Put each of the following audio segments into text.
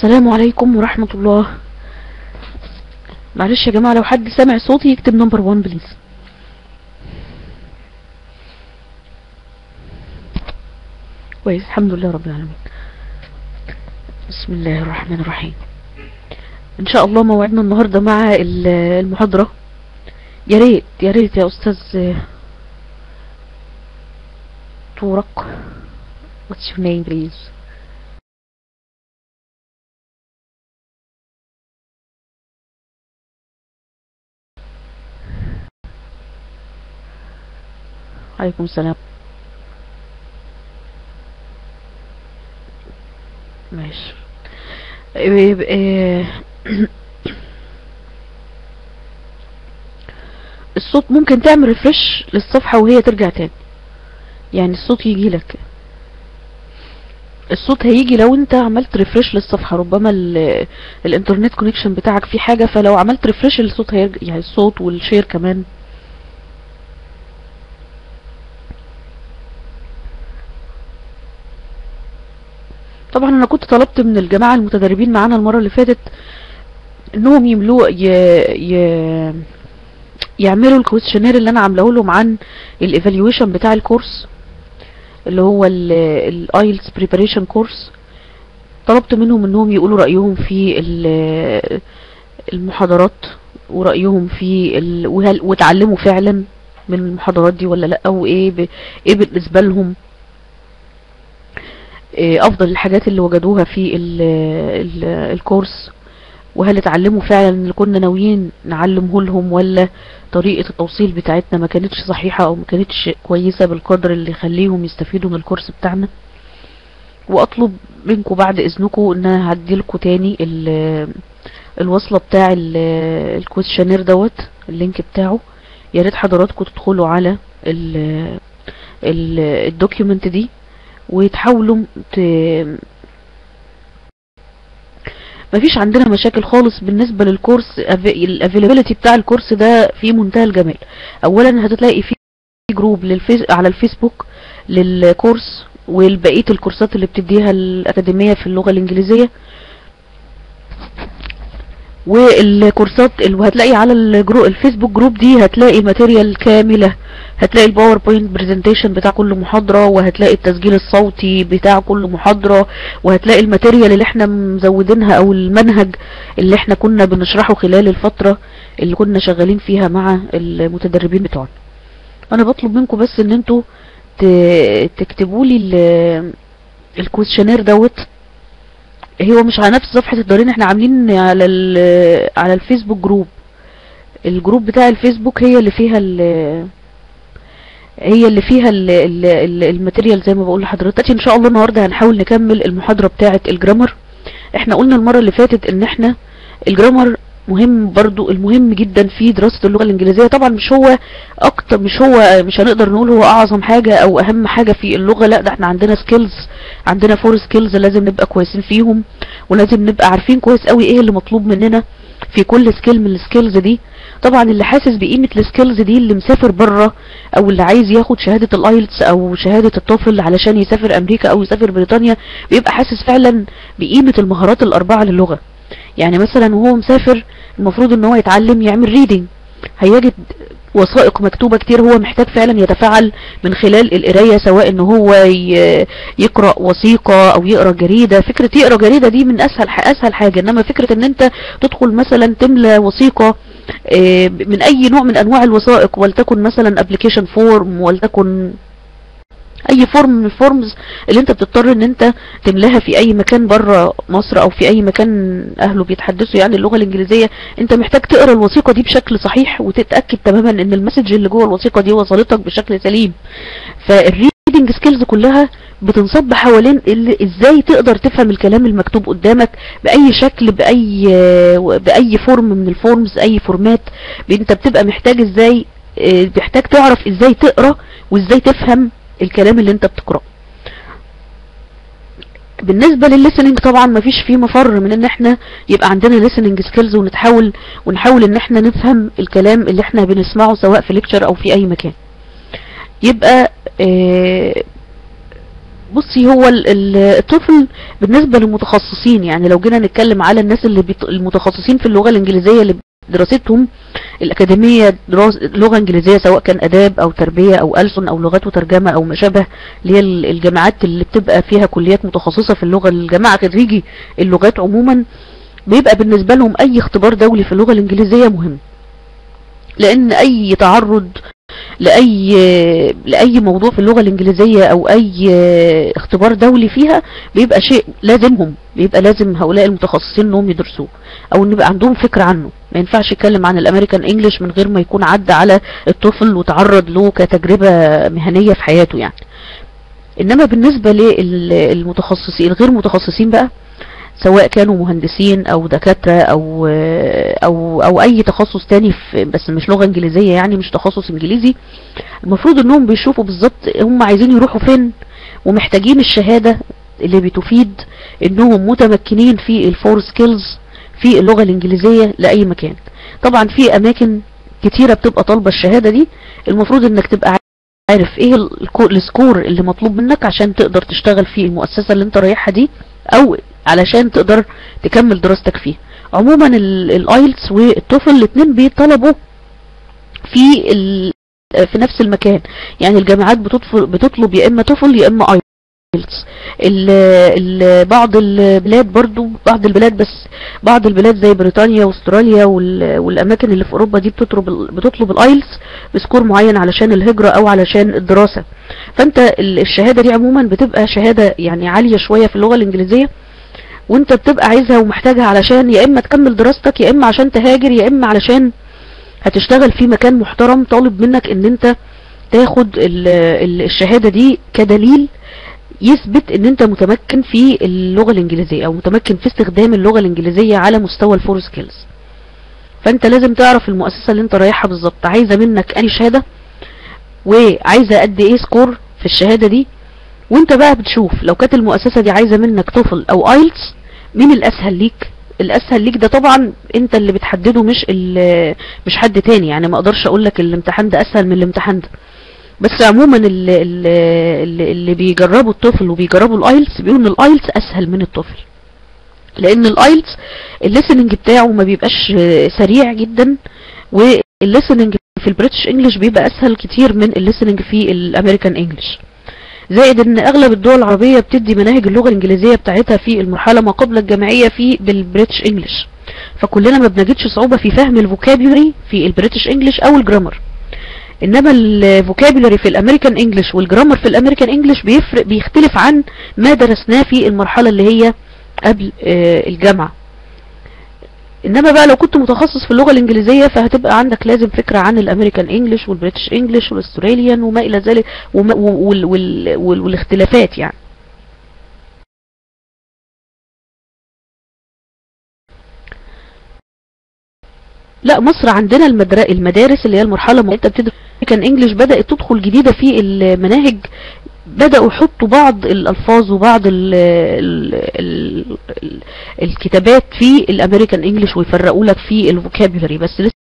السلام عليكم ورحمة الله معلش يا جماعة لو حد سامع صوتي يكتب نمبر 1 بليز كويس الحمد لله رب العالمين بسم الله الرحمن الرحيم ان شاء الله موعدنا النهاردة مع ال- المحاضرة يا ريت يا ريت يا استاذ طورق what's your name please عليكم السلام ماشي إيه- إيه- الصوت ممكن تعمل ريفرش للصفحة وهي ترجع تاني يعني الصوت يجي لك الصوت هيجي لو انت عملت ريفرش للصفحة ربما ال- الانترنت كونكشن بتاعك فيه حاجة فلو عملت ريفرش الصوت هيرجع يعني الصوت والشير كمان طبعا انا كنت طلبت من الجماعة المتدربين معانا المرة اللي فاتت انهم يملوا ي... ي... يعملوا الكويشنير اللي انا عاملاه لهم عن الايفالويشن بتاع الكورس اللي هو الايلتس بريباريشن كورس طلبت منهم انهم يقولوا رأيهم في ال- المحاضرات ورأيهم في ال... وهل... وتعلموا فعلا من المحاضرات دي ولا لا وايه ب... ايه بالنسبة لهم إيه افضل الحاجات اللي وجدوها في ال ال الكورس وهل اتعلموا فعلا اللي كنا ناويين نعلمه لهم ولا طريقة التوصيل بتاعتنا ما كانتش صحيحة او ما كانتش كويسة بالقدر اللي يخليهم يستفيدوا من الكورس بتاعنا واطلب منكم بعد اذنكم ان انا هديلكوا تاني ال- الوصلة بتاع الكويشنير دوت اللينك بتاعه يا ريت حضراتكم تدخلوا على ال- ال- الدوكيومنت دي وتحاولوا ت... مفيش عندنا مشاكل خالص بالنسبة للكورس الافيلابيلتي بتاع الكورس ده في منتهى الجمال اولا هتلاقي في جروب للفيس على الفيسبوك للكورس والبقية الكورسات اللي بتديها الأكاديمية في اللغة الإنجليزية والكورسات اللي هتلاقي على الجرو الفيسبوك جروب دي هتلاقي ماتيريال كاملة هتلاقي الباوربوينت برزنتيشن بتاع كل محاضرة وهتلاقي التسجيل الصوتي بتاع كل محاضرة وهتلاقي الماتيريال اللي احنا مزودينها او المنهج اللي احنا كنا بنشرحه خلال الفترة اللي كنا شغالين فيها مع المتدربين بتوعنا انا بطلب منكم بس ان انتوا ت- تكتبوا لي الكويشنير دوت هو مش على نفس صفحة الدارين احنا عاملين على ال- على الفيسبوك جروب الجروب بتاع الفيسبوك هي اللي فيها ال هي اللي فيها ال ال ال الماتيريال زي ما بقول لحضرتك ان شاء الله النهارده هنحاول نكمل المحاضرة بتاعة الجرامر احنا قلنا المرة اللي فاتت ان احنا الجرامر مهم برضو المهم جدا في دراسة اللغة الانجليزية طبعا مش هو اكتر مش هو مش هنقدر نقول هو اعظم حاجة او اهم حاجة في اللغة لا ده احنا عندنا سكيلز عندنا فور سكيلز لازم نبقى كويسين فيهم ولازم نبقى عارفين كويس قوي ايه اللي مطلوب مننا في كل سكيل من السكيلز دي طبعا اللي حاسس بقيمة السكيلز دي اللي مسافر بره او اللي عايز ياخد شهادة الايلتس او شهادة التوفل علشان يسافر امريكا او يسافر بريطانيا بيبقى حاسس فعلا بقيمة المهارات الاربعة للغة يعني مثلا وهو مسافر المفروض ان هو يتعلم يعمل ريدنج هيجد وثائق مكتوبة كتير هو محتاج فعلا يتفاعل من خلال القراية سواء ان هو ي- يقرأ وثيقة او يقرأ جريدة فكرة يقرأ جريدة دي من اسهل اسهل حاجة انما فكرة ان انت تدخل مثلا تملى وثيقة آه، من اي نوع من انواع الوثائق ولتكن مثلا ابلكيشن فورم ولتكن اي فورم من الفورمز اللي انت بتضطر ان انت تملاها في اي مكان بره مصر او في اي مكان اهله بيتحدثوا يعني اللغة الانجليزية انت محتاج تقرا الوثيقة دي بشكل صحيح وتتأكد تماما ان المسج اللي جوه الوثيقة دي وصلتك بشكل سليم فالريدنج سكيلز كلها بتنصب حوالين ال- ازاي تقدر تفهم الكلام المكتوب قدامك باي شكل باي باي فورم من الفورمز اي فورمات انت بتبقى محتاج ازاي اه، محتاج تعرف ازاي تقرا وازاي تفهم الكلام اللي انت بتقراه بالنسبة للليسننج طبعا مفيش فيه مفر من ان احنا يبقى عندنا listening سكيلز ونتحاول ونحاول ان احنا نفهم الكلام اللي احنا بنسمعه سواء في ليكتشر او في اي مكان يبقى آه بصي هو ال- ال- الطفل بالنسبة للمتخصصين يعني لو جينا نتكلم على الناس اللي بيط... المتخصصين في اللغة الانجليزية اللي دراستهم الأكاديمية دراس لغة انجليزية سواء كان آداب أو تربية أو ألسن أو لغات وترجمة أو ما شابه اللي هي ال- الجامعات اللي بتبقى فيها كليات متخصصة في اللغة الجماعة خريجي اللغات عموما بيبقى بالنسبة لهم أي اختبار دولي في اللغة الإنجليزية مهم لأن أي تعرض لأي لأي موضوع في اللغة الإنجليزية أو أي اختبار دولي فيها بيبقى شيء لازمهم بيبقى لازم هؤلاء المتخصصين انهم يدرسوه او ان يبقى عندهم فكرة عنه ما ينفعش يتكلم عن الامريكان انجليش من غير ما يكون عدى على الطفل وتعرض له كتجربة مهنية في حياته يعني انما بالنسبة للمتخصصين الغير متخصصين بقى سواء كانوا مهندسين او دكاترة او او او اي تخصص تاني في بس مش لغة انجليزية يعني مش تخصص انجليزي المفروض انهم بيشوفوا بالظبط هم عايزين يروحوا فين ومحتاجين الشهادة اللي بتفيد انهم متمكنين في الفور سكيلز في اللغة الانجليزية لأي مكان طبعا في اماكن كتيرة بتبقى طالبة الشهادة دي المفروض انك تبقى عارف ايه الكو- السكور اللي مطلوب منك عشان تقدر تشتغل في المؤسسة اللي انت رايحها دي او علشان تقدر تكمل دراستك فيها عموما الايلتس والتوفل الاتنين بيطلبوا في ال... في نفس المكان يعني الجامعات بتطفل بتطلب يا اما توفل يا اما ايلتس ال... ال... بعض البلاد برضو بعض البلاد بس بعض البلاد زي بريطانيا واستراليا وال... والاماكن اللي في اوروبا دي بتطلب ال... بتطلب الايلتس بسكور معين علشان الهجرة او علشان الدراسة فانت ال- الشهادة دي عموما بتبقى شهادة يعني عالية شوية في اللغة الانجليزية وانت بتبقى عايزها ومحتاجها علشان يا اما تكمل دراستك يا اما عشان تهاجر يا اما علشان هتشتغل في مكان محترم طالب منك ان انت تاخد ال- ال- الشهادة دي كدليل يثبت ان انت متمكن في اللغة الانجليزية او متمكن في استخدام اللغة الانجليزية على مستوى الفور سكيلز فانت لازم تعرف المؤسسة اللي انت رايحها بالظبط عايزة منك اي شهادة وعايزة قد ايه سكور في الشهادة دي وانت بقى بتشوف لو كانت المؤسسة دي عايزة منك توفل او ايلتس مين الاسهل ليك الاسهل ليك ده طبعا انت اللي بتحدده مش ال- مش حد تاني يعني ما اقدرش اقول لك الامتحان ده اسهل من الامتحان ده بس عموما اللي, اللي, اللي بيجربوا التوفل وبيجربوا الايلتس بيقولوا ان الايلتس اسهل من التوفل لان الايلتس الليسننج بتاعه ما بيبقاش سريع جدا والليسننج في البريتش انجلش بيبقى اسهل كتير من الليسننج في الامريكان انجلش زائد ان اغلب الدول العربية بتدي مناهج اللغة الانجليزية بتاعتها في المرحلة ما قبل الجامعية في بالبريتش انجلش فكلنا ما بنجدش صعوبة في فهم الفوكابيولري في البريتش انجلش او الجرامر انما الفوكابيولري في الامريكان انجلش والجرامر في الامريكان انجلش بيفرق بيختلف عن ما درسناه في المرحلة اللي هي قبل آه، الجامعة انما بقى لو كنت متخصص في اللغة الانجليزية فهتبقى عندك لازم فكرة عن الامريكان انجلش والبريتش انجلش والاستراليان وما الى ذلك وما وال وال وال والاختلافات يعني لا مصر عندنا المدر... المدارس اللي هي المرحلة ما انت بتدرس كان انجلش بدأت تدخل جديدة في المناهج بدأوا يحطوا بعض الألفاظ وبعض ال ال ال ال الكتابات في الأمريكان انجلش ويفرقوا لك في الفوكابيولري بس لسه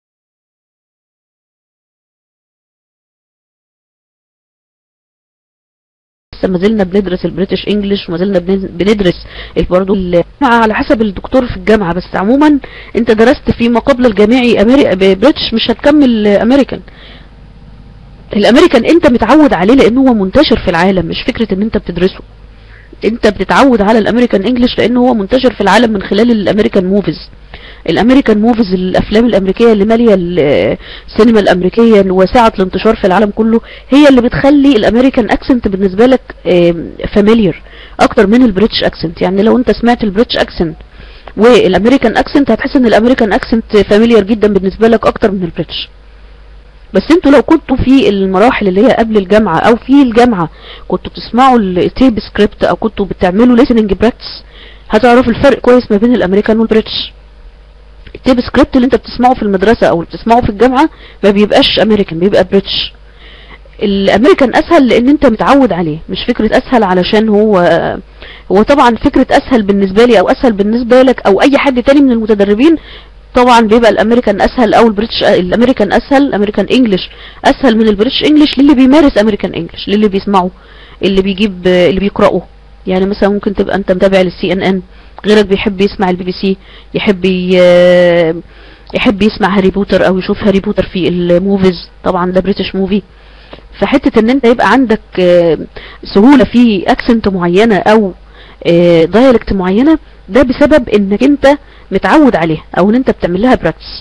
ما زلنا بندرس البريتش انجلش وما زلنا بن- بندرس برضه الجامعة على حسب الدكتور في الجامعة بس عموما انت درست في ما قبل الجامعي أمري... بريتش مش هتكمل امريكان الامريكان انت متعود عليه لان هو منتشر في العالم مش فكرة ان انت بتدرسه انت بتتعود على الامريكان انجلش لان هو منتشر في العالم من خلال الامريكان موفيز الامريكان موفيز الافلام الامريكيه اللي ماليه ال- السينما الامريكيه وسعه الانتشار في العالم كله هي اللي بتخلي الامريكان اكسنت بالنسبه لك فاميليار اكتر من البريتش اكسنت يعني لو انت سمعت البريتش اكسنت والامريكان اكسنت هتحس ان الامريكان اكسنت فاميليار جدا بالنسبه لك اكتر من البريتش بس انتوا لو كنتوا في المراحل اللي هي قبل الجامعة او في الجامعة كنتوا بتسمعوا التيب سكريبت او كنتوا بتعملوا listening براكتس هتعرفوا الفرق كويس ما بين الامريكان والبريتش التيب سكريبت اللي انت بتسمعه في المدرسة او اللي بتسمعه في الجامعة ما بيبقاش امريكان بيبقى بريتش الامريكان اسهل لان انت متعود عليه مش فكرة اسهل علشان هو هو طبعا فكرة اسهل بالنسبة لي او اسهل بالنسبة لك او اي حد تاني من المتدربين طبعا بيبقى الامريكان اسهل او البريتش الامريكان اسهل الامريكان انجلش اسهل من البريتش انجلش للي بيمارس امريكان انجلش للي بيسمعه اللي بيجيب اللي بيقراه يعني مثلا ممكن تبقى انت متابع للسي ان ان غيرك بيحب يسمع البي بي سي يحب ي- يحب يسمع هاري بوتر او يشوف هاري بوتر في الموفيز طبعا ده بريتش موفي فحته ان انت يبقى عندك آه، سهوله في اكسنت معينه او دايلكت معينه ده بسبب انك انت متعود عليها او ان انت بتعمل لها براكتس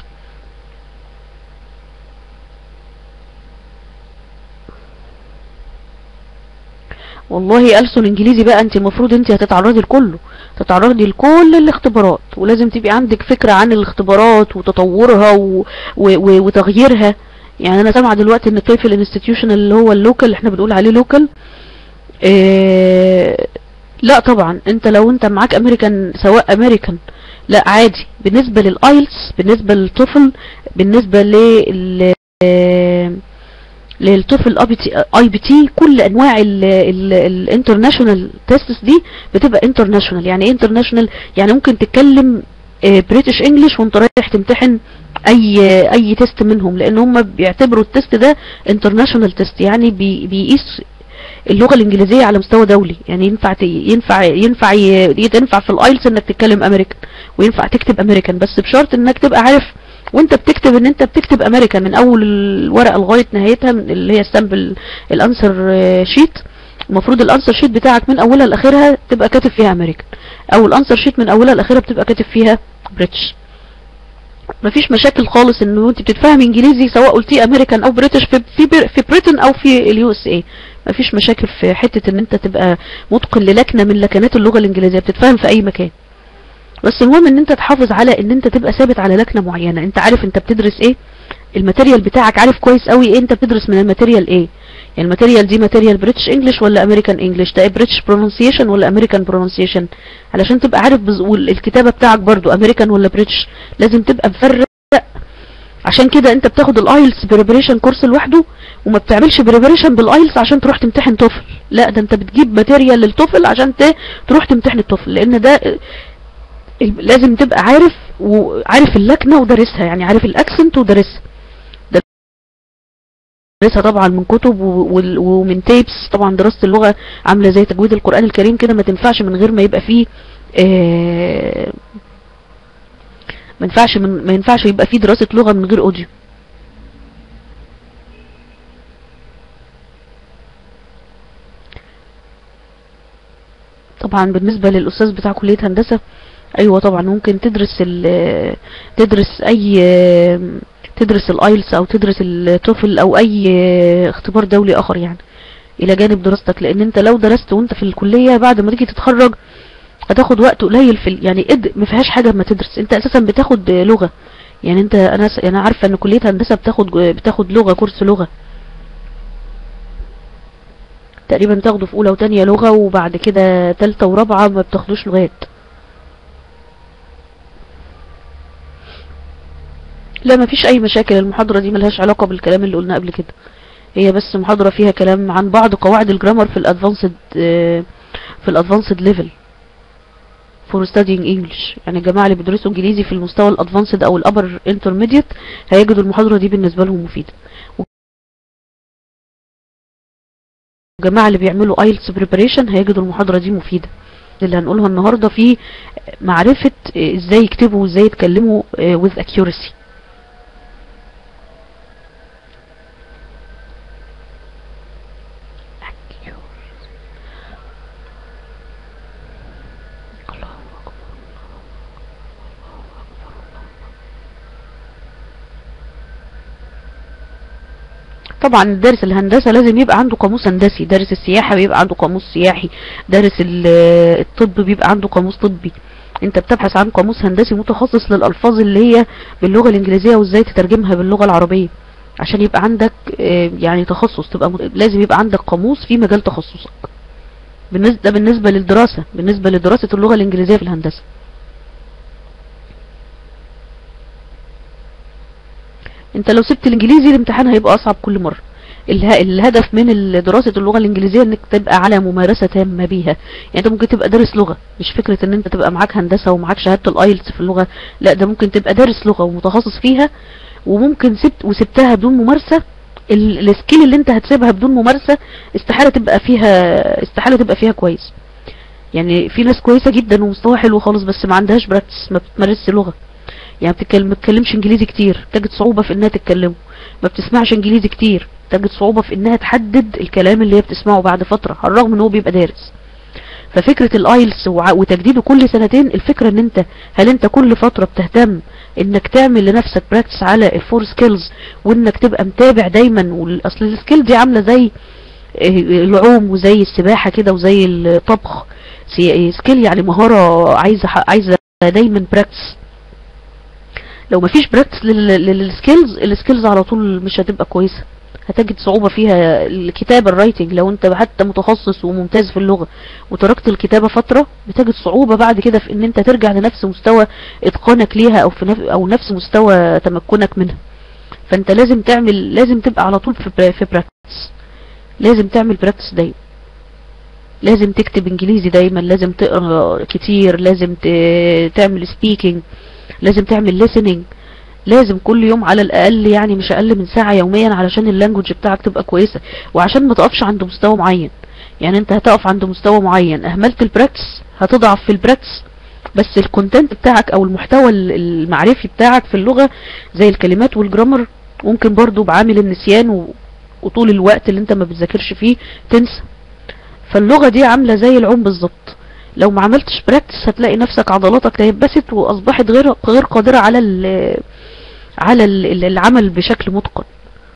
والله ألسن انجليزي بقى انت المفروض انت هتتعرضي لكله تتعرضي لكل الاختبارات ولازم تبقي عندك فكرة عن الاختبارات وتطورها و... و... و... وتغييرها يعني انا سامعه دلوقتي ان التويفل انستتيوشن اللي هو اللوكال اللي احنا بنقول عليه لوكال إيه لا طبعا انت لو انت معاك امريكان سواء امريكان لا عادي بالنسبة للايلتس بالنسبة للطفل بالنسبة لل للطفل اي بي تي كل انواع الانترناشونال تيستس دي بتبقى انترناشونال يعني ايه انترناشونال يعني ممكن تتكلم بريتش انجلش وانت رايح تمتحن اي اي تيست منهم لان هم بيعتبروا التيست ده انترناشونال تيست يعني بي بيقيس اللغه الانجليزيه على مستوى دولي يعني ينفع ت- ينفع ينفع ي- تنفع في الايلتس انك تتكلم امريكان وينفع تكتب امريكان بس بشرط انك تبقى عارف وانت بتكتب ان انت بتكتب امريكان من اول الورقه لغايه نهايتها من اللي هي ستامب الانسر شيت المفروض الانسر شيت بتاعك من اولها لاخرها تبقى كاتب فيها امريكان او الانسر شيت من اولها لاخرها بتبقى كاتب فيها بريتش مفيش مشاكل خالص انه انت بتتفهم انجليزي سواء قلتيه امريكان او بريتش في في بر- في بريتن او في اليو اس اي مفيش مشاكل في حته ان انت تبقى متقن للكنه من لكنات اللغه الانجليزيه بتتفهم في اي مكان بس المهم ان انت تحافظ على ان انت تبقى ثابت على لكنه معينه انت عارف انت بتدرس ايه الماتيريال بتاعك عارف كويس قوي ايه انت بتدرس من الماتيريال ايه يعني الماتيريال دي ماتيريال بريتش انجلش ولا امريكان انجلش ده بريتش برونسيشن ولا امريكان برونسيشن علشان تبقى عارف بز... والكتابه بتاعك برضو امريكان ولا بريتش لازم تبقى مفرق عشان كده انت بتاخد الايلتس بريبريشن كورس لوحده وما بتعملش بريبريشن بالايلتس عشان تروح تمتحن توفل لا ده انت بتجيب ماتيريال للتوفل عشان ت... تروح تمتحن التوفل لان ده ال- لازم تبقى عارف وعارف اللكنه ودارسها يعني عارف الاكسنت ودارسها دارسها طبعا من كتب و- وال- ومن تيبس طبعا دراسه اللغه عامله زي تجويد القران الكريم كده ما تنفعش من غير ما يبقى فيه آه، ما ينفعش من ما ينفعش يبقى فيه دراسه لغه من غير اوديو طبعا بالنسبه للاستاذ بتاع كليه هندسه ايوه طبعا ممكن تدرس ال تدرس اي تدرس الايلتس او تدرس التوفل او اي اختبار دولي اخر يعني الى جانب دراستك لان انت لو درست وانت في الكليه بعد ما تيجي تتخرج هتاخد وقت قليل في ال- يعني اد ما فيهاش حاجه ما تدرس انت اساسا بتاخد لغه يعني انت انا س- انا عارفه ان كليه هندسه بتاخد بتاخد لغه كورس لغه تقريبا تاخده في اولى وتانية لغه وبعد كده تالتة ورابعه ما بتاخدوش لغات لا مفيش اي مشاكل المحاضرة دي ملهاش علاقة بالكلام اللي قلناه قبل كده هي بس محاضرة فيها كلام عن بعض قواعد الجرامر في الادفانسد في الادفانسد ليفل فور studying English يعني الجماعة اللي بيدرسوا انجليزي في المستوى الادفانسد او الابر intermediate هيجدوا المحاضرة دي بالنسبة لهم مفيدة الجماعة اللي بيعملوا IELTS preparation هيجدوا المحاضرة دي مفيدة اللي هنقولها النهاردة في معرفة ازاي يكتبوا وازاي يتكلموا آه، with accuracy طبعا دارس الهندسة لازم يبقى عنده قاموس هندسي دارس السياحة بيبقى عنده قاموس سياحي دارس ال- الطب بيبقى عنده قاموس طبي انت بتبحث عن قاموس هندسي متخصص للألفاظ اللي هي باللغة الإنجليزية وازاي تترجمها باللغة العربية عشان يبقى عندك آه، يعني تخصص تبقى م- لازم يبقى عندك قاموس في مجال تخصصك بالنسبة ده بالنسبة للدراسة بالنسبة لدراسة اللغة الإنجليزية في الهندسة انت لو سبت الانجليزي الامتحان هيبقى اصعب كل مرة اله- الهدف من دراسة اللغة الانجليزية انك تبقى على ممارسة تامة بيها يعني انت ممكن تبقى دارس لغة مش فكرة ان انت تبقى معاك هندسة ومعاك شهادة الايلتس في اللغة لا ده ممكن تبقى دارس لغة ومتخصص فيها وممكن سبت وسبتها بدون ممارسة ال- السكيل اللي انت هتسيبها بدون ممارسة استحالة تبقى فيها استحالة تبقى فيها كويس يعني في ناس كويسة جدا ومستوى حلو خالص بس ما عندهاش براكتس ما بتمارسش لغة يعني بتتكلم ما بتتكلمش انجليزي كتير تجد صعوبة في انها تتكلمه ما بتسمعش انجليزي كتير تجد صعوبة في انها تحدد الكلام اللي هي بتسمعه بعد فترة على الرغم ان هو بيبقى دارس ففكرة الايلتس وع- وتجديده كل سنتين الفكرة ان انت هل انت كل فترة بتهتم انك تعمل لنفسك براكتس على الفور سكيلز وانك تبقى متابع دايما وال- اصل السكيل دي عاملة زي آه، العوم وزي السباحة كده وزي الطبخ سي- سكيل يعني مهارة عايزة ح- عايزة دايما براكتس لو مفيش براكتس للسكيلز السكيلز على طول مش هتبقى كويسة هتجد صعوبة فيها الكتابة الرايتنج لو انت حتى متخصص وممتاز في اللغة وتركت الكتابة فترة بتجد صعوبة بعد كده في ان انت ترجع لنفس مستوى اتقانك ليها او في نف او نفس مستوى تمكنك منها فانت لازم تعمل لازم تبقى على طول في برا- في براكتس لازم تعمل براكتس دايما لازم تكتب انجليزي دايما لازم تقرا كتير لازم ت- تعمل سبيكينج لازم تعمل listening لازم كل يوم على الاقل يعني مش اقل من ساعة يوميا علشان اللانجوج بتاعك تبقى كويسة وعشان ما تقفش عند مستوى معين يعني انت هتقف عند مستوى معين اهملت البراكتس هتضعف في البراكتس بس الكونتنت بتاعك او المحتوى ال- المعرفي بتاعك في اللغة زي الكلمات والجرامر ممكن برضو بعامل النسيان و... وطول الوقت اللي انت ما بتذاكرش فيه تنسى فاللغة دي عاملة زي العوم بالظبط لو ما عملتش براكتس هتلاقي نفسك عضلاتك تيبست واصبحت غير غير قادرة على ال على ال- العمل بشكل متقن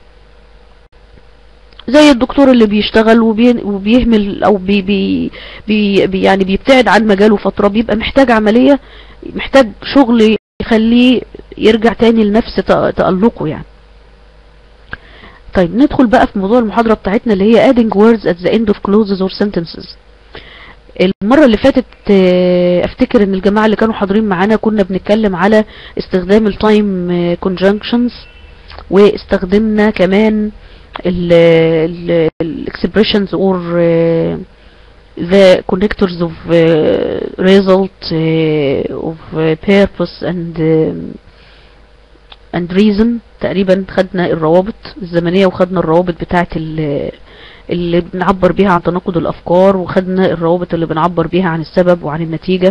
زي الدكتور اللي بيشتغل وبي- وبيهمل او بي بي بي بي- يعني بيبتعد عن مجاله فترة بيبقى محتاج عملية محتاج شغل يخليه يرجع تاني لنفس تأ- تألقه يعني طيب ندخل بقى في موضوع المحاضرة بتاعتنا اللي هي adding words at the end of clauses or sentences المرة اللي فاتت آه، افتكر ان الجماعة اللي كانوا حاضرين معانا كنا بنتكلم على استخدام التايم conjunctions واستخدمنا كمان ال ال expressions or آه، the connectors of آه، result آه، of آه، purpose and آه، and reason تقريبا خدنا الروابط الزمنية وخدنا الروابط بتاعت ال- اللي بنعبر بيها عن تناقض الأفكار وخدنا الروابط اللي بنعبر بيها عن السبب وعن النتيجة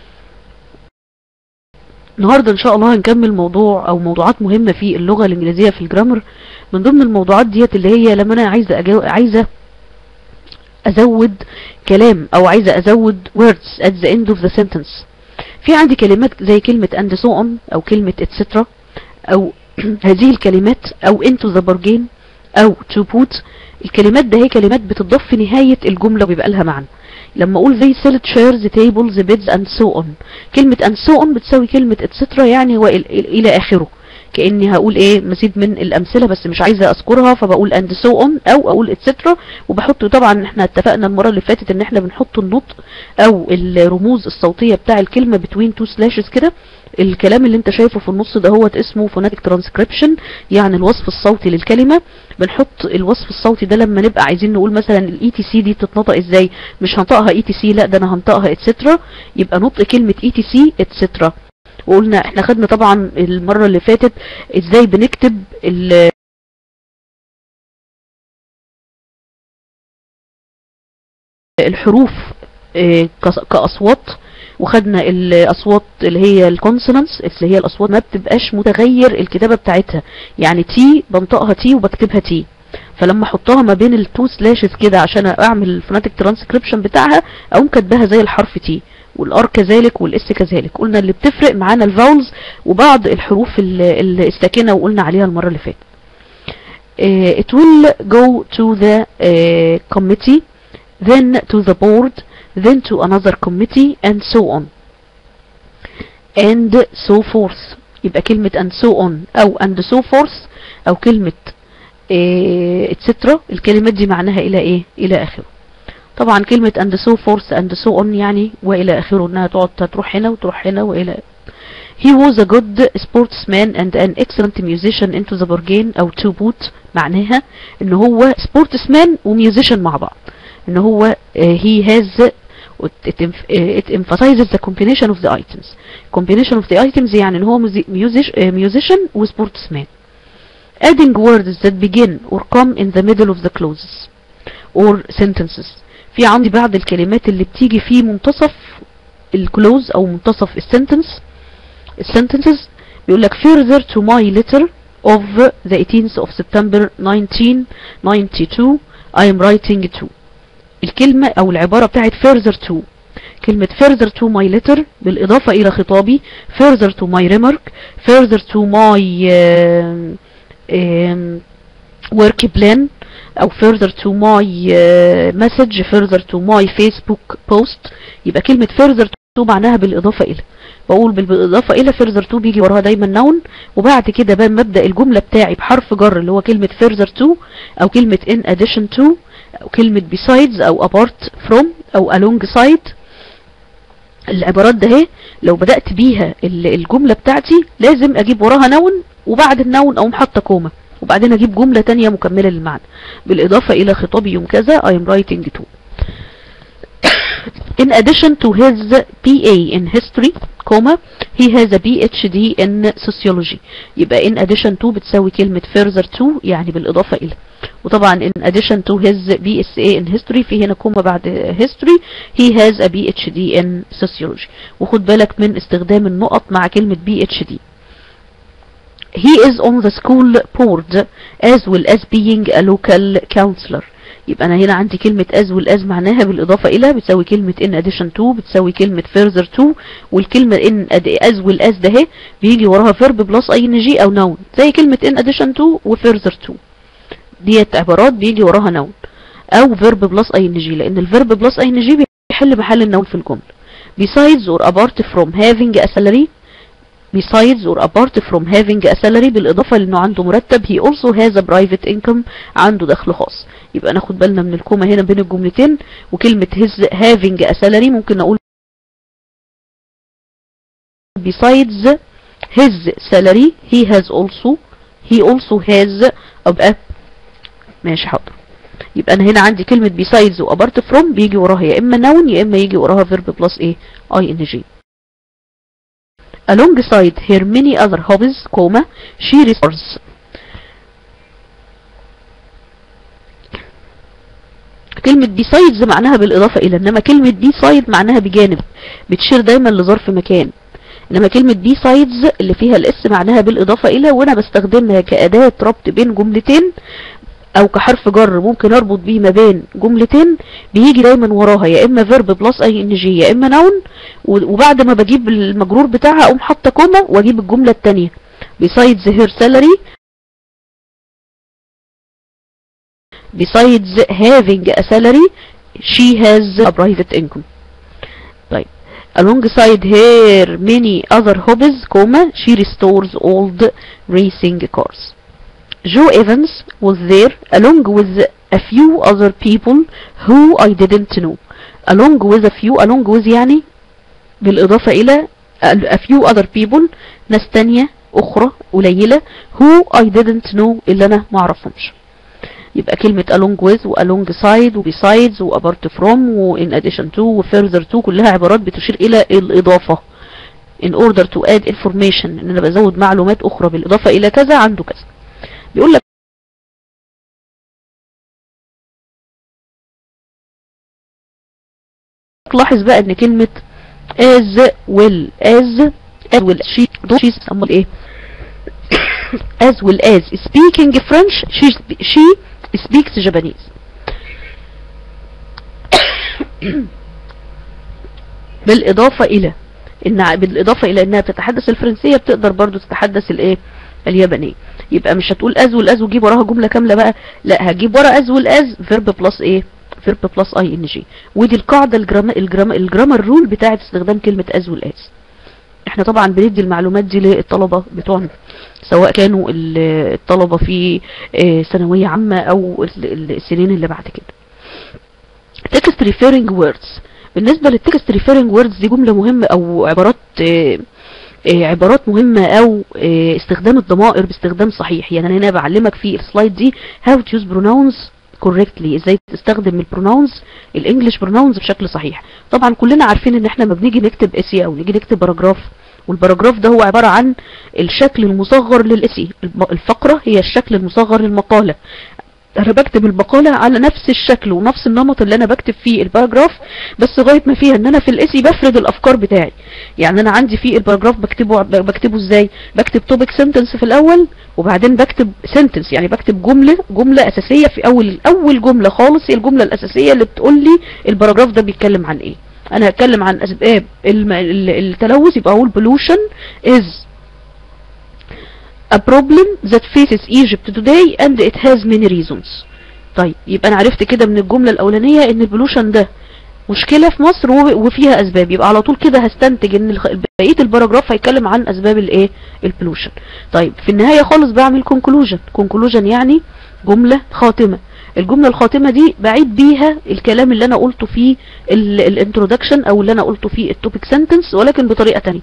النهاردة ان شاء الله هنكمل موضوع او موضوعات مهمة في اللغة الانجليزية في الجرامر من ضمن الموضوعات ديت اللي هي لما انا عايزة أجو... عايزة ازود كلام او عايزة ازود words at the end of the sentence في عندي كلمات زي كلمة and so on او كلمة etc او هذه الكلمات او into the bargain او to put الكلمات ده هي كلمات بتضاف في نهاية الجملة وبيبقى لها معنى لما اقول they sell chairs tables beds and so on كلمة and so on بتساوي كلمة etc يعني هو ال- ال- الى اخره كأني هقول ايه مزيد من الامثلة بس مش عايزة اذكرها فبقول and so on او اقول etc وبحط طبعا احنا اتفقنا المرة اللي فاتت ان احنا بنحط النطق او الرموز الصوتية بتاع الكلمة between two slashes كده الكلام اللي انت شايفه في النص ده هو اسمه phonetic transcription يعني الوصف الصوتي للكلمة بنحط الوصف الصوتي ده لما نبقى عايزين نقول مثلا الاي تي سي دي بتتنطق ازاي مش هنطقها اي تي سي لا ده انا هنطقها اتسترا يبقى نطق كلمة اي تي سي اتسترا وقلنا احنا خدنا طبعا المرة اللي فاتت ازاي بنكتب ال الحروف اه، كص- كأصوات وخدنا الاصوات اللي هي الكونسونانس اللي هي الاصوات ما بتبقاش متغير الكتابة بتاعتها يعني تي بنطقها تي وبكتبها تي فلما احطها ما بين التو سلاشز كده عشان اعمل الفوناتيك ترانسكريبشن بتاعها اقوم كاتباها زي الحرف تي والار كذلك والاس كذلك قلنا اللي بتفرق معانا الفاولز وبعض الحروف ال- ال- الساكنه وقلنا عليها المره اللي فاتت uh, it will go to the uh, committee then to the board then to another committee and so on and so forth يبقى كلمة and so on أو and so forth أو كلمة إيه etc الكلمات دي معناها إلى إيه إلى آخره طبعا كلمة and so forth and so on يعني وإلى آخره إنها تقعد تروح هنا وتروح هنا وإلى he was a good sportsman and an excellent musician into the bargain او to boot معناها ان هو sportsman وmusician مع بعض ان هو uh, he has it, it emphasizes the combination of the items combination of the items يعني ان هو music, uh, musician و sportsman adding words that begin or come in the middle of the clauses or sentences في عندي بعض الكلمات اللي بتيجي في منتصف الكلوز او منتصف السنتنس السنتنسز بيقول لك further to my letter of the 18th of September 1992 I am writing to الكلمة او العبارة بتاعت further to كلمة further to my letter بالإضافة إلى خطابي further to my remark further to my uh, um, work plan أو further to my uh, message further to my Facebook post يبقى كلمة further to معناها بالإضافة إلى بقول بالإضافة إلى further to بيجي وراها دايما noun وبعد كده بقى مبدأ الجملة بتاعي بحرف جر اللي هو كلمة further to أو كلمة in addition to أو كلمة besides أو apart from أو alongside العبارات ده اهي لو بدأت بيها الجملة بتاعتي لازم أجيب وراها نون وبعد النون أقوم حاطة كومة وبعدين أجيب جملة تانية مكملة للمعنى بالإضافة إلى خطابي يوم كذا I am writing to In addition to his PA in history, comma, he has a PhD in sociology. يبقى in addition to بتساوي كلمة further to يعني بالإضافة إلى. وطبعا in addition to his BSA in history في هنا كوما بعد history he has a PhD in sociology. وخد بالك من استخدام النقط مع كلمة PhD. He is on the school board as well as being a local counselor. يبقى انا هنا عندي كلمة as well as معناها بالاضافة الى بتساوي كلمة in addition to بتساوي كلمة further to والكلمة in as well as ده بيجي وراها verb plus ing او noun زي كلمة in addition to و further to ديت عبارات بيجي وراها noun او verb plus ing لان الverb plus ing بيحل محل النون في الجملة besides or apart from having a salary besides or apart from having a salary بالإضافة لأنه عنده مرتب he also has a private income عنده دخل خاص يبقى ناخد بالنا من الكومة هنا بين الجملتين وكلمة his having a salary ممكن نقول besides his salary he has also he also has أبقى ماشي حاضر يبقى أنا هنا عندي كلمة besides و apart from بيجي وراها يا إما noun يا إما يجي وراها verb plus إيه ing alongside her many other hobbies, comma, she resorts كلمة besides معناها بالإضافة إلى إنما كلمة beside معناها بجانب بتشير دايما لظرف مكان إنما كلمة besides اللي فيها الاس معناها بالإضافة إلى وأنا بستخدمها كأداة ربط بين جملتين او كحرف جر ممكن اربط بيه ما بين جملتين بيجي دايما وراها يا اما فيرب بلس اي ان جي يا اما نون وبعد ما بجيب المجرور بتاعها اقوم حاطه كوما واجيب الجمله الثانيه besides her salary besides having a salary she has a private income طيب alongside her many other hobbies comma she restores old racing cars Joe Evans was there along with a few other people who I didn't know. Along with a few, along with يعني بالإضافة إلى a few other people ناس تانية أخرى قليلة who I didn't know اللي أنا معرفهمش. يبقى كلمة along with و alongside و besides و apart from و in addition to و further to كلها عبارات بتشير إلى الإضافة. in order to add information إن أنا بزود معلومات أخرى بالإضافة إلى كذا عنده كذا. بيقول لك لاحظ بقى ان كلمة as well as as well she she's امال ايه as well as speaking French she she speaks Japanese بالاضافة الى ان بالاضافة الى انها بتتحدث الفرنسية بتقدر برضو تتحدث الايه اليابانية يبقى مش هتقول از والاز وجيب وراها جملة كاملة بقى لا هجيب ورا از والاز فيرب بلس ايه فيرب بلس اي ان جي ودي القاعدة الجرام الجرام الجرامر رول بتاعة استخدام كلمة از والاز احنا طبعا بندي المعلومات دي للطلبة بتوعنا سواء كانوا الطلبة في ثانوية عامة او السنين اللي بعد كده text referring words بالنسبة للتكست referring words دي جملة مهمة او عبارات آه، عبارات مهمة او آه، استخدام الضمائر باستخدام صحيح يعني انا هنا بعلمك في السلايد دي how to use pronouns correctly ازاي تستخدم البروناونز الانجليش بروناونز بشكل صحيح طبعا كلنا عارفين ان احنا لما بنيجي نكتب اسي او نيجي نكتب باراجراف والباراجراف ده هو عبارة عن الشكل المصغر للاسي الب- الفقرة هي الشكل المصغر للمقالة انا بكتب المقالة على نفس الشكل ونفس النمط اللي انا بكتب فيه الباراجراف بس لغاية ما فيها ان انا في الاسي بفرد الافكار بتاعي يعني انا عندي في الباراجراف بكتبه بكتبه ازاي بكتب توبيك سنتنس في الاول وبعدين بكتب سنتنس يعني بكتب جملة جملة اساسية في اول اول جملة خالص هي الجملة الاساسية اللي بتقول لي الباراجراف ده بيتكلم عن ايه انا هتكلم عن اسباب الم- ال- التلوث يبقى اقول pollution is a problem that faces Egypt today and it has many reasons طيب يبقى انا عرفت كده من الجملة الاولانية ان البولوشن ده مشكلة في مصر و- وفيها اسباب يبقى على طول كده هستنتج ان الخ- بقية الباراجراف هيتكلم عن اسباب الايه البولوشن طيب في النهاية خالص بعمل conclusion conclusion يعني جملة خاتمة الجملة الخاتمة دي بعيد بيها الكلام اللي انا قلته في الانترودكشن او اللي انا قلته في التوبيك سنتنس ولكن بطريقة تانية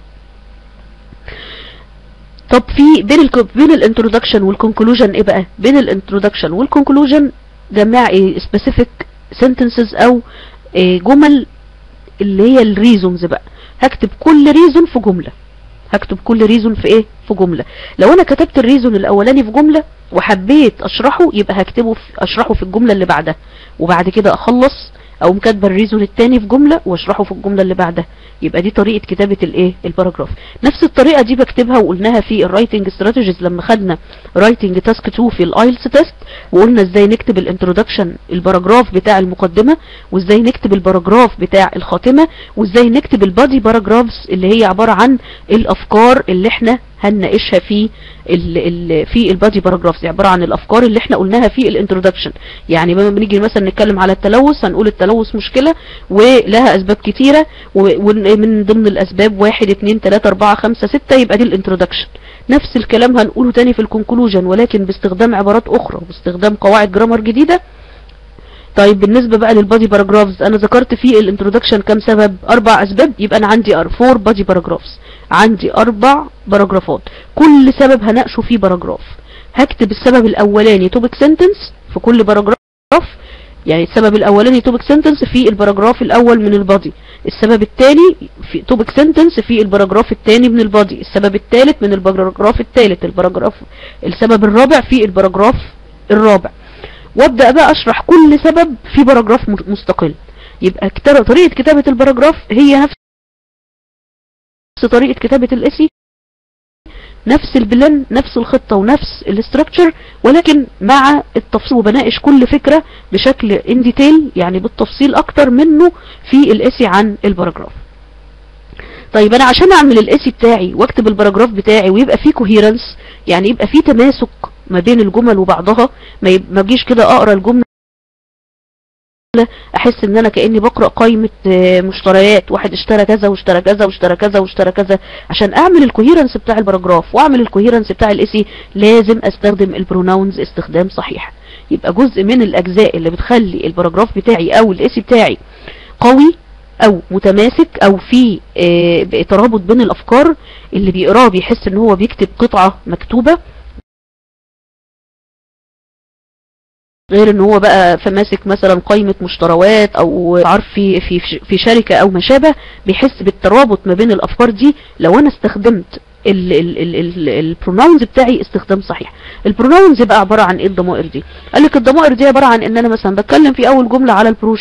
طب في بين ال بين الانترودكشن والكونكلوجن ايه بقى بين الانترودكشن والكونكلوجن جمع ايه سبيسيفيك سنتنسز او إيه جمل اللي هي الريزونز بقى هكتب كل ريزون في جملة هكتب كل ريزون في ايه في جملة لو انا كتبت الريزون الاولاني في جملة وحبيت اشرحه يبقى هكتبه في اشرحه في الجملة اللي بعدها وبعد كده اخلص او مكاتبه الريزون التاني في جملة واشرحه في الجملة اللي بعدها يبقى دي طريقة كتابة الايه الباراجراف نفس الطريقة دي بكتبها وقلناها في الرايتنج استراتيجيز لما خدنا رايتنج تاسك 2 في الايلتس تيست وقلنا ازاي نكتب الانترودكشن الباراجراف بتاع المقدمة وازاي نكتب الباراجراف بتاع الخاتمة وازاي نكتب البادي باراجرافز اللي هي عبارة عن الافكار اللي احنا هنناقشها في ال ال في البادي باراجرافز عبارة عن الافكار اللي احنا قلناها في الانترودكشن يعني لما بنيجي مثلا نتكلم على التلوث هنقول التلوث مشكلة ولها اسباب كتيرة ومن ضمن الاسباب واحد اتنين تلاتة اربعة خمسة ستة يبقى دي الانترودكشن نفس الكلام هنقوله تاني في الكونكلوجن ولكن باستخدام عبارات اخرى باستخدام قواعد جرامر جديدة طيب بالنسبة بقى للبادي باراجرافز انا ذكرت في الانترودكشن كام سبب اربع اسباب يبقى انا عندي ار فور بادي باراجرافز عندي اربع باراجرافات كل سبب هناقشه فيه باراجراف هكتب السبب الاولاني توبيك سنتنس في كل باراجراف يعني السبب الاولاني توبيك سنتنس في الباراجراف الاول من البادي السبب الثاني في توبيك سنتنس في الباراجراف الثاني من البادي السبب الثالث من الباراجراف الثالث الباراجراف السبب الرابع في الباراجراف الرابع وابدا بقى اشرح كل سبب في باراجراف مستقل يبقى كتاب طريقه كتابه الباراجراف هي نفس طريقه كتابه الاسي نفس البلان نفس الخطة ونفس الاستراكشر ولكن مع التفصيل وبناقش كل فكرة بشكل ان ديتيل يعني بالتفصيل اكتر منه في الاسي عن الباراجراف طيب انا عشان اعمل الاسي بتاعي واكتب الباراجراف بتاعي ويبقى فيه كوهيرنس يعني يبقى فيه تماسك ما بين الجمل وبعضها ما اجيش كده اقرا الجملة احس ان انا كاني بقرا قائمه مشتريات واحد اشترى كذا واشترى كذا واشترى كذا واشترى كذا عشان اعمل الكوهيرنس بتاع الباراجراف واعمل الكوهيرنس بتاع الاسي لازم استخدم البروناونز استخدام صحيح يبقى جزء من الاجزاء اللي بتخلي الباراجراف بتاعي او الاسي بتاعي قوي او متماسك او في اه ترابط بين الافكار اللي بيقراه بيحس ان هو بيكتب قطعه مكتوبه غير ان هو بقى فماسك مثلا قائمة مشتريات او عارف في في في شركة او ما شابه بيحس بالترابط ما بين الافكار دي لو انا استخدمت البروناونز بتاعي استخدام صحيح البروناونز بقى عبارة عن ايه الضمائر دي قال لك الضمائر دي عبارة عن ان انا مثلا بتكلم في اول جملة على البروش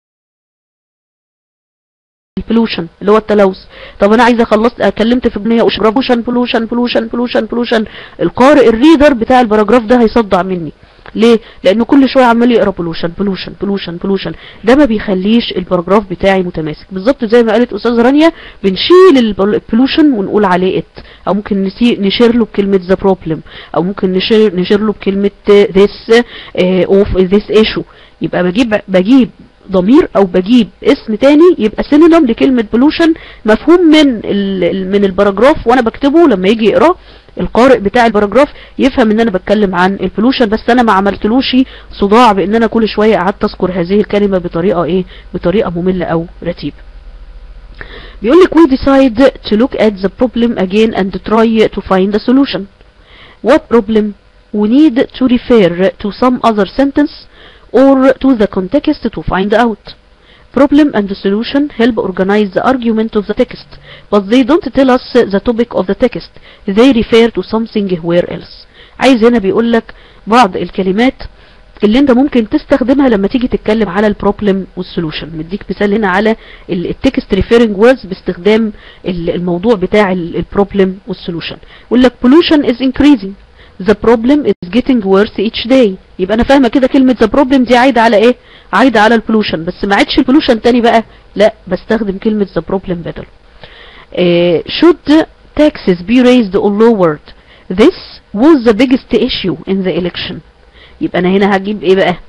البولوشن اللي هو التلوث طب انا عايزه اخلص اتكلمت في بنيه بولوشن بولوشن بولوشن بولوشن بولوشن القارئ الريدر بتاع الباراجراف ده هيصدع مني ليه لانه كل شويه عمال يقرا بولوشن بولوشن بولوشن بولوشن ده ما بيخليش الباراجراف بتاعي متماسك بالظبط زي ما قالت استاذه رانيا بنشيل البولوشن ونقول عليه ات او ممكن نشير له بكلمه ذا بروبلم او ممكن نشير نشير له بكلمه ذس اوف ذس ايشو يبقى بجيب بجيب ضمير او بجيب اسم تاني يبقى سينونيم لكلمة بولوشن مفهوم من من الباراجراف وانا بكتبه لما يجي يقراه القارئ بتاع الباراجراف يفهم ان انا بتكلم عن البولوشن بس انا ما عملتلوش صداع بان انا كل شوية قعدت اذكر هذه الكلمة بطريقة ايه بطريقة مملة او رتيبة بيقول لك we decide to look at the problem again and try to find a solution what problem we need to refer to some other sentence or to the context to find out problem and the solution help organize the argument of the text but they don't tell us the topic of the text they refer to something where else عايز هنا بيقول لك بعض الكلمات اللي انت ممكن تستخدمها لما تيجي تتكلم على البروبلم والسولوشن مديك مثال هنا على التكست ريفيرنج ووردز باستخدام الموضوع بتاع البروبلم والسولوشن يقول لك pollution is increasing the problem is getting worse each day يبقى انا فاهمه كده كلمه the problem دي عايده على ايه عايده على البولوشن بس ما عادش البولوشن تاني بقى لا بستخدم كلمه the problem بدل uh, should taxes be raised or lowered this was the biggest issue in the election يبقى انا هنا هجيب ايه بقى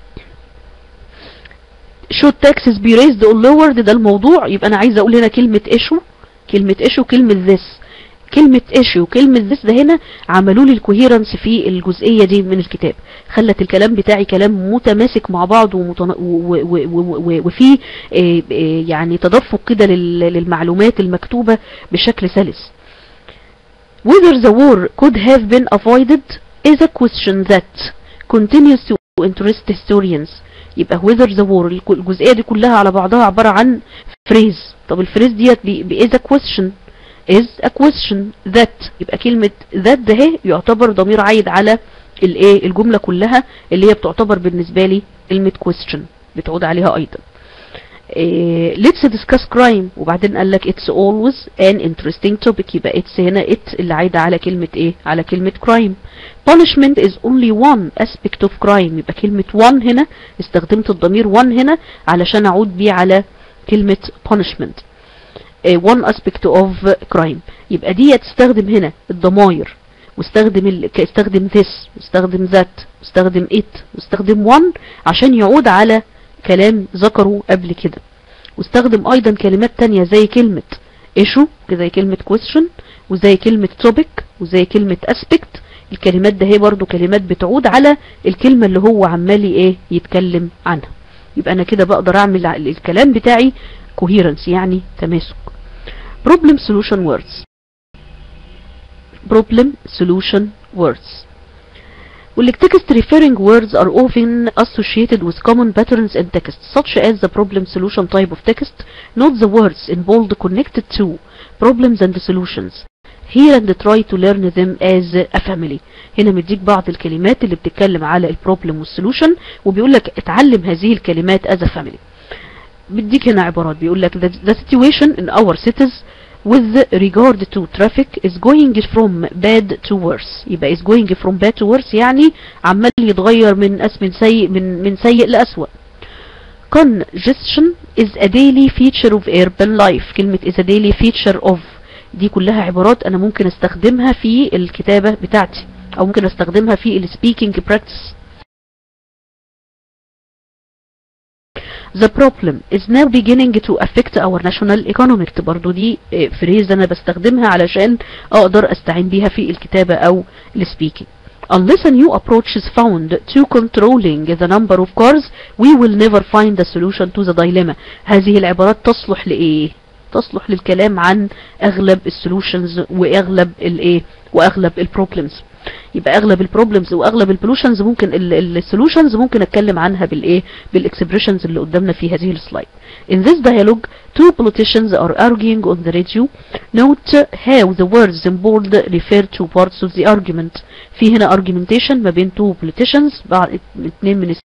should taxes be raised or lowered ده الموضوع يبقى انا عايزه اقول هنا كلمه issue كلمه issue كلمه this كلمة issue وكلمة this ده هنا عملوا لي الكوهيرنس في الجزئية دي من الكتاب خلت الكلام بتاعي كلام متماسك مع بعض ومتن... وفي يعني تدفق كده للمعلومات المكتوبة بشكل سلس whether the war could have been avoided is a question that continues to interest historians يبقى whether the war الجزئية دي كلها على بعضها عبارة عن فريز طب الفريز ديت is a question is a question that يبقى كلمة that ده هي يعتبر ضمير عايد على الايه الجملة كلها اللي هي بتعتبر بالنسبة لي كلمة question بتعود عليها ايضا إيه let's discuss crime وبعدين قال لك it's always an interesting topic يبقى it's هنا it اللي عايدة على كلمة ايه على كلمة crime punishment is only one aspect of crime يبقى كلمة one هنا استخدمت الضمير one هنا علشان اعود بيه على كلمة punishment one aspect of crime يبقى دي تستخدم هنا الضماير واستخدم ال... استخدم this واستخدم that واستخدم it واستخدم one عشان يعود على كلام ذكره قبل كده واستخدم ايضا كلمات تانية زي كلمة issue زي كلمة question وزي كلمة topic وزي كلمة aspect الكلمات ده هي برضو كلمات بتعود على الكلمة اللي هو عمال ايه يتكلم عنها يبقى انا كده بقدر اعمل الكلام بتاعي coherence يعني تماسك problem solution words problem solution words واللي text referring words are often associated with common patterns in text such as the problem solution type of text not the words in bold connected to problems and solutions here and try to learn them as a family هنا مديك بعض الكلمات اللي بتتكلم على البروبلم والسولوشن وبيقول لك اتعلم هذه الكلمات as a family بيديك هنا عبارات بيقول لك the, the situation in our cities with regard to traffic is going from bad to worse يبقى is going from bad to worse يعني عمال يتغير من أس من سيء من من سيء لأسوأ congestion is a daily feature of urban life كلمة is a daily feature of دي كلها عبارات أنا ممكن استخدمها في الكتابة بتاعتي أو ممكن استخدمها في ال speaking practice The problem is now beginning to affect our national economy برضو دي فريز انا بستخدمها علشان اقدر استعين بيها في الكتابة او السبيكينج Unless a new approach is found to controlling the number of cars, we will never find a solution to the dilemma. هذه العبارات تصلح لإيه؟ تصلح للكلام عن أغلب السولوشنز وأغلب الإيه؟ وأغلب البروبلمز. يبقى اغلب البروبلمز واغلب البولوشنز ممكن السولوشنز ممكن اتكلم عنها بالايه بالاكسبريشنز اللي قدامنا في هذه السلايد In this dialogue, two politicians are arguing on the radio. Note how the words in bold refer to parts of the argument. في هنا argumentation ما بين two politicians بعض اثنين من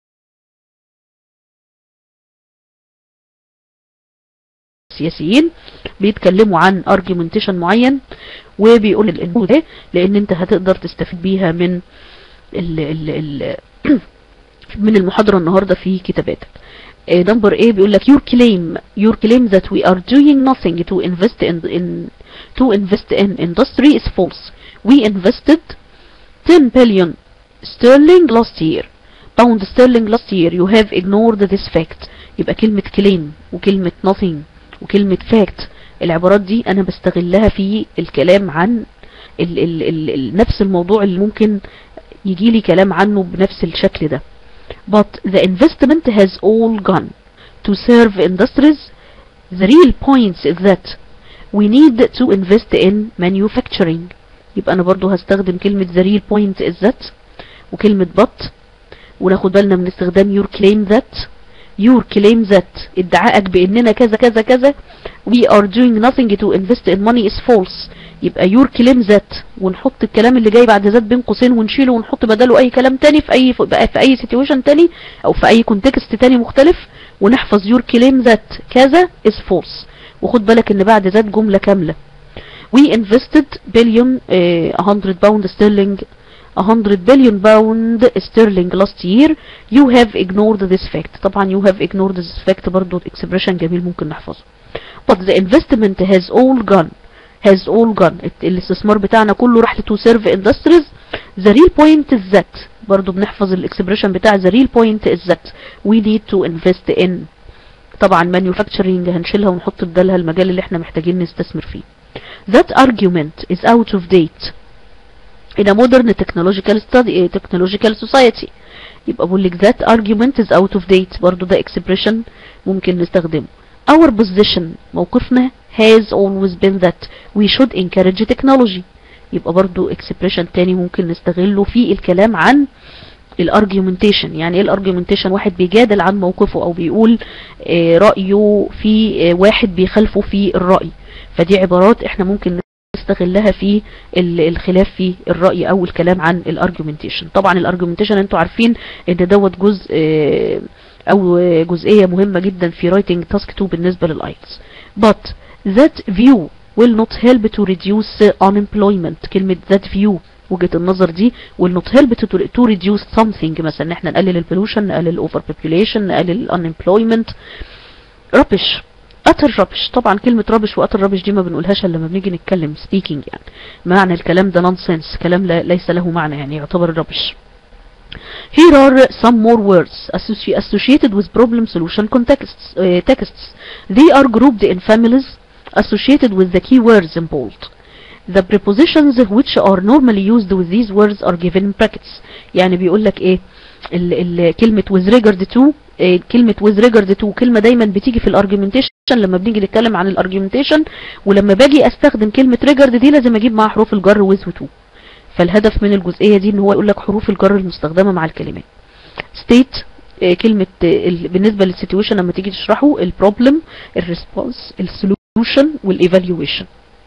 السياسيين بيتكلموا عن argumentation معين وبيقول الانبو ده لان انت هتقدر تستفيد بيها من ال ال ال من المحاضرة النهاردة في كتاباتك نمبر A بيقول لك your claim your claim that we are doing nothing to invest in, in to invest in industry is false we invested 10 billion sterling last year pound sterling last year you have ignored this fact يبقى كلمة claim وكلمة nothing وكلمة fact العبارات دي انا بستغلها في الكلام عن ال ال ال ال نفس الموضوع اللي ممكن يجي لي كلام عنه بنفس الشكل ده but the investment has all gone to serve industries the real point is that we need to invest in manufacturing يبقى انا برضو هستخدم كلمة the real point is that وكلمة but وناخد بالنا من استخدام your claim that your claim that ادعائك باننا كذا كذا كذا we are doing nothing to invest in money is false يبقى your claim that ونحط الكلام اللي جاي بعد ذات بين قوسين ونشيله ونحط بداله اي كلام تاني في اي بقى في اي situation تاني او في اي context تاني مختلف ونحفظ your claim that كذا is false وخد بالك ان بعد ذات جملة كاملة we invested billion uh, 100 pound sterling 100 billion pound sterling last year you have ignored this fact طبعا you have ignored this fact برضو expression جميل ممكن نحفظه but the investment has all gone has all gone الاستثمار بتاعنا كله راح to serve industries the real point is that برضو بنحفظ الاكسبريشن بتاع the real point is that we need to invest in طبعا manufacturing هنشيلها ونحط بدالها المجال اللي احنا محتاجين نستثمر فيه that argument is out of date in a modern technological study technological society يبقى بقول لك that argument is out of date برضو ده expression ممكن نستخدمه our position موقفنا has always been that we should encourage technology يبقى برضو expression تاني ممكن نستغله في الكلام عن الارجيومنتيشن يعني ايه الارجيومنتيشن واحد بيجادل عن موقفه او بيقول آه رأيه في آه واحد بيخالفه في الرأي فدي عبارات احنا ممكن نستغلها في الخلاف في الرأي او الكلام عن الارجيومنتيشن طبعا الارجيومنتيشن انتوا عارفين ان دوت جزء آه او جزئية مهمة جدا في writing task 2 بالنسبة للايتس but that view will not help to reduce unemployment كلمة that view وجهة النظر دي will not help to, to reduce something مثلا ان احنا نقلل البولوشن نقلل الاوفر population نقلل الانemployment rubbish utter rubbish طبعا كلمة rubbish و utter rubbish دي ما بنقولهاش الا لما بنيجي نتكلم speaking يعني معنى الكلام ده nonsense كلام لا ليس له معنى يعني يعتبر rubbish Here are some more words associated with problem solution contexts, uh, texts. They are grouped in families associated with the keywords in bold. The prepositions which are normally used with these words are given in brackets. يعني بيقول لك ايه ال ال كلمة with regard to إيه كلمة with regard to كلمة دايما بتيجي في الارجيومنتيشن لما بنيجي نتكلم عن الارجيومنتيشن ولما باجي استخدم كلمة regard دي لازم اجيب معاها حروف الجر with و to فالهدف من الجزئية دي ان هو يقول لك حروف الجر المستخدمة مع الكلمات state إيه كلمة إيه بالنسبة للسيتويشن لما تيجي تشرحه البروبلم الريسبونس السولوشن والايفالويشن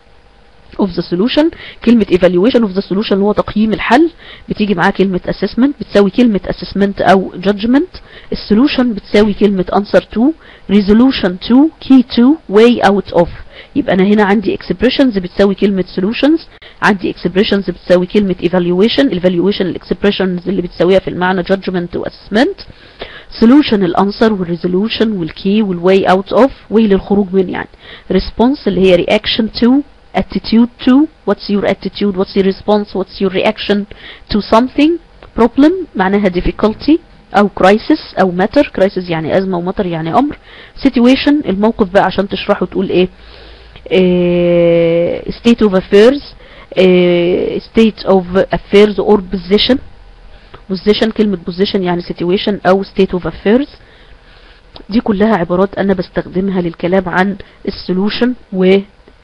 of the solution كلمة evaluation of the solution اللي هو تقييم الحل بتيجي معاه كلمة assessment بتساوي كلمة assessment أو judgment السولوشن بتساوي كلمة answer to resolution to key to way out of يبقى أنا هنا عندي expressions بتساوي كلمة solutions عندي expressions بتساوي كلمة evaluation evaluation الاكسبريشنز اللي بتساويها في المعنى judgment و assessment solution الانسر والresolution والكي والواي out of way للخروج من يعني response اللي هي reaction to attitude to what's your attitude what's your response what's your reaction to something problem معناها difficulty او crisis او matter crisis يعني ازمة ومطر يعني امر situation الموقف بقى عشان تشرحه تقول ايه, إيه state of affairs إيه state of affairs or position position كلمة position يعني situation او state of affairs دي كلها عبارات انا بستخدمها للكلام عن السولوشن و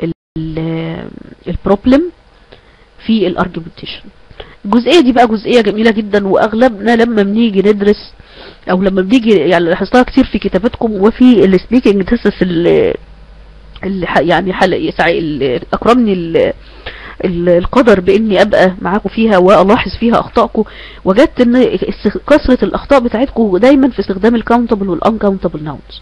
البروبلم في الارجيومنتيشن الجزئيه دي بقى جزئيه جميله جدا واغلبنا لما بنيجي ندرس او لما بنيجي يعني لاحظتها كتير في كتاباتكم وفي السبيكنج تيسس اللي يعني حل اكرمني القدر باني ابقى معاكم فيها والاحظ فيها اخطائكم وجدت ان كثره الاخطاء بتاعتكم دايما في استخدام الكاونتبل والانكاونتبل ناونز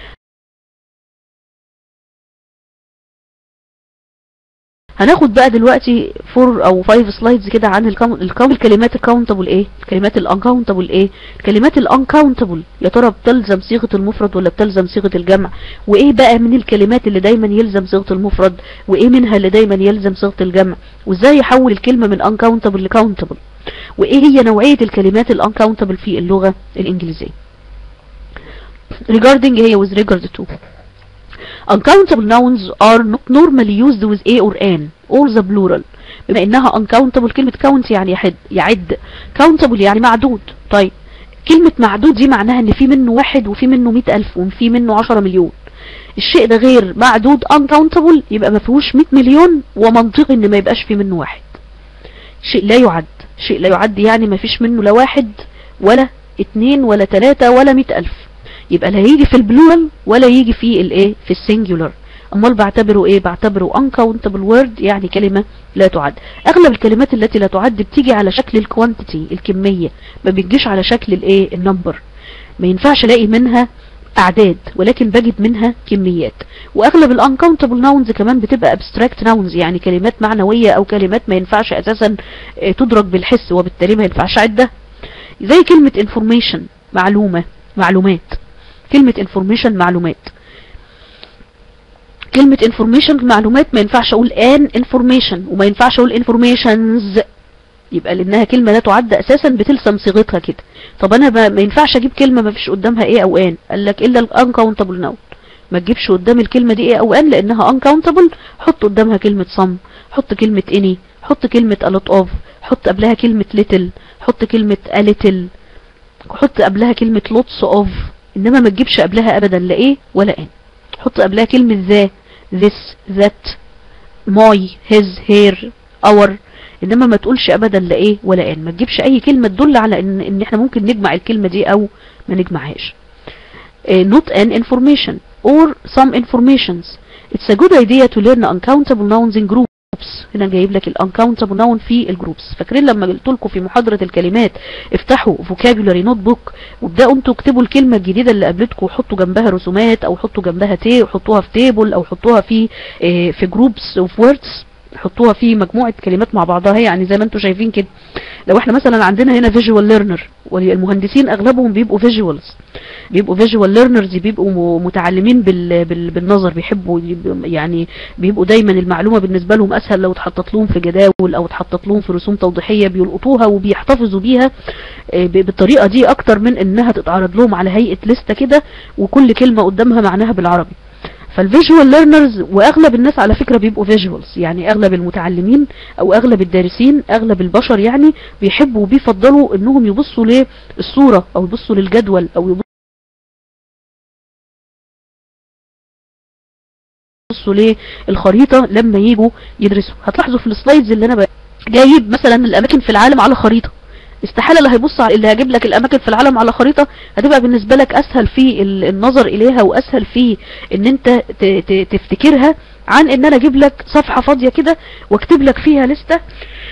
هناخد بقى دلوقتي فور او فايف سلايدز كده عن الكاونت الكاونت الكلمات الكاونتبل ايه الكلمات الانكاونتبل ايه الكلمات الانكاونتبل يا ترى بتلزم صيغه المفرد ولا بتلزم صيغه الجمع وايه بقى من الكلمات اللي دايما يلزم صيغه المفرد وايه منها اللي دايما يلزم صيغه الجمع وازاي احول الكلمه من انكاونتبل لكاونتبل وايه هي نوعيه الكلمات الانكاونتبل في اللغه الانجليزيه regarding هي with regard to uncountable nouns are not normally used with a or an or the plural بما انها uncountable كلمة count يعني يحد يعد countable يعني معدود طيب كلمة معدود دي معناها ان في منه واحد وفي منه مئة الف وفي منه عشرة مليون الشيء ده غير معدود uncountable يبقى ما فيهوش 100 مليون ومنطقي ان ما يبقاش فيه منه واحد شيء لا يعد شيء لا يعد يعني ما فيش منه لا واحد ولا اتنين ولا تلاتة ولا مئة الف يبقى لا يجي في البلورال ولا يجي في الايه في السنجولار امال بعتبره ايه بعتبره uncountable word يعني كلمة لا تعد اغلب الكلمات التي لا تعد بتيجي على شكل الكوانتيتي الكمية ما بتجيش على شكل الايه النمبر ما ينفعش الاقي منها اعداد ولكن بجد منها كميات واغلب الانكاونتبل ناونز كمان بتبقى abstract ناونز يعني كلمات معنوية او كلمات ما ينفعش اساسا اه تدرك بالحس وبالتالي ما ينفعش عدها زي كلمة information معلومة معلومات كلمة information معلومات كلمة information معلومات ما ينفعش اقول an information وما ينفعش اقول informations يبقى لانها كلمة لا تعد اساسا بتلسم صيغتها كده طب انا ما ينفعش اجيب كلمة ما فيش قدامها ايه او ان قال لك الا uncountable noun ما تجيبش قدام الكلمة دي ايه او ان لانها uncountable حط قدامها كلمة some حط كلمة any حط كلمة a lot of حط قبلها كلمة little حط كلمة a little حط قبلها كلمة lots of انما ما تجيبش قبلها ابدا لا ايه ولا ان حط قبلها كلمة ذا this that my his her our انما ما تقولش ابدا لا ايه ولا ان ما تجيبش اي كلمة تدل على ان, إن احنا ممكن نجمع الكلمة دي او ما نجمعهاش uh, not an information or some informations it's a good idea to learn uncountable nouns in groups هنا جايب لك uncountable noun في الجروبس فاكرين لما قلت لكم في محاضرة الكلمات افتحوا vocabulary notebook وابداوا انتوا اكتبوا الكلمة الجديدة اللي قابلتكم وحطوا جنبها رسومات او حطوا جنبها تي وحطوها في تيبل او حطوها في اه في جروبس اوف ووردز حطوها في مجموعة كلمات مع بعضها يعني زي ما انتم شايفين كده لو احنا مثلا عندنا هنا فيجوال ليرنر والمهندسين اغلبهم بيبقوا فيجوالز بيبقوا فيجوال ليرنرز بيبقوا متعلمين بال بال بالنظر بيحبوا يعني بيبقوا دايما المعلومة بالنسبة لهم اسهل لو اتحطت لهم في جداول او اتحطت لهم في رسوم توضيحية بيلقطوها وبيحتفظوا بيها بالطريقة دي اكتر من انها تتعرض لهم على هيئة لستة كده وكل كلمة قدامها معناها بالعربي فالفيجوال ليرنرز واغلب الناس على فكرة بيبقوا فيجوالز يعني اغلب المتعلمين او اغلب الدارسين اغلب البشر يعني بيحبوا وبيفضلوا انهم يبصوا للصورة او يبصوا للجدول او يبصوا للخريطة لما يجوا يدرسوا هتلاحظوا في السلايدز اللي انا جايب مثلا الاماكن في العالم على خريطة استحالة اللي هيبص على اللي هجيب لك الاماكن في العالم على خريطة هتبقى بالنسبة لك اسهل في النظر اليها واسهل في ان انت تفتكرها عن ان انا اجيب لك صفحة فاضية كده واكتب لك فيها لستة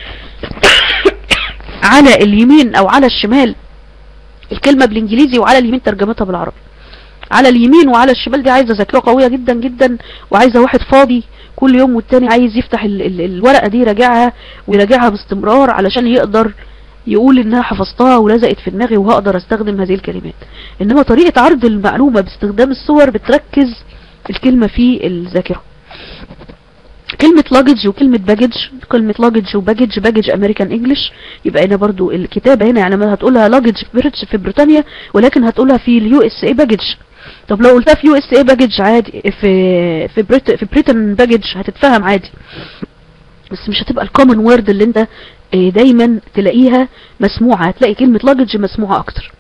على اليمين او على الشمال الكلمة بالانجليزي وعلى اليمين ترجمتها بالعربي على اليمين وعلى الشمال دي عايزة ذاكرة قوية جدا جدا وعايزة واحد فاضي كل يوم والتاني عايز يفتح ال ال الورقة دي يراجعها ويراجعها باستمرار علشان يقدر يقول انها حفظتها ولزقت في دماغي وهقدر استخدم هذه الكلمات انما طريقة عرض المعلومة باستخدام الصور بتركز الكلمة في الذاكرة كلمة luggage وكلمة baggage كلمة luggage وباجج باجج امريكان انجلش يبقى هنا برضو الكتابة هنا يعني ما هتقولها luggage في بريطانيا ولكن هتقولها في اليو اس اي باجج طب لو قلتها في يو اس اي باجج عادي في في بريت في بريتن باجج هتتفهم عادي بس مش هتبقى الكومن وورد اللي انت دايما تلاقيها مسموعة هتلاقي كلمة لاجج مسموعة اكتر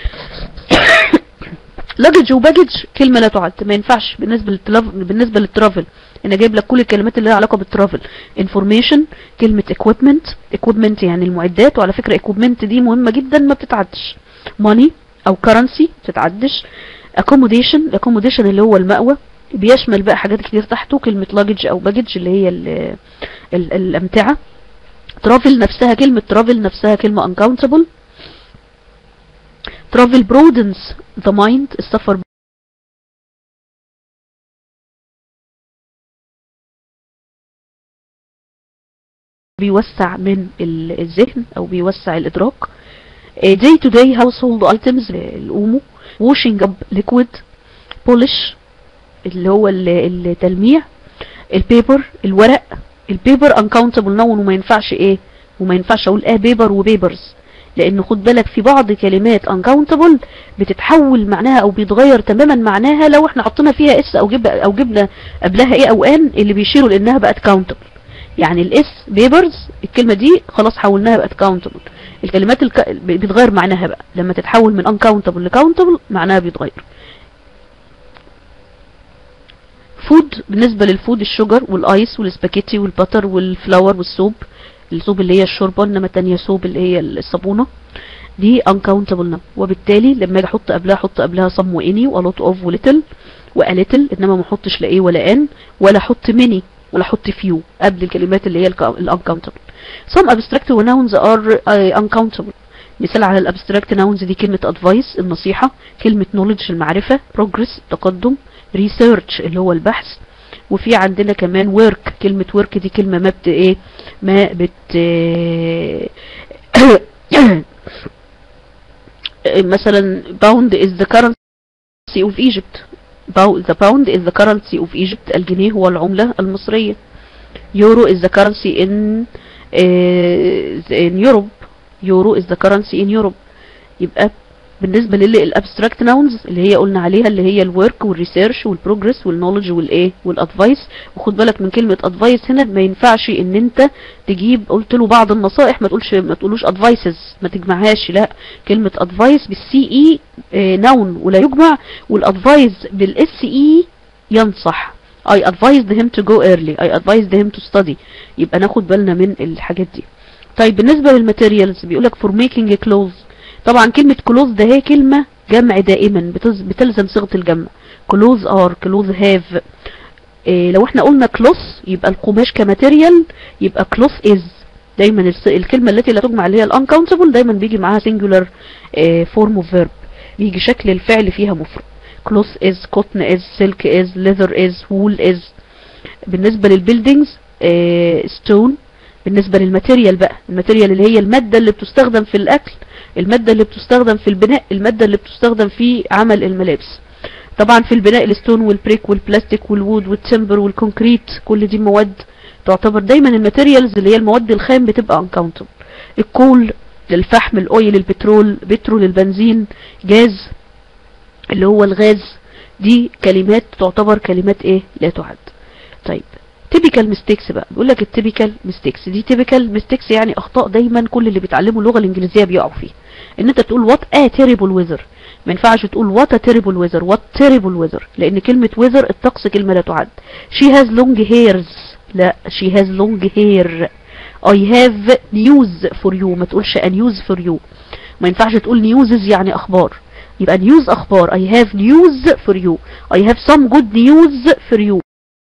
لاجج وباجج كلمة لا تعد ما ينفعش بالنسبة للتلاف... بالنسبة للترافل انا جايب لك كل الكلمات اللي لها علاقة بالترافل information كلمة equipment equipment يعني المعدات وعلى فكرة equipment دي مهمة جدا ما بتتعدش money او currency ما بتتعدش accommodation accommodation اللي هو المأوى بيشمل بقى حاجات كتير تحته كلمة لاجج او باجج اللي هي ال ال الامتعة ترافل نفسها كلمة ترافل نفسها كلمة uncountable travel broadens the mind السفر بيوسع من الذهن او بيوسع الادراك day to day household items الأومو washing up liquid polish اللي هو التلميع البيبر الورق البيبر uncountable noun وما ينفعش ايه وما ينفعش اقول اه بيبر وبيبرز لان خد بالك في بعض كلمات uncountable بتتحول معناها او بيتغير تماما معناها لو احنا حطينا فيها اس او جب او جبنا قبلها ايه او ان اللي بيشيروا لانها بقت countable يعني الاس بيبرز الكلمة دي خلاص حولناها بقت countable الكلمات الك... بيتغير معناها بقى لما تتحول من uncountable لcountable معناها بيتغير الفود بالنسبة للفود الشوجر والايس والسباكيتي والبتر والفلاور والسوب السوب اللي هي الشوربة انما التانية سوب اللي هي الصابونة دي uncountable number وبالتالي لما اجي احط قبلها احط قبلها some واني و a lot of و little و a little انما ما احطش لا ايه ولا ان ولا احط many ولا احط few قبل الكلمات اللي هي ال uncountable some abstract nouns are uh, uncountable مثال على الابستراكت nouns دي كلمة advice النصيحة كلمة knowledge المعرفة progress التقدم research اللي هو البحث وفي عندنا كمان work كلمة work دي كلمة ما بت ايه ما بت مثلا pound is the currency of Egypt the pound is the currency of Egypt الجنيه هو العملة المصرية euro is the currency in uh, in Europe euro is the currency in Europe يبقى بالنسبة للابستراكت ناونز اللي هي قلنا عليها اللي هي الورك والريسيرش والبروجرس والنولج والايه والادفايس وخد بالك من كلمة ادفايس هنا ما ينفعش ان انت تجيب قلت له بعض النصائح ما تقولش ما تقولوش ادفايسز ما تجمعهاش لا كلمة ادفايس بالسي اي ناون ولا يجمع والادفايس بالاس اي ينصح I advised him to go early I advised him to study يبقى ناخد بالنا من الحاجات دي طيب بالنسبة للماتيريالز بيقولك for making clothes طبعا كلمة كلوز ده هي كلمة جمع دائما بتلزم صيغة الجمع كلوز ار كلوز هاف إيه لو احنا قلنا كلوس يبقى القماش كماتيريال يبقى كلوس از دايما الكلمة التي لا تجمع اللي هي الانكاونتبل دايما بيجي معاها singular فورم اوف فيرب بيجي شكل الفعل فيها مفرد كلوس از كوتن از سلك از ليذر از وول از بالنسبة للبيلدينجز ستون بالنسبة للماتيريال بقى الماتيريال اللي هي المادة اللي بتستخدم في الاكل المادة اللي بتستخدم في البناء المادة اللي بتستخدم في عمل الملابس طبعا في البناء الستون والبريك والبلاستيك والوود والتمبر والكونكريت كل دي مواد تعتبر دايما الماتيريالز اللي هي المواد الخام بتبقى uncountable الكول الفحم الاويل البترول بترول البنزين جاز اللي هو الغاز دي كلمات تعتبر كلمات ايه لا تعد طيب typical mistakes بقى بيقول لك التيبيكال mistakes دي typical mistakes يعني اخطاء دايما كل اللي بيتعلموا اللغه الانجليزيه بيقعوا فيها ان انت تقول what a terrible weather ما ينفعش تقول what a terrible weather what terrible weather لان كلمه weather الطقس كلمه لا تعد she has long hairs لا she has long hair I have news for you ما تقولش a news for you ما ينفعش تقول newses يعني اخبار يبقى news اخبار I have news for you I have some good news for you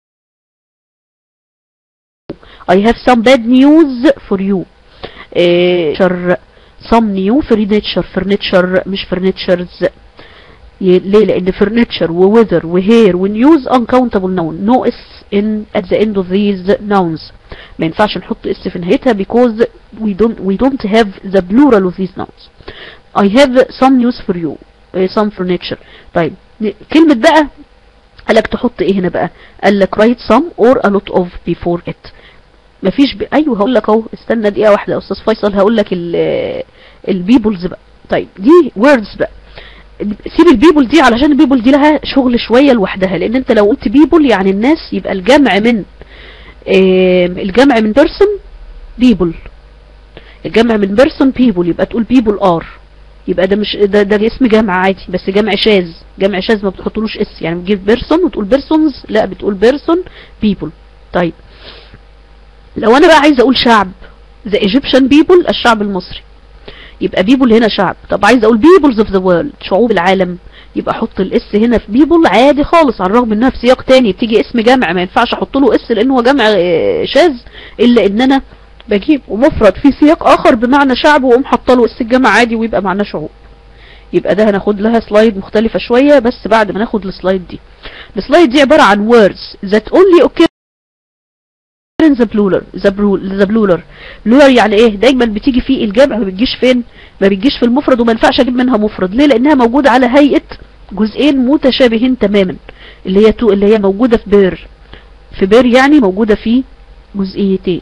I have some bad news for you إيه شر some new furniture furniture مش furnitures ليه لان furniture و weather و hair و news uncountable noun no s in at the end of these nouns ما ينفعش نحط اس في نهايتها because we don't we don't have the plural of these nouns I have some news for you some furniture طيب كلمة بقى قالك تحط ايه هنا بقى قالك write some or a lot of before it مفيش ب... ايوه هقول لك اهو استنى دقيقه واحده يا استاذ فيصل هقول لك البيبلز بقى طيب دي ووردز بقى سيب البيبل دي علشان البيبل دي لها شغل شويه لوحدها لان انت لو قلت بيبل يعني الناس يبقى الجمع من آه الجمع من بيرسون بيبل الجمع من بيرسون بيبل يبقى تقول بيبل ار يبقى ده مش ده, ده اسم جمع عادي بس جمع شاذ جمع شاذ ما بتحطلوش اس يعني بتجيب بيرسون وتقول بيرسونز لا بتقول بيرسون بيبل طيب لو انا بقى عايزه اقول شعب the Egyptian people الشعب المصري يبقى بيبل هنا شعب طب عايزه اقول peoples of the world شعوب العالم يبقى احط الاس هنا في بيبل عادي خالص على الرغم انها في سياق تاني بتيجي اسم جمع ما ينفعش احط له اس لان هو جمع شاذ الا ان انا بجيب ومفرد في سياق اخر بمعنى شعب واقوم حاطه له اس الجمع عادي ويبقى معناه شعوب يبقى ده هناخد لها سلايد مختلفه شويه بس بعد ما ناخد السلايد دي السلايد دي عباره عن words that only occur ذا بلولر ذا بلولر بلولر يعني ايه دايما بتيجي فيه الجمع ما بتجيش فين ما بتجيش في المفرد وما ينفعش اجيب منها مفرد ليه لانها موجوده على هيئه جزئين متشابهين تماما اللي هي تو اللي هي موجوده في بير في بير يعني موجوده في جزئيتين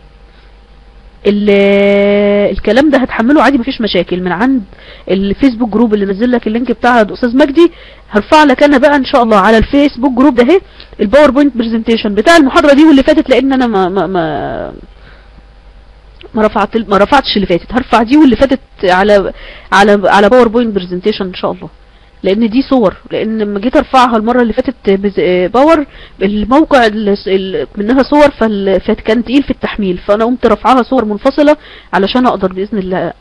الكلام ده هتحمله عادي مفيش مشاكل من عند الفيسبوك جروب اللي نزل لك اللينك بتاعها استاذ مجدي هرفع لك انا بقى ان شاء الله على الفيسبوك جروب ده اهي الباوربوينت برزنتيشن بتاع المحاضره دي واللي فاتت لان انا ما ما ما ما رفعت ما رفعتش اللي فاتت هرفع دي واللي فاتت على على على باوربوينت برزنتيشن ان شاء الله لان دي صور لان لما جيت ارفعها المره اللي فاتت بز- آه، باور الموقع ال- ال- منها صور فال- فكان تقيل في التحميل فانا قمت رافعاها صور منفصله علشان اقدر باذن الله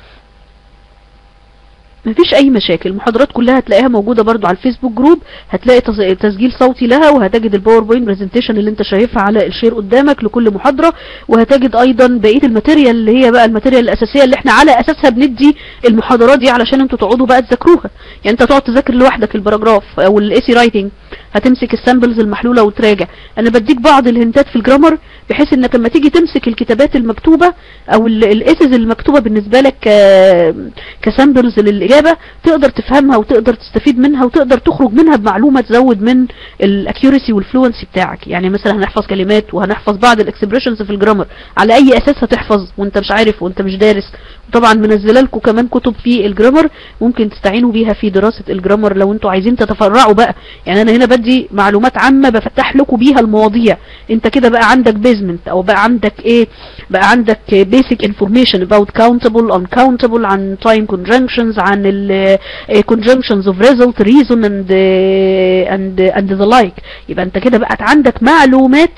مفيش اي مشاكل المحاضرات كلها هتلاقيها موجوده برضو على الفيسبوك جروب هتلاقي تس- تسجيل صوتي لها وهتجد الباوربوينت برزنتيشن اللي انت شايفها على الشير قدامك لكل محاضره وهتجد ايضا بقيه الماتيريال اللي هي بقى الماتيريال الاساسيه اللي احنا على اساسها بندي المحاضرات دي علشان انتوا تقعدوا بقى تذاكروها يعني انت تقعد تذاكر لوحدك الباراجراف او الايسي رايتنج هتمسك السامبلز المحلوله وتراجع انا بديك بعض الهنتات في الجرامر بحيث انك لما تيجي تمسك الكتابات المكتوبه او الايسز المكتوبه بالنسبه لك ك- كسامبلز للاجابه تقدر تفهمها وتقدر تستفيد منها وتقدر تخرج منها بمعلومه تزود من الاكيورسي والفلوينسي بتاعك يعني مثلا هنحفظ كلمات وهنحفظ بعض الاكسبريشنز في الجرامر على اي اساس هتحفظ وانت مش عارف وانت مش دارس وطبعا منزله لكم كمان كتب في الجرامر ممكن تستعينوا بيها في دراسه الجرامر لو انتوا عايزين تتفرعوا بقى يعني انا هنا بدي معلومات عامه بفتح لكم بيها المواضيع انت كده بقى عندك بيزمنت او بقى عندك ايه بقى عندك basic information about countable uncountable عن time conjunctions عن ال eh, conjunctions of result reason and eh, and and the like يبقى انت كده بقت عندك معلومات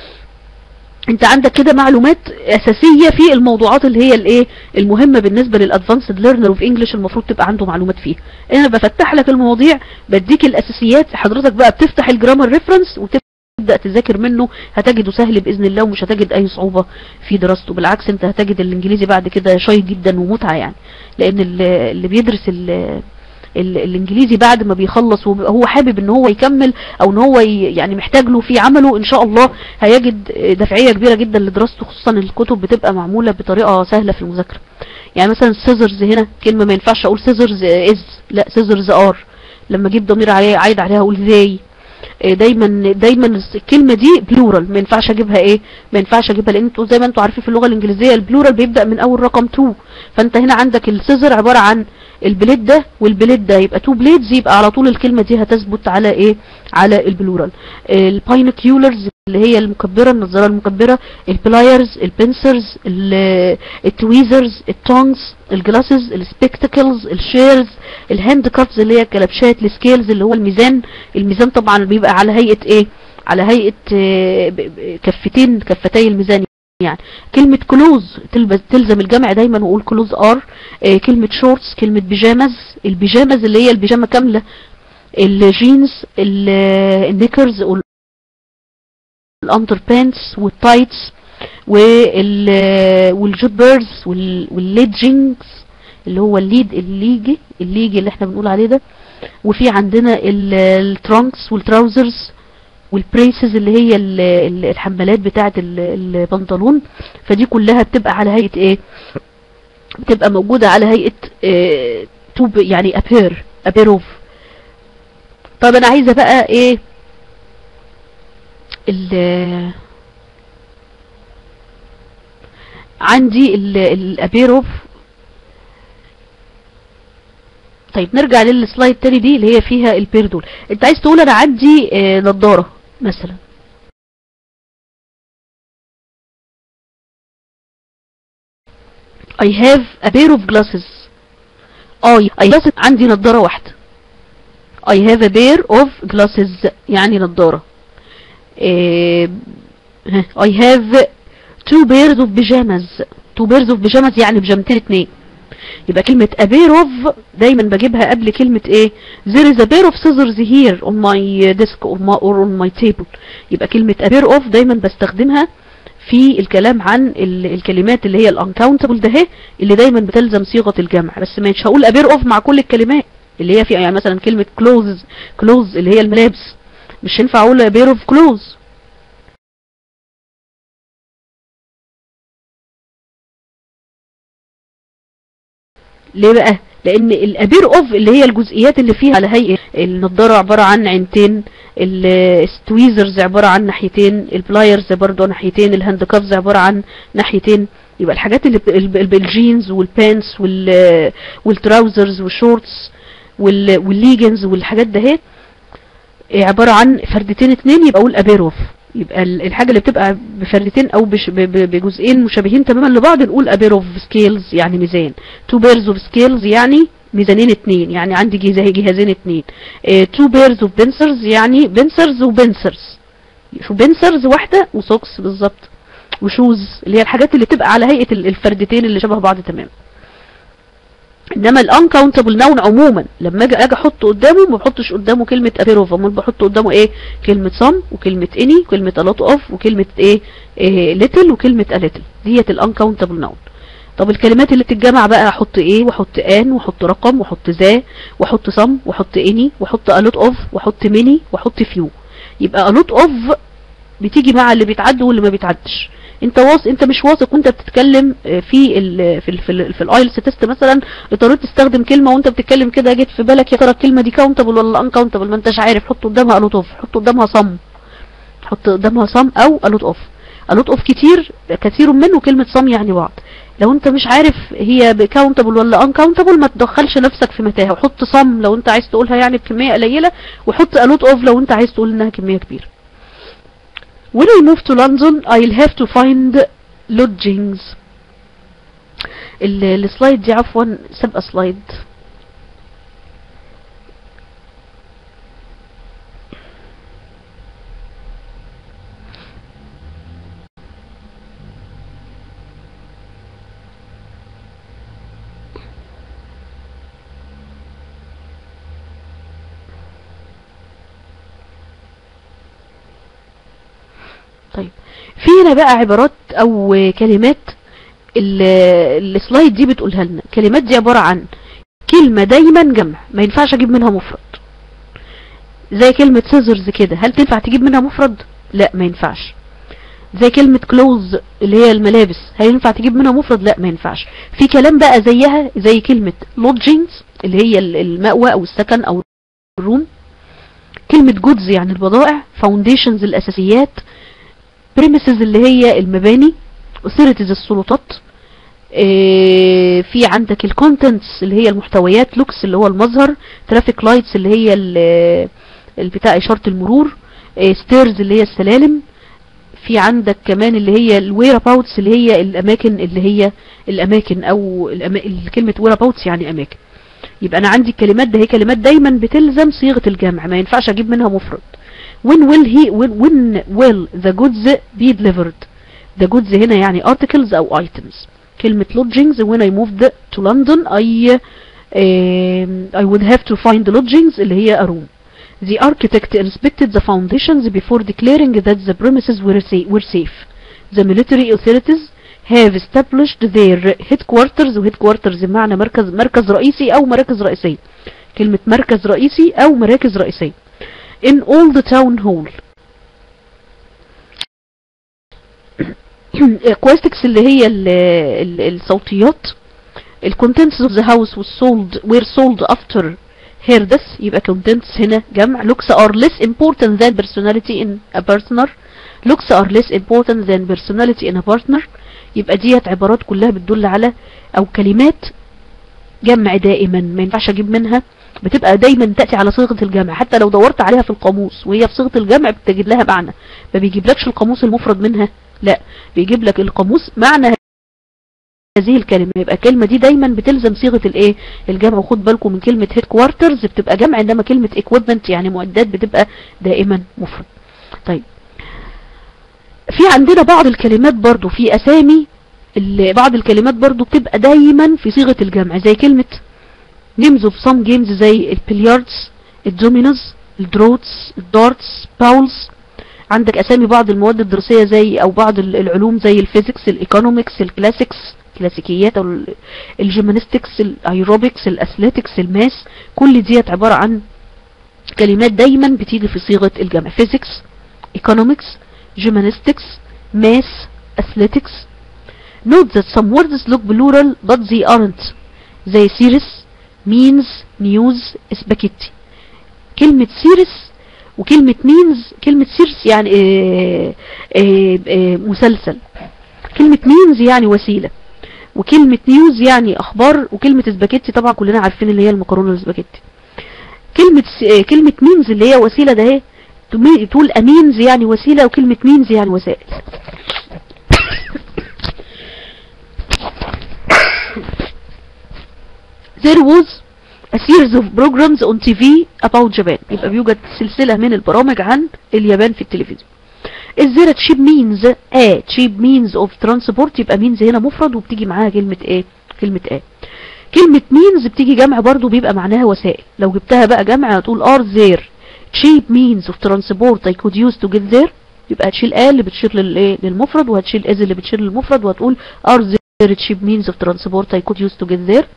انت عندك كده معلومات اساسيه في الموضوعات اللي هي الايه المهمه بالنسبه للادفانسد ليرنر اوف انجلش المفروض تبقى عنده معلومات فيها انا بفتح لك المواضيع بديك الاساسيات حضرتك بقى بتفتح الجرامر ريفرنس وتبدا تذاكر منه هتجده سهل باذن الله ومش هتجد اي صعوبه في دراسته بالعكس انت هتجد الانجليزي بعد كده شيق جدا ومتعه يعني لان اللي اللي بيدرس ال- ال- الانجليزي بعد ما بيخلص وبيبقى هو حابب ان هو يكمل او ان هو ي- يعني محتاج له في عمله ان شاء الله هيجد دفعيه كبيره جدا لدراسته خصوصا الكتب بتبقى معموله بطريقه سهله في المذاكره يعني مثلا سيزرز هنا كلمه ما ينفعش اقول سيزرز از لا سيزرز ار لما اجيب ضمير عليه عايد عليها اقول زي دايما دايما الكلمه دي بلورال ما ينفعش اجيبها ايه ما ينفعش اجيبها لان انتوا زي ما انتوا عارفين في اللغه الانجليزيه البلورال بيبدا من اول رقم 2 فانت هنا عندك السيزر عباره عن البليد ده والبليد ده يبقى تو بليدز يبقى على طول الكلمه دي هتثبت على ايه على البلورال الباينوكيولرز اللي هي المكبره النظاره المكبره البلايرز البنسرز التويزرز التونجز الجلاسز السبيكتكلز الشيرز الهاند كافز اللي هي الكلبشات السكيلز اللي هو الميزان الميزان طبعا بيبقى على هيئه ايه على هيئه آه، ب- ب- كفتين كفتي الميزان يعني كلمة كلوز تلبس تلزم الجمع دايما وقول كلوز ار آه كلمة شورتس كلمة بيجامز البيجامز اللي هي البيجامة كاملة الجينز ال- النيكرز والاندر بانتس والتايتس وال والجوبرز وال- والليدجينجز اللي هو الليد الليجي الليجي اللي احنا بنقول عليه ده وفي عندنا ال- الترانكس والتراوزرز والبريسز اللي هي ال- ال- الحمالات بتاعه ال- البنطلون فدي كلها بتبقى على هيئه ايه بتبقى موجوده على هيئه اه توب يعني ابير ابيروف طب انا عايزه بقى ايه ال عندي ال- الابيروف طيب نرجع للسلايد التاني دي اللي هي فيها البير دول انت عايز تقول انا عندي آه، نضاره مثلا I have a pair of glasses I I glasses عندي نضارة واحدة I have a pair of glasses يعني نضارة آه، ها، I have two pairs of pajamas two pairs of pajamas يعني بيجامتين اتنين يبقى كلمة a pair of دايما بجيبها قبل كلمة ايه there is a pair of scissors here on my desk or, my, or on my table يبقى كلمة a pair of دايما بستخدمها في الكلام عن ال- الكلمات اللي هي الانكاونتبل ده اهي اللي دايما بتلزم صيغة الجمع بس مش هقول a pair of مع كل الكلمات اللي هي في يعني مثلا كلمة clothes clothes اللي هي الملابس مش ينفع اقول a pair of clothes ليه بقى لان الابير اوف اللي هي الجزئيات اللي فيها على هيئه النضاره عباره عن عينتين الستويزرز عباره عن ناحيتين البلايرز برضه ناحيتين الهاند كافز عباره عن ناحيتين يبقى الحاجات اللي ب- ال- ال- الجينز والبانس وال والتراوزرز والشورتس وال- والليجنز والحاجات ده اهي إيه عباره عن فردتين اتنين يبقى اقول ابير اوف يبقى ال- الحاجه اللي بتبقى بفردتين او بش- ب- ب- بجزئين مشابهين تماما لبعض نقول ابير اوف سكيلز يعني ميزان تو بيرز اوف سكيلز يعني ميزانين اتنين يعني عندي جهاز- جهازين اتنين تو بيرز اوف بنسرز يعني بنسرز وبنسرز شو بنسرز واحدة وسوكس بالظبط وشوز اللي هي الحاجات اللي تبقى على هيئة ال- الفردتين اللي شبه بعض تمام انما الانكاونتبل نون عموما لما اجي اجي احط قدامه ما بحطش قدامه كلمه ابيروف امال بحط قدامه ايه كلمه سم وكلمه اني وكلمه a lot of وكلمه ايه, إيه little وكلمه a little ديت الانكاونتبل نون طب الكلمات اللي بتتجمع بقى احط ايه واحط ان واحط رقم واحط ذا واحط سم واحط اني واحط a lot of واحط many واحط few يبقى a lot of بتيجي مع اللي بيتعد واللي ما بيتعدش انت واثق انت مش واثق وانت بتتكلم آه، في ال في ال في, ال في الايلتس تيست مثلا اضطريت تستخدم كلمه وانت بتتكلم كده جت في بالك يا ترى الكلمه دي كاونتبل ولا ان كاونتبل ما انتش عارف حط قدامها الوت اوف حط قدامها صم حط قدامها صم او الوت اوف الوت اوف كتير كثير منه كلمه صم يعني بعض لو انت مش عارف هي كاونتبل ولا ان كاونتبل ما تدخلش نفسك في متاهه وحط صم لو انت عايز تقولها يعني بكميه قليله وحط الوت اوف لو انت عايز تقول انها كميه كبيره When I move to London, I'll have to find lodgings. ال- السلايد دي عفوا سابقة سلايد طيب في هنا بقى عبارات او كلمات ال- السلايد دي بتقولها لنا الكلمات دي عبارة عن كلمة دايما جمع ما ينفعش اجيب منها مفرد زي كلمة سيزرز كده هل تنفع تجيب منها مفرد لا ما ينفعش زي كلمة كلوز اللي هي الملابس هل ينفع تجيب منها مفرد لا ما ينفعش في كلام بقى زيها زي كلمة lodgings اللي هي ال- المأوى او السكن او الروم كلمة جودز يعني البضائع فاونديشنز الاساسيات بريمسز اللي هي المباني authorities السلطات إيه، في عندك الكونتنتس اللي هي المحتويات لوكس اللي هو المظهر ترافيك لايتس اللي هي ال- البتاع اشاره المرور ستيرز اللي هي السلالم في عندك كمان اللي هي الوير اباوتس اللي هي الاماكن اللي هي الاماكن او الأما... كلمه وير اباوتس يعني اماكن يبقى انا عندي الكلمات ده هي كلمات دايما بتلزم صيغه الجمع ما ينفعش اجيب منها مفرد when will he when, when will the goods be delivered the goods هنا يعني articles او items كلمة lodgings when I moved to London I um, I would have to find lodgings اللي هي a room the architect inspected the foundations before declaring that the premises were, sa were safe the military authorities have established their headquarters و headquarters بمعنى مركز مركز رئيسي او مراكز رئيسية كلمة مركز رئيسي او مراكز رئيسية in all the town hall acoustics اللي هي ال ال الصوتيات ال contents of the house was sold were sold after her death يبقى contents هنا جمع looks are less important than personality in a partner looks are less important than personality in a partner يبقى ديت عبارات كلها بتدل على او كلمات جمع دائما ما ينفعش اجيب منها بتبقى دايما تأتي على صيغة الجمع حتى لو دورت عليها في القاموس وهي في صيغة الجمع بتجد لها معنى ما بيجيبلكش القاموس المفرد منها لا بيجيب لك القاموس معنى هذه الكلمة يبقى الكلمة دي دايما بتلزم صيغة الايه الجمع وخد بالكم من كلمة هيد كوارترز بتبقى جمع انما كلمة equipment يعني معدات بتبقى دائما مفرد طيب في عندنا بعض الكلمات برضو في اسامي ال- بعض الكلمات برضو بتبقى دايما في صيغة الجمع زي كلمة names of some games زي البلياردز الدومينوز الدروتس الدارتس باولز عندك اسامي بعض المواد الدراسية زي او بعض ال- العلوم زي الفيزيكس الايكونومكس الكلاسيكس كلاسيكيات او ال- الجيمناستكس الايروبكس الاثليتكس الماس كل ديت عبارة عن كلمات دايما بتيجي في صيغة الجمع فيزيكس ايكونومكس جيمناستكس ماس اثليتكس note that some words look plural but they aren't زي سيريس means news spaghetti كلمة سيريس وكلمة means كلمة سيرس يعني آه آه آه مسلسل كلمة means يعني وسيلة وكلمة نيوز يعني اخبار وكلمة سباكيتي طبعا كلنا عارفين اللي هي المكرونة السباكيتي كلمة س... آه، كلمة مينز اللي هي وسيلة ده اهي تمي- تقول امينز يعني وسيلة وكلمة مينز يعني وسائل There was series of programs on TV about Japan يبقى بيوجد سلسلة من البرامج عن اليابان في التلفزيون is there a cheap means a cheap means of transport يبقى means هنا مفرد وبتيجي معاها كلمة ايه كلمة ايه كلمة means بتيجي جمع برضو بيبقى معناها وسائل لو جبتها بقى جمع هتقول are there cheap means of transport I could use to get there يبقى هتشيل a اللي بتشير للايه للمفرد وهتشيل is اللي بتشير للمفرد وهتقول are there cheap means of transport I could use to get there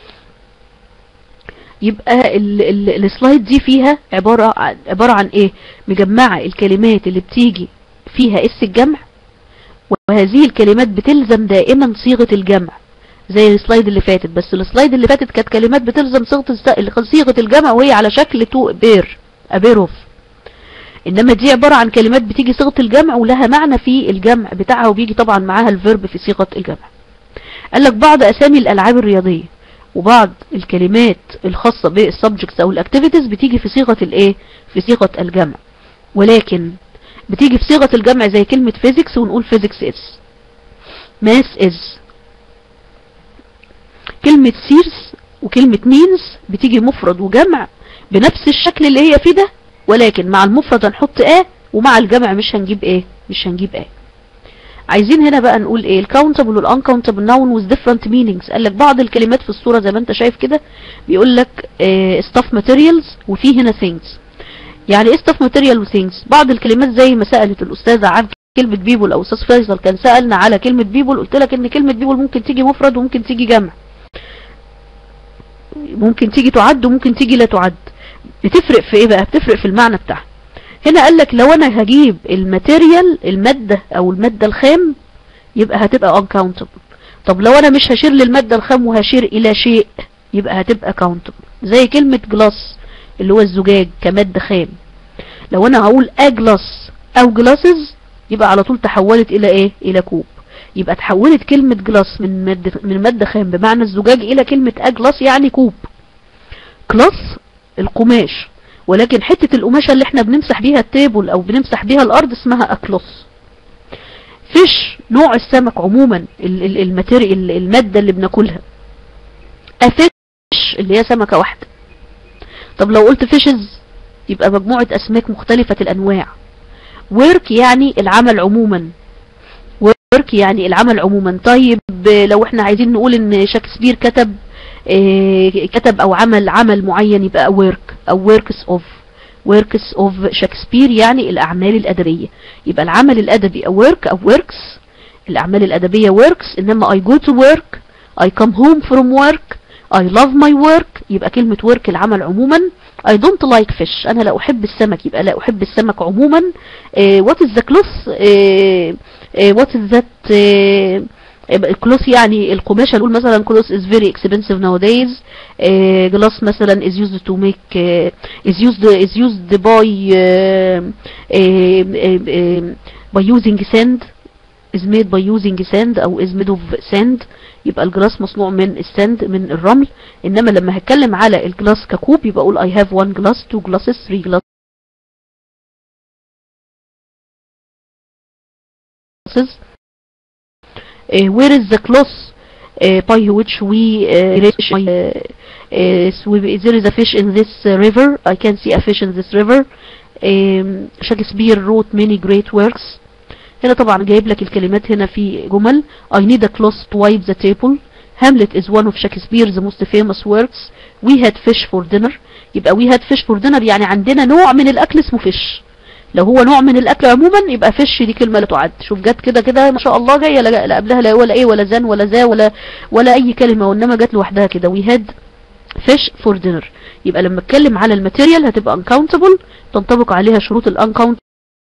يبقى ال ال السلايد دي فيها عبارة عن عبارة عن ايه مجمعة الكلمات اللي بتيجي فيها اس الجمع وهذه الكلمات بتلزم دائما صيغة الجمع زي السلايد اللي فاتت بس السلايد اللي فاتت كانت كلمات بتلزم صيغة صيغة الجمع وهي على شكل تو بير ابيروف انما دي عبارة عن كلمات بتيجي صيغة الجمع ولها معنى في الجمع بتاعها وبيجي طبعا معاها الفيرب في صيغة الجمع قال لك بعض اسامي الالعاب الرياضية وبعض الكلمات الخاصة بالسبجكتس او الاكتيفيتيز بتيجي في صيغة الايه في صيغة الجمع ولكن بتيجي في صيغة الجمع زي كلمة physics ونقول physics is math is كلمة seers وكلمة means بتيجي مفرد وجمع بنفس الشكل اللي هي فيه ده ولكن مع المفرد هنحط ايه ومع الجمع مش هنجيب ايه مش هنجيب ايه عايزين هنا بقى نقول ايه الكاونتبل والانكاونتبل ناون with different meanings قال لك بعض الكلمات في الصورة زي ما انت شايف كده بيقول لك اه stuff materials وفي هنا things يعني ايه stuff material و things بعض الكلمات زي ما سألت الأستاذة عن كلمة بيبول أو أستاذ فيصل كان سألنا على كلمة بيبول قلت لك إن كلمة بيبول ممكن تيجي مفرد وممكن تيجي جمع ممكن تيجي تعد وممكن تيجي لا تعد بتفرق في ايه بقى بتفرق في المعنى بتاعها هنا قال لك لو انا هجيب الماتيريال المادة او المادة الخام يبقى هتبقى uncountable طب لو انا مش هشير للمادة الخام وهشير الى شيء يبقى هتبقى countable زي كلمة جلاس اللي هو الزجاج كمادة خام لو انا هقول اجلاس او جلاسز يبقى على طول تحولت الى ايه الى كوب يبقى تحولت كلمة جلاس من مادة من مادة خام بمعنى الزجاج الى كلمة اجلاس يعني كوب كلاس القماش ولكن حتة القماشة اللي احنا بنمسح بيها التيبل او بنمسح بيها الارض اسمها اكلوس فيش نوع السمك عموما الماتيري المادة اللي بناكلها افيش اللي هي سمكة واحدة طب لو قلت فيشز يبقى مجموعة اسماك مختلفة الانواع ورك يعني العمل عموما ورك يعني العمل عموما طيب لو احنا عايزين نقول ان شكسبير كتب اه كتب او عمل عمل معين يبقى work او works of works of شكسبير يعني الاعمال الادبية يبقى العمل الادبي او work او works الاعمال الادبية works انما I go to work I come home from work I love my work يبقى كلمة work العمل عموما I don't like fish انا لا احب السمك يبقى لا احب السمك عموما اه what is the cloth اه what is that كلوث يعني القماشة نقول مثلا كلوث is very expensive nowadays جلاس مثلا is used to make is used is used by by using sand is made by using sand او is made of sand يبقى الجلاس مصنوع من الساند من الرمل انما لما هتكلم على الجلاس ككوب يبقى اقول I have one glass two glasses three glasses Uh, where is the cloth uh, by which we uh, there is a fish in this river I can see a fish in this river um, Shakespeare wrote many great works هنا طبعا جايب لك الكلمات هنا في جمل I need a cloth to wipe the table Hamlet is one of Shakespeare's most famous works we had fish for dinner يبقى we had fish for dinner يعني عندنا نوع من الأكل اسمه fish لو هو نوع من الاكل عموما يبقى فش دي كلمة لا تعد شوف جت كده كده ما شاء الله جاية لا قبلها لا ولا ايه ولا زان ولا ذا ولا ولا اي كلمة وانما جت لوحدها كده we had fish for dinner يبقى لما اتكلم على الماتيريال هتبقى uncountable تنطبق عليها شروط الانكاونت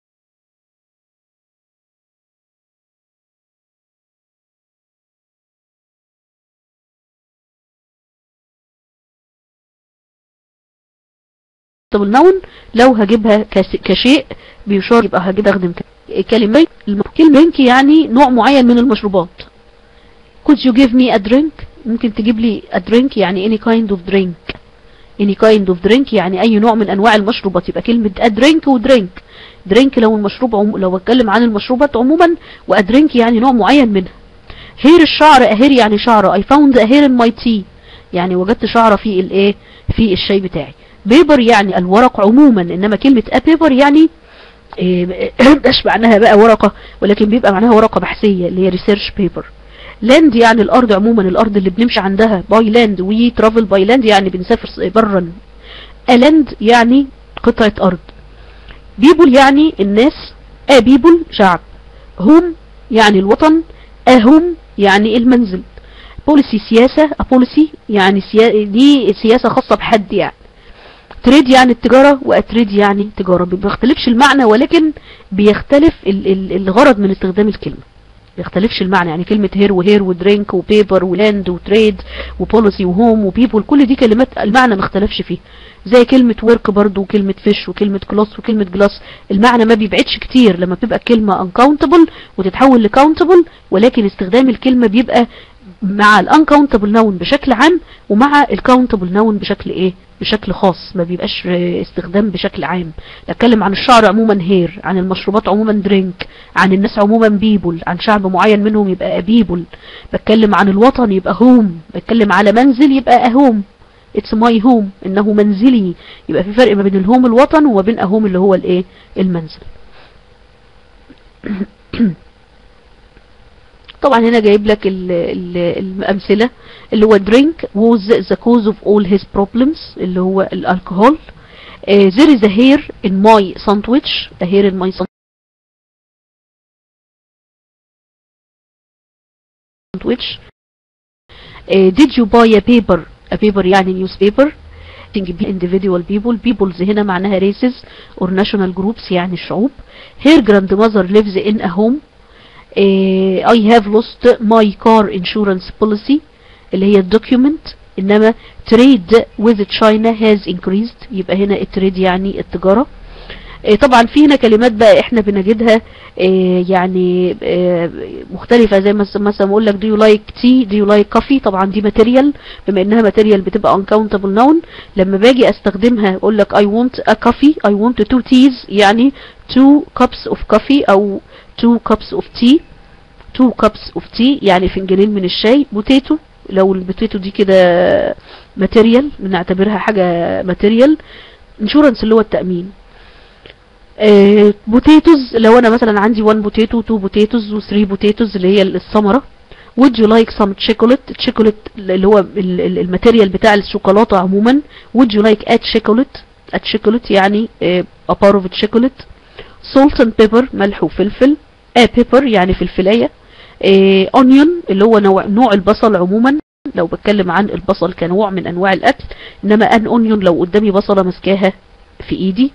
طب النون لو هجيبها كشيء بيشار يبقى هستخدم كلمة كلمة يعني نوع معين من المشروبات could you give me a drink ممكن تجيب لي a drink يعني any kind of drink any kind of drink يعني اي نوع من انواع المشروبات يبقى كلمة a drink و drink drink لو المشروب عم... لو اتكلم عن المشروبات عموما و a drink يعني نوع معين منها hair الشعر a hair يعني شعر I found a hair in my tea يعني وجدت شعرة في الايه في الشاي بتاعي بيبر يعني الورق عموما انما كلمة ابيبر يعني مش معناها بقى ورقة ولكن بيبقى معناها ورقة بحثية اللي هي ريسيرش بيبر لاند يعني الارض عموما الارض اللي بنمشي عندها باي لاند وي ترافل باي لاند يعني بنسافر برا الاند يعني قطعة ارض بيبول يعني الناس ا بيبول شعب هم يعني الوطن اهم يعني المنزل بوليسي سياسة بوليسي يعني سيا... دي سياسة خاصة بحد يعني تريد يعني التجارة واتريد يعني تجارة ما بيختلفش المعنى ولكن بيختلف ال... ال... الغرض من استخدام الكلمة بيختلفش المعنى يعني كلمة هير وهير ودرينك وبيبر ولاند وتريد وبوليسي وهوم وبيبول كل دي كلمات المعنى ما اختلفش فيه زي كلمة ورك برضو وكلمة فيش وكلمة كلاس وكلمة جلاس المعنى ما بيبعدش كتير لما بتبقى كلمة uncountable وتتحول لكاونتبل ولكن استخدام الكلمة بيبقى مع الانكاونتبل نون بشكل عام ومع الكاونتبل نون بشكل ايه بشكل خاص ما بيبقاش استخدام بشكل عام نتكلم عن الشعر عموما هير عن المشروبات عموما درينك عن الناس عموما بيبل عن شعب معين منهم يبقى بيبل بتكلم عن الوطن يبقى هوم بتكلم على منزل يبقى اهوم اتس ماي هوم انه منزلي يبقى في فرق ما بين الهوم الوطن وما بين اهوم اللي هو الايه المنزل طبعا هنا جايب لك ال ال الامثله اللي هو drink was the cause of all his problems اللي هو الالكهول uh, there is a hair in my sandwich a hair in my sandwich uh, did you buy a paper a paper يعني newspaper individual people peoples هنا معناها races or national groups يعني الشعوب her grandmother lives in a home uh, I have lost my car insurance policy اللي هي الدوكيومنت انما trade with China has increased يبقى هنا التريد يعني التجارة uh, طبعا في هنا كلمات بقى احنا بنجدها uh, يعني مختلفة زي مثلا اقول لك do you like tea do you like coffee طبعا دي material بما انها material بتبقى uncountable noun لما باجي استخدمها اقول لك I want a coffee I want two teas يعني two cups of coffee او two cups of tea two cups of tea يعني فنجانين من الشاي بوتيتو لو البوتيتو دي كده ماتيريال بنعتبرها حاجة ماتيريال انشورنس اللي هو التأمين آه بوتيتوز لو انا مثلا عندي 1 بوتيتو 2 بوتيتوز و 3 بوتيتوز اللي هي الثمرة would you like some chocolate chocolate اللي هو الماتيريال بتاع الشوكولاتة عموما would you like a chocolate a chocolate يعني آه a bar of chocolate salt and pepper ملح وفلفل a pepper يعني فلفلاية إيه onion اللي هو نوع, نوع البصل عموما لو بتكلم عن البصل كنوع من انواع الاكل انما ان onion لو قدامي بصلة مسكاها في ايدي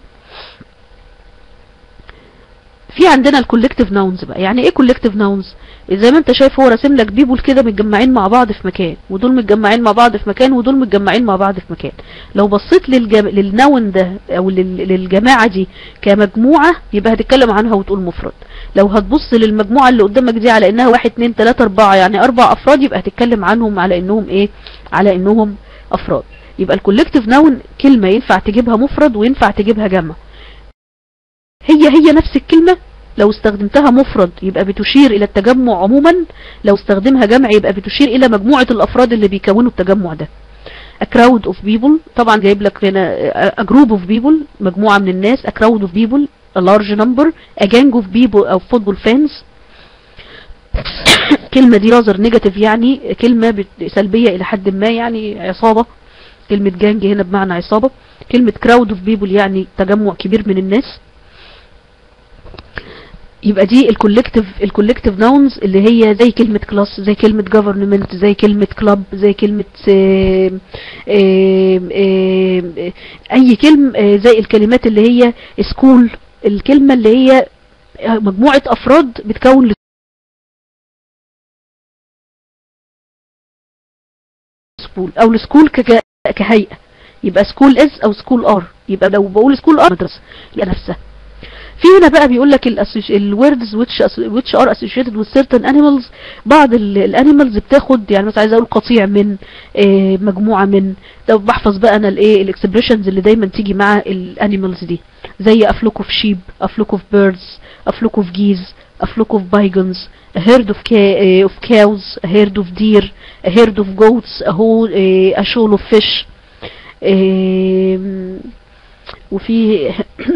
في عندنا الكولكتيف ناونز بقى يعني ايه كولكتيف ناونز زي ما انت شايف هو راسم لك بيبول كده متجمعين مع بعض في مكان ودول متجمعين مع بعض في مكان ودول متجمعين مع بعض في مكان لو بصيت للجم... للنون ده او لل... للجماعة دي كمجموعة يبقى هتتكلم عنها وتقول مفرد لو هتبص للمجموعة اللي قدامك دي على انها واحد اتنين تلاتة اربعة يعني اربع افراد يبقى هتتكلم عنهم على انهم ايه على انهم افراد يبقى الكولكتيف ناون كلمة ينفع تجيبها مفرد وينفع تجيبها جمع هي هي نفس الكلمة لو استخدمتها مفرد يبقى بتشير الى التجمع عموما لو استخدمها جمع يبقى بتشير الى مجموعة الافراد اللي بيكونوا التجمع ده a crowd of people طبعا جايب لك هنا a group of people مجموعة من الناس a crowd of people a large number a gang of people او football fans كلمة دي rather negative يعني كلمة سلبية الى حد ما يعني عصابة كلمة جانج هنا بمعنى عصابة كلمة crowd of people يعني تجمع كبير من الناس يبقى دي الكولكتيف الكولكتيف ناونز اللي هي زي كلمة كلاس زي كلمة جفرنمنت زي كلمة كلاب زي كلمة آآ آآ اي كلمة زي الكلمات اللي هي سكول الكلمة اللي هي مجموعة افراد بتكون سكول او السكول كهيئة يبقى سكول از او سكول ار يبقى لو بقول سكول ار مدرسة يبقى نفسها في هنا بقى بيقول لك الوردز which which are associated with certain animals بعض الانيمالز بتاخد يعني مثلا عايز اقول قطيع من آه مجموعه من ده بحفظ بقى انا الايه الاكسبريشنز اللي دايما تيجي مع الانيمالز دي زي افلوك اوف شيب افلوك اوف بيردز افلوك اوف جيز a flock of bygones a herd of, ca- uh, of cows a herd of deer a herd of goats a, whole, uh, a shoal of fish um, وفي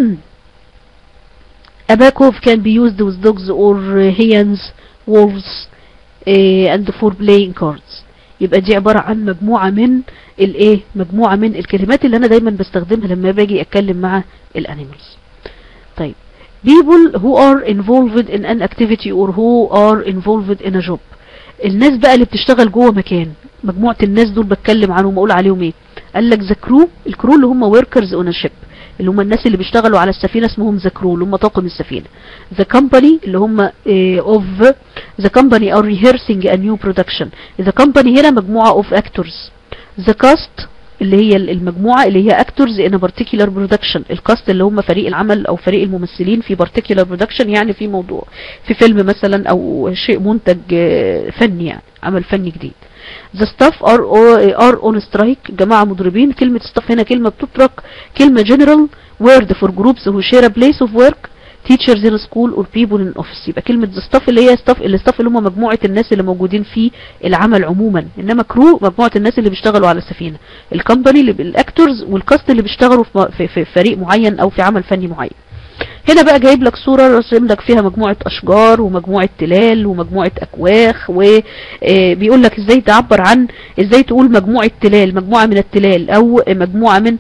a backhoe can be used with dogs or uh, hens wolves uh, and for playing cards يبقى دي عبارة عن مجموعة من الايه مجموعة من الكلمات اللي انا دايما بستخدمها لما باجي اتكلم مع الانيمالز طيب people who are involved in an activity or who are involved in a job الناس بقى اللي بتشتغل جوه مكان مجموعة الناس دول بتكلم عنهم واقول عليهم ايه قال لك ذا كرو الكرو اللي هم workers on a ship اللي هم الناس اللي بيشتغلوا على السفينة اسمهم ذا كرو اللي هم طاقم السفينة ذا كومباني اللي هم اوف ذا كومباني are rehearsing a new production ذا كومباني هنا مجموعة of actors ذا كاست اللي هي المجموعة اللي هي actors in a particular production الكاست اللي هم فريق العمل او فريق الممثلين في particular production يعني في موضوع في فيلم مثلا او شيء منتج آه، فني يعني عمل فني جديد the staff are are on strike جماعة مضربين كلمة staff هنا كلمة بتترك كلمة general word for groups who share a place of work teachers in a school or people in office يبقى كلمة the staff اللي هي staff اللي staff اللي هم مجموعة الناس اللي موجودين في العمل عموما انما crew مجموعة الناس اللي بيشتغلوا على السفينة الكومباني اللي بالاكتورز والكاست اللي بيشتغلوا في, م- في, في فريق معين او في عمل فني معين هنا بقى جايب لك صورة رسم لك فيها مجموعة أشجار ومجموعة تلال ومجموعة أكواخ وبيقول لك ازاي تعبر عن ازاي تقول مجموعة تلال مجموعة من التلال أو مجموعة من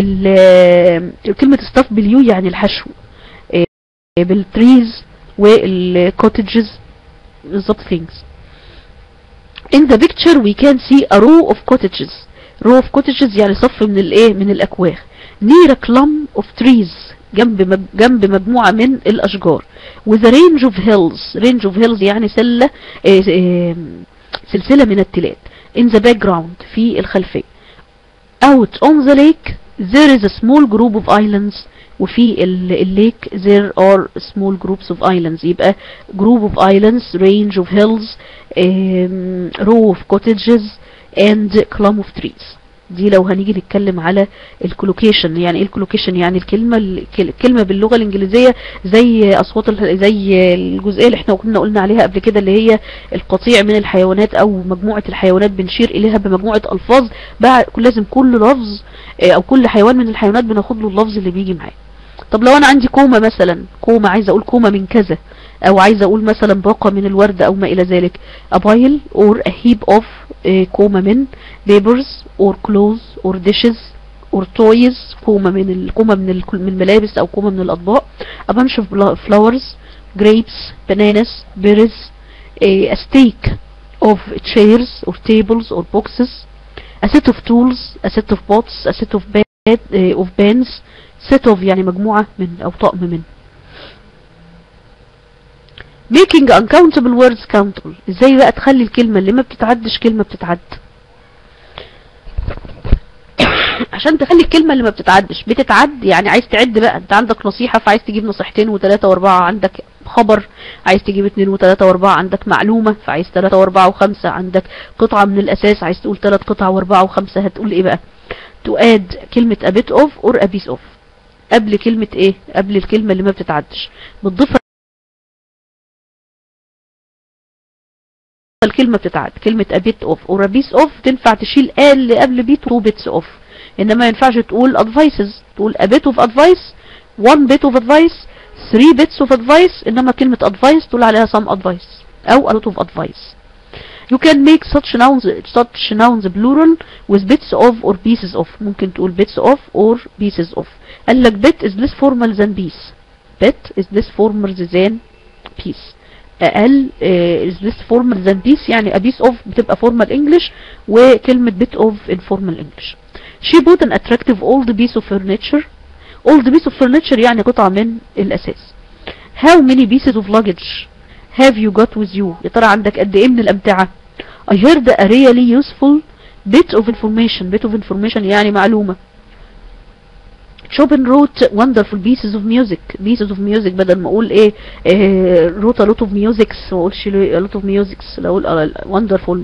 ال- كلمة ستاف باليو يعني الحشو آه، بالتريز والكوتجز بالظبط things in the picture we can see a row of cottages row of cottages يعني صف من الايه من الاكواخ near a clump of trees جنب مج... جنب مجموعة من الاشجار with a range of hills range of hills يعني سلة آه، آه، سلسلة من التلال in the background في الخلفية out on the lake there is a small group of islands وفي ال- الليك there are small groups of islands يبقى group of islands range of hills um, row of cottages and clump of trees دي لو هنيجي نتكلم على الكولوكيشن يعني ايه الكولوكيشن يعني الكلمة الكلمة باللغة الانجليزية زي اصوات ال- زي الجزئية اللي احنا كنا قلنا عليها قبل كده اللي هي القطيع من الحيوانات او مجموعة الحيوانات بنشير اليها بمجموعة الفاظ بقى لازم كل لفظ آه، او كل حيوان من الحيوانات بناخد له اللفظ اللي بيجي معاه طب لو انا عندي كومة مثلا كومة عايزة اقول كومة من كذا او عايزة اقول مثلا باقة من الورد او ما الى ذلك a pile or a heap of آه، كومة من papers or clothes or dishes or toys كومة من الكومة من ال- من الملابس او كومة من الاطباق a bunch of bla- flowers grapes bananas berries آه، a stake of chairs or tables or boxes a set of tools a set of pots a set of bed آه، of pans set of يعني مجموعة من او طقم من making uncountable words countable ازاي بقى تخلي الكلمة اللي ما بتتعدش كلمة بتتعد عشان تخلي الكلمة اللي ما بتتعدش بتتعد يعني عايز تعد بقى انت عندك نصيحة فعايز تجيب نصيحتين وثلاثة واربعة عندك خبر عايز تجيب اتنين وثلاثة واربعة عندك معلومة فعايز ثلاثة واربعة وخمسة عندك قطعة من الاساس عايز تقول ثلاث قطع واربعة وخمسة هتقول ايه بقى to add كلمة a bit of or a piece of قبل كلمة ايه قبل الكلمة اللي ما بتتعدش بتضيفها الكلمة بتتعد كلمة a bit of or a piece of تنفع تشيل a اللي قبل bit two bits of انما ما ينفعش تقول advices تقول a bit of advice one bit of advice three bits of advice انما كلمة advice تقول عليها some advice او a lot of advice You can make such nouns such nouns plural with bits of or pieces of ممكن تقول bits of or pieces of قال لك bit is less formal than piece bit is less formal than piece اقل uh, is less formal than piece يعني a piece of بتبقى formal English وكلمة bit of informal English she bought an attractive old piece of furniture old piece of furniture يعني قطعة من الأساس how many pieces of luggage have you got with you يا ترى عندك قد ايه من الأمتعة I heard a really useful bit of information bit of information يعني معلومة Chopin wrote wonderful pieces of music pieces of music بدل ما اقول ايه, إيه wrote a lot of musics ما اقولش a lot of musics لو اقول wonderful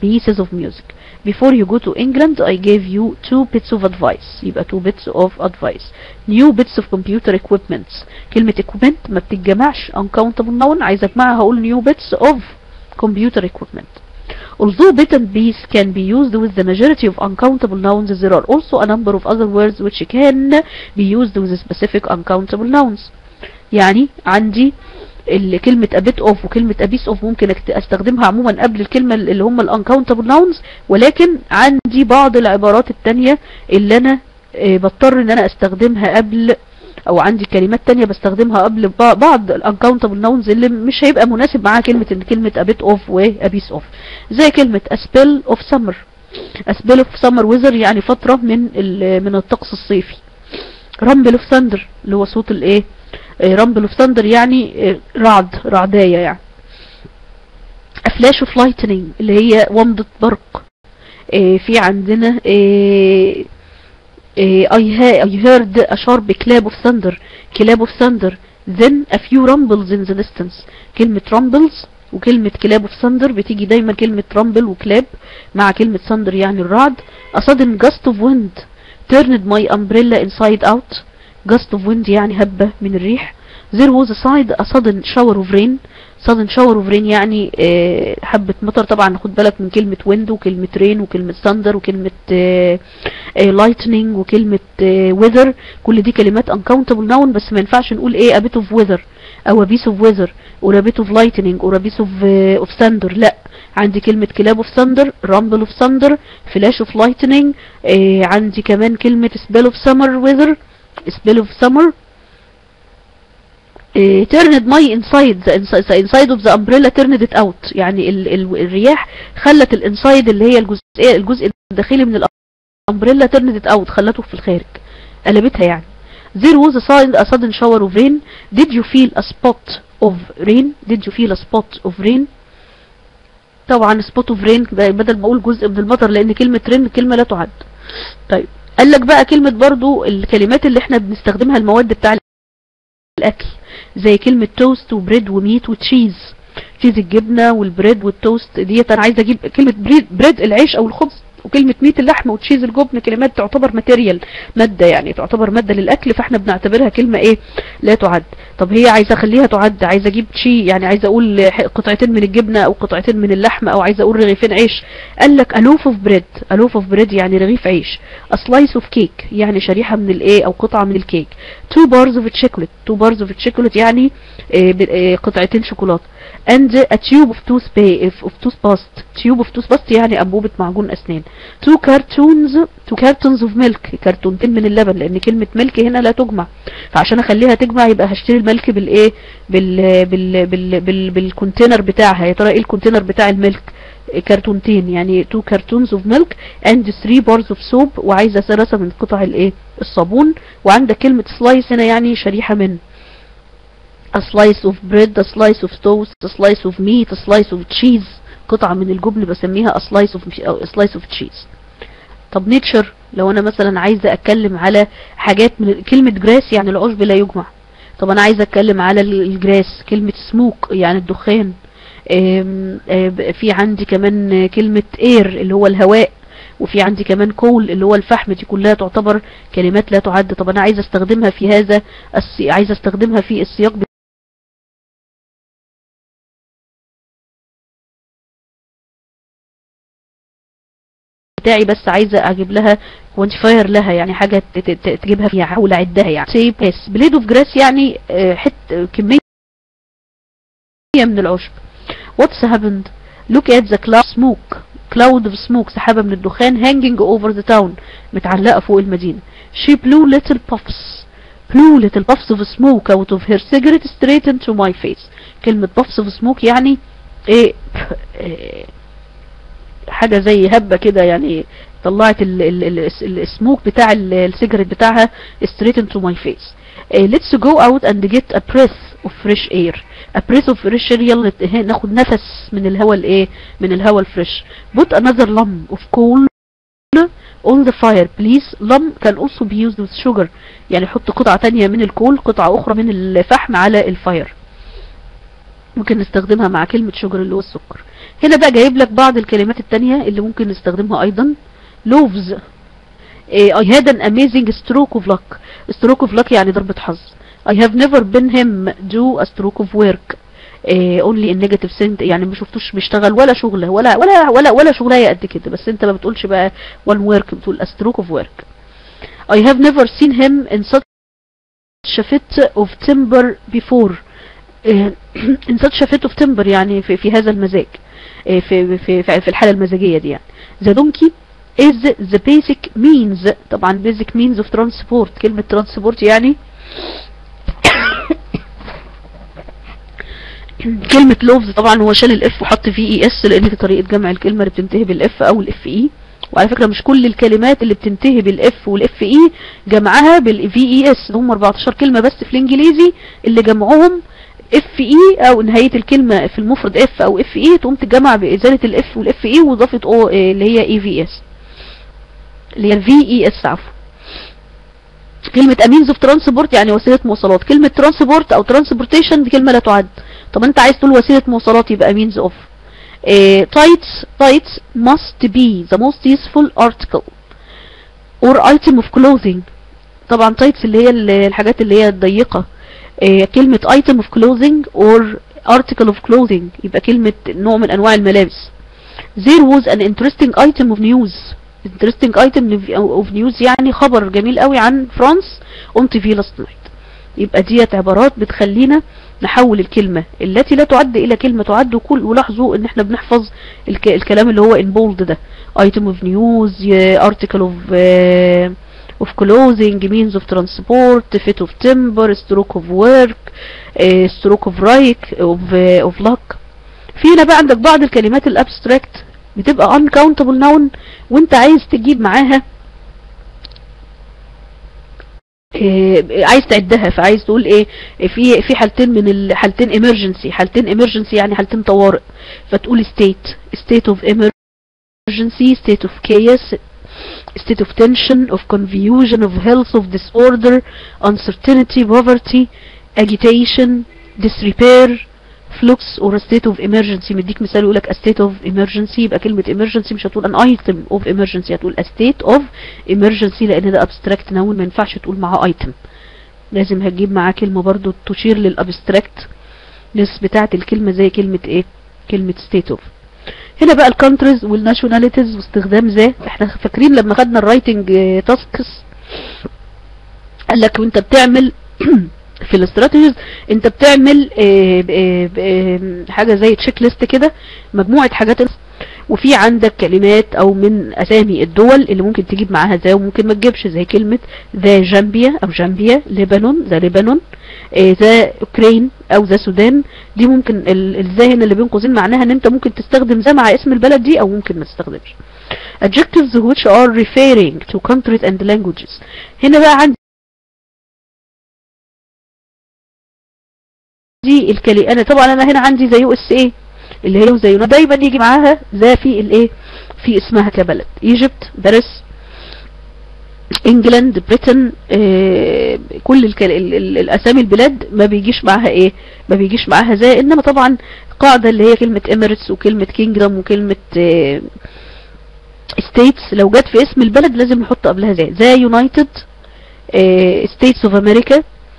pieces of music before you go to England I gave you two bits of advice يبقى two bits of advice new bits of computer equipment كلمة equipment ما بتتجمعش uncountable noun عايز اجمعها هقول new bits of computer equipment Although bit and piece can be used with the majority of uncountable nouns, there are also a number of other words which can be used with specific uncountable nouns. يعني عندي ال- كلمة a bit of وكلمة a piece of ممكن أكت- استخدمها عموما قبل الكلمة اللي هم ال uncountable nouns ولكن عندي بعض العبارات التانية اللي انا آه، بضطر ان انا استخدمها قبل او عندي كلمات تانية بستخدمها قبل ب- بعض ال uncountable nouns اللي مش هيبقى مناسب معاها كلمة ان كلمة a bit of و a piece of زي كلمة a spell of summer a spell of summer weather يعني فترة من ال- من الطقس الصيفي rumble of thunder اللي هو صوت الايه آه، rumble of thunder يعني آه، رعد رعداية يعني a flash of lightning اللي هي ومضة برق آه، في عندنا آه، آه، I, ha- I heard a sharp clap of thunder clap of thunder then a few rumbles in the distance كلمة rumbles وكلمة كلاب of thunder بتيجي دايما كلمة rumble وكلاب مع كلمة thunder يعني الرعد a sudden gust of wind turned my umbrella inside out gust of wind يعني هبة من الريح there was a side a sudden shower of rain sudden shower of rain يعني آه، حبة مطر طبعا خد بالك من كلمة wind وكلمة rain وكلمة thunder وكلمة آه، آه، lightning وكلمة آه، weather كل دي كلمات uncountable noun بس ما ينفعش نقول ايه a bit of weather او a piece of weather or a bit of lightning or a piece of, uh, of thunder لا عندي كلمة كلاب of thunder rumble of thunder flash of lightning آه عندي كمان كلمة spell of summer weather spell of summer آه turned my inside the inside, the inside of the umbrella turned it out يعني ال ال الرياح خلت الانسايد اللي هي الجزء الجزء الداخلي من الامبريلا turned it out خلته في الخارج قلبتها يعني There was a sudden, a sudden shower of rain. Did you feel a spot of rain? Did you feel a spot of rain? طبعا spot of rain ده بدل ما اقول جزء من المطر لان كلمة rain كلمة لا تعد. طيب قال لك بقى كلمة برضو الكلمات اللي احنا بنستخدمها المواد بتاع الاكل زي كلمة توست وبريد وميت وتشيز تشيز الجبنة والبريد والتوست ديت انا عايزه اجيب كلمة بريد, بريد العيش او الخبز وكلمة ميت اللحمة وتشيز الجبن كلمات تعتبر ماتيريال مادة يعني تعتبر مادة للأكل فاحنا بنعتبرها كلمة ايه لا تعد طب هي عايزة اخليها تعد عايزة اجيب شي يعني عايزة اقول ح- قطعتين من الجبنة او قطعتين من اللحمة او عايزة اقول رغيفين عيش قال لك الوف اوف بريد الوف اوف بريد يعني رغيف عيش a slice of cake يعني شريحة من الايه او قطعة من الكيك two bars of chocolate two bars of chocolate يعني آه، ب- آه، قطعتين شوكولاتة and a tube of toothpaste of toothpaste tube of toothpaste يعني انبوبة معجون اسنان two cartons two cartons of milk كرتونتين من اللبن لان كلمة ملك هنا لا تجمع فعشان اخليها تجمع يبقى هشتري الملك بالايه بال بال بال بال بالكونتينر بتاعها يا ترى ايه الكونتينر بتاع الملك كرتونتين يعني two cartons of milk and three bars of soap وعايزة ثلاثة من قطع الايه الصابون وعندك كلمة slice هنا يعني شريحة من a slice of bread, a slice of toast, a slice of meat, a slice of cheese قطعة من الجبن بسميها a slice of, a slice of cheese طب نيتشر لو انا مثلا عايزة اتكلم على حاجات من كلمة جراس يعني العشب لا يجمع طب انا عايزة اتكلم على ال- الجراس كلمة سموك يعني الدخان آم، آم، في عندي كمان كلمة اير اللي هو الهواء وفي عندي كمان كول اللي هو الفحم دي كلها تعتبر كلمات لا تعد طب انا عايزة استخدمها في هذا السي... عايزة استخدمها في السياق بتاعي بس عايزة اجيب لها كوانتيفاير لها يعني حاجة ت- ت- ت- تجيبها فيها احاول اعدها يعني سي بس بليد اوف جراس يعني آه، حت كمية من العشب what's happened look at the cloud smoke cloud of smoke سحابة من الدخان hanging over the town متعلقة فوق المدينة she blew little puffs blew little puffs of smoke out of her cigarette straight into my face كلمة puffs of smoke يعني ايه إيه، حاجة زي هبة كده يعني طلعت ال- ال- ال- ال- السموك بتاع ال- السيجاريت بتاعها straight into my face uh, let's go out and get a breath of fresh air a breath of fresh air يلا اه، ناخد نفس من الهواء الايه من الهواء الفريش put another lump of coal on the fire please lump can also be used with sugar يعني حط قطعة تانية من الكول قطعة اخرى من الفحم على الفاير ممكن نستخدمها مع كلمة شجر اللي هو السكر هنا بقى جايب لك بعض الكلمات التانية اللي ممكن نستخدمها ايضا loaves إيه I had an amazing stroke of luck stroke of luck يعني ضربة حظ I have never been him do a stroke of work إيه only in negative sense يعني ما شفتوش بيشتغل ولا شغله ولا ولا ولا ولا شغلايه قد كده بس انت ما بتقولش بقى one work بتقول a stroke of work I have never seen him in such a fit of temper before إيه in such a fit of temper يعني في, في هذا المزاج إيه في, في, في, في الحالة المزاجية دي يعني the donkey is the basic means طبعا basic means of transport كلمة transport يعني كلمة لوفز طبعا هو شال الاف وحط فيه اي اس لان دي طريقة جمع الكلمة اللي بتنتهي بالاف او الاف اي وعلى فكرة مش كل الكلمات اللي بتنتهي بالاف والاف اي جمعها بالفي اي اس هم 14 كلمة بس في الانجليزي اللي جمعهم اف اي او نهاية الكلمة في المفرد اف او اف اي تقوم تجمع بازالة الاف والاف اي واضافة او اللي هي اي في اس اللي هي الفي اي اس عفوا كلمة امينز اوف ترانسبورت يعني وسيلة مواصلات كلمة ترانسبورت او ترانسبورتيشن دي كلمة لا تعد طب انت عايز تقول وسيلة مواصلات يبقى means of uh, tights tights must be the most useful article or item of clothing طبعا tights اللي هي الحاجات اللي هي الضيقة uh, كلمة item of clothing or article of clothing يبقى كلمة نوع من انواع الملابس there was an interesting item of news interesting item of news يعني خبر جميل قوي عن فرانس on TV last night يبقى ديت عبارات بتخلينا نحول الكلمة التي لا تعد الى كلمة تعد وكل ولاحظوا ان احنا بنحفظ الك الكلام اللي هو in bold ده item of news article of uh, of clothing means of transport fit of timber stroke of work uh, stroke of right of, uh, of luck في هنا بقى عندك بعض الكلمات الابستراكت بتبقى uncountable noun وانت عايز تجيب معاها إيه عايز تعدها فعايز تقول ايه في في حالتين من الحالتين emergency حالتين emergency يعني حالتين طوارئ فتقول state state of emergency state of chaos state of tension of confusion of health of disorder uncertainty poverty agitation disrepair flux or a state of emergency مديك مثال يقول لك a state of emergency يبقى كلمة emergency مش هتقول an item of emergency هتقول a state of emergency لان ده abstract noun ما ينفعش تقول معاه item لازم هتجيب معاه كلمة برضو تشير للابستراكت نس بتاعة الكلمة زي كلمة ايه كلمة state of هنا بقى الكونتريز والناشوناليتيز واستخدام ذا احنا فاكرين لما خدنا الرايتنج تاسكس قال لك وانت بتعمل في الاستراتيجيز انت بتعمل اه اه اه حاجة زي تشيك ليست كده مجموعة حاجات وفي عندك كلمات او من اسامي الدول اللي ممكن تجيب معاها ذا وممكن ما تجيبش زي كلمة ذا جامبيا او جامبيا لبنان ذا لبنان ذا اوكرين او ذا سودان دي ممكن الذا هنا اللي بين قوسين معناها ان انت ممكن تستخدم ذا مع اسم البلد دي او ممكن ما تستخدمش adjectives which are referring to countries and languages هنا بقى عندي دي الكلمة انا طبعا انا هنا عندي زي يو اس ايه اللي هي زي دايما يجي معاها ذا في الايه في اسمها كبلد ايجيبت باريس انجلاند بريتن آه كل الكل... ال... ال... الاسامي البلاد ما بيجيش معاها ايه ما بيجيش معاها ذا انما طبعا قاعده اللي هي كلمه اميريتس وكلمه كينجدم وكلمه آه ستيتس لو جت في اسم البلد لازم نحط قبلها ذا ذا يونايتد ستيتس اوف امريكا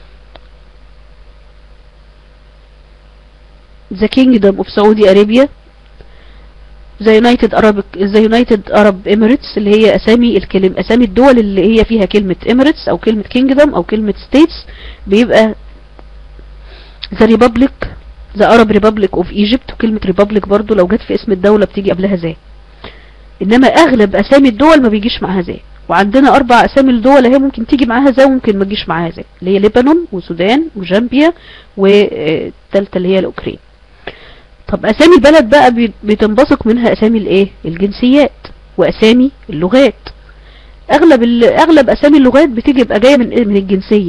the kingdom of Saudi Arabia the United Arab the United Arab Emirates اللي هي اسامي الكلم اسامي الدول اللي هي فيها كلمة Emirates او كلمة kingdom او كلمة states بيبقى the Republic the Arab Republic of Egypt وكلمة Republic برضو لو جت في اسم الدولة بتيجي قبلها ذا انما اغلب اسامي الدول ما بيجيش معاها ذا وعندنا اربع اسامي الدول اهي ممكن تيجي معاها ذا وممكن ما تجيش معاها ذا اللي هي لبنان وسودان وجامبيا والثالثه اللي هي الاوكرين طب اسامي البلد بقى بتنبثق منها اسامي الايه الجنسيات واسامي اللغات اغلب اغلب اسامي اللغات بتيجي بقى جايه من من الجنسيه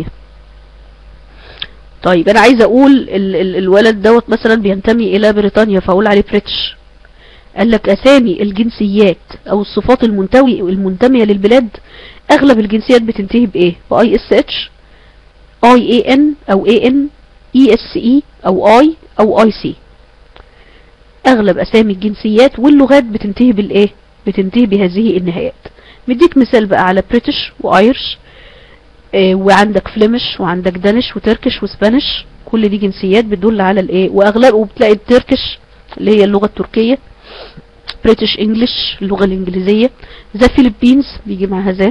طيب انا عايزه اقول ال ال الولد دوت مثلا بينتمي الى بريطانيا فاقول عليه بريتش قال لك اسامي الجنسيات او الصفات المنتوي المنتميه للبلاد اغلب الجنسيات بتنتهي بايه باي اس اتش اي اي ان او اي ان اي اس اي او اي او اي سي اغلب اسامي الجنسيات واللغات بتنتهي بالايه بتنتهي بهذه النهايات مديك مثال بقى على بريتش وايرش آه وعندك فليمش وعندك دانش وتركش وسبانش كل دي جنسيات بتدل على الايه واغلب وبتلاقي التركش اللي هي اللغة التركية بريتش انجلش اللغة الانجليزية ذا فيلبينز بيجي معها ذا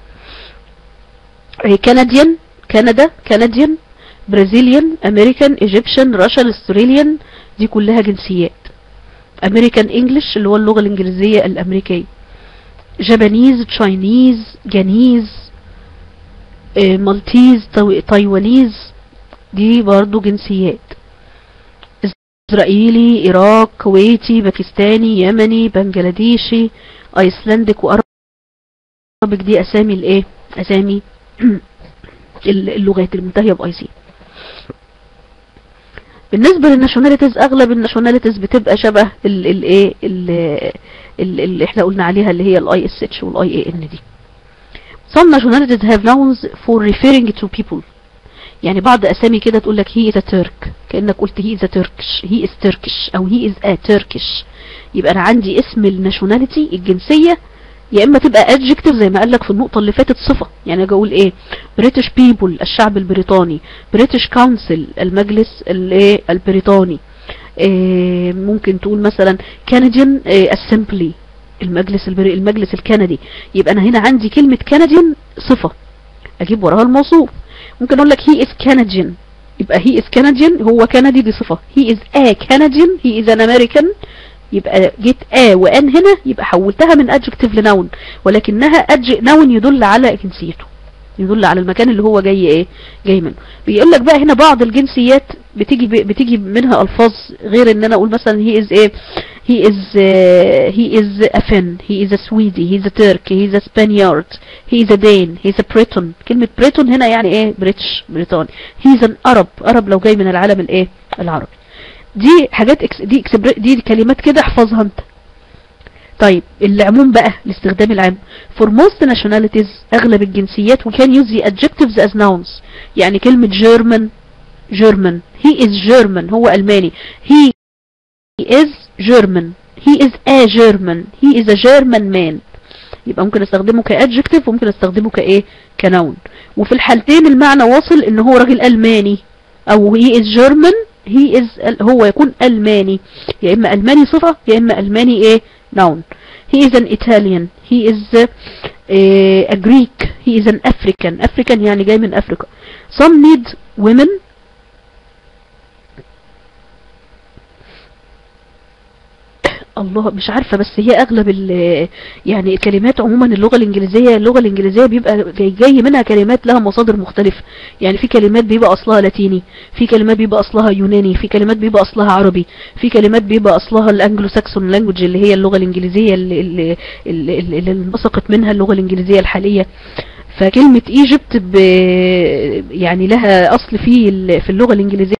كنديان كندا كنديان برازيليان امريكان ايجيبشن راشن استراليان دي كلها جنسيات امريكان انجلش اللي هو اللغة الانجليزية الامريكية جابانيز تشاينيز جانيز آه، مالتيز تاي- تايوانيز دي برضو جنسيات اسرائيلي عراق كويتي باكستاني يمني بنجلاديشي ايسلندك وارابك دي اسامي الايه اسامي اللغات المنتهيه باي سي بالنسبه للناشوناليتيز اغلب الناشوناليتيز بتبقى شبه الايه اللي احنا قلنا عليها اللي هي الاي اس اتش والاي اي ان دي some nationalities have nouns for referring to people يعني بعض اسامي كده تقول لك he is a Turk كأنك قلت he is a Turkish he is Turkish او he is a Turkish يبقى انا عندي اسم الناشوناليتي الجنسية يا اما تبقى adjective زي ما قال لك في النقطة اللي فاتت صفة يعني اجي اقول ايه British people الشعب البريطاني British Council المجلس الايه البريطاني إيه ممكن تقول مثلا Canadian إيه Assembly المجلس البري المجلس الكندي يبقى انا هنا عندي كلمة Canadian صفة اجيب وراها الموصوف ممكن اقول لك he is Canadian يبقى he is Canadian هو كندي دي صفة he is a Canadian he is an American يبقى جيت a وان هنا يبقى حولتها من adjective لنون ولكنها adj- نون يدل على جنسيته يدل على المكان اللي هو جاي ايه جاي منه بيقول لك بقى هنا بعض الجنسيات بتيجي بتيجي منها الفاظ غير ان انا اقول مثلا he is ايه he is uh, he is a Finn he is a Swede he is a Turk he is a Spaniard he is a Dane he is a Breton كلمة Breton هنا يعني ايه بريتش بريطاني he is an Arab Arab لو جاي من العالم الايه العربي دي حاجات اكس دي اكسبر دي كلمات كده احفظها انت طيب العموم بقى الاستخدام العام for most nationalities اغلب الجنسيات we can use the adjectives as nouns يعني كلمة German German he is German هو ألماني he is German he is a German he is a German man يبقى ممكن استخدمه كادجكتيف وممكن استخدمه كايه كنون وفي الحالتين المعنى واصل ان هو راجل الماني او he is German he is هو يكون الماني يا اما الماني صفة يا اما الماني ايه noun he is an Italian he is uh, a Greek he is an African African يعني جاي من افريقيا some need women الله مش عارفة بس هي اغلب ال- يعني الكلمات عموما اللغة الانجليزية اللغة الانجليزية بيبقى جاي, جاي منها كلمات لها مصادر مختلفة يعني في كلمات بيبقى اصلها لاتيني في كلمات بيبقى اصلها يوناني في كلمات بيبقى اصلها عربي في كلمات بيبقى اصلها الانجلو ساكسون لانجوج اللي هي اللغة الانجليزية اللي, اللي, اللي, اللي اللي انبثقت منها اللغة الانجليزية الحالية فكلمة ايجيبت ب يعني لها اصل في ال- في اللغة الانجليزية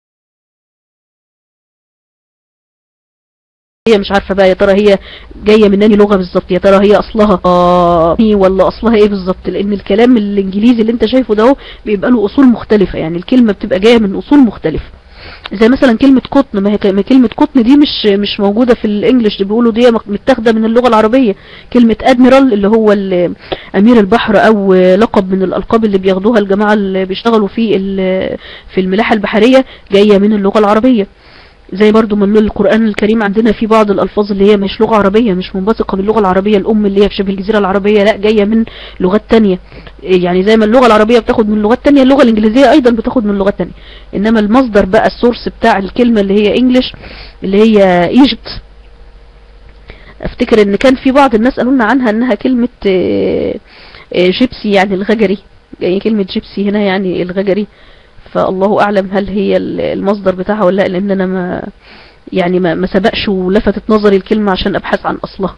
هي مش عارفة بقى يا ترى هي جاية من انهي لغة بالظبط يا ترى هي اصلها آه ولا اصلها ايه بالظبط لان الكلام الانجليزي اللي انت شايفه ده اهو بيبقى له اصول مختلفة يعني الكلمة بتبقى جاية من اصول مختلفة زي مثلا كلمة قطن ما هي ك- ما كلمة قطن دي مش مش موجودة في الانجليش دي بيقولوا دي مك- متاخدة من اللغة العربية كلمة ادميرال اللي هو ال- امير البحر او لقب من الالقاب اللي بياخدوها الجماعة اللي بيشتغلوا في ال- في الملاحة البحرية جاية من اللغة العربية زي برضو من القرآن الكريم عندنا في بعض الألفاظ اللي هي مش لغة عربية مش منبثقة باللغة العربية الأم اللي هي في شبه الجزيرة العربية لا جاية من لغات تانية يعني زي ما اللغة العربية بتاخد من لغات تانية اللغة الإنجليزية أيضا بتاخد من لغات تانية إنما المصدر بقى السورس بتاع الكلمة اللي هي إنجليش اللي هي ايجيبت افتكر ان كان في بعض الناس قالوا لنا عنها انها كلمة آه، آه، جيبسي يعني الغجري يعني كلمة جيبسي هنا يعني الغجري فالله اعلم هل هي ال- المصدر بتاعها ولا لا لان انا ما يعني ما, ما سبقش ولفتت نظري الكلمة عشان ابحث عن اصلها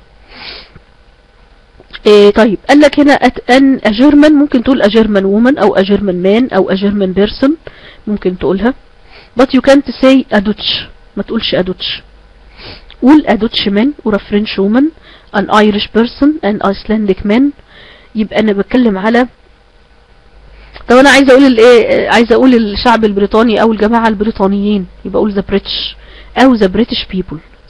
إيه طيب قال لك هنا أت- ان اجيرمن ممكن تقول اجيرمن وومن او اجيرمن مان او اجيرمن بيرسون ممكن تقولها but you can't say a Dutch ما تقولش a Dutch قول a Dutch man or a French woman an Irish person an Icelandic man يبقى انا بتكلم على طب انا عايزه اقول الايه عايزه اقول الشعب البريطاني او الجماعه البريطانيين يبقى اقول the British او the British people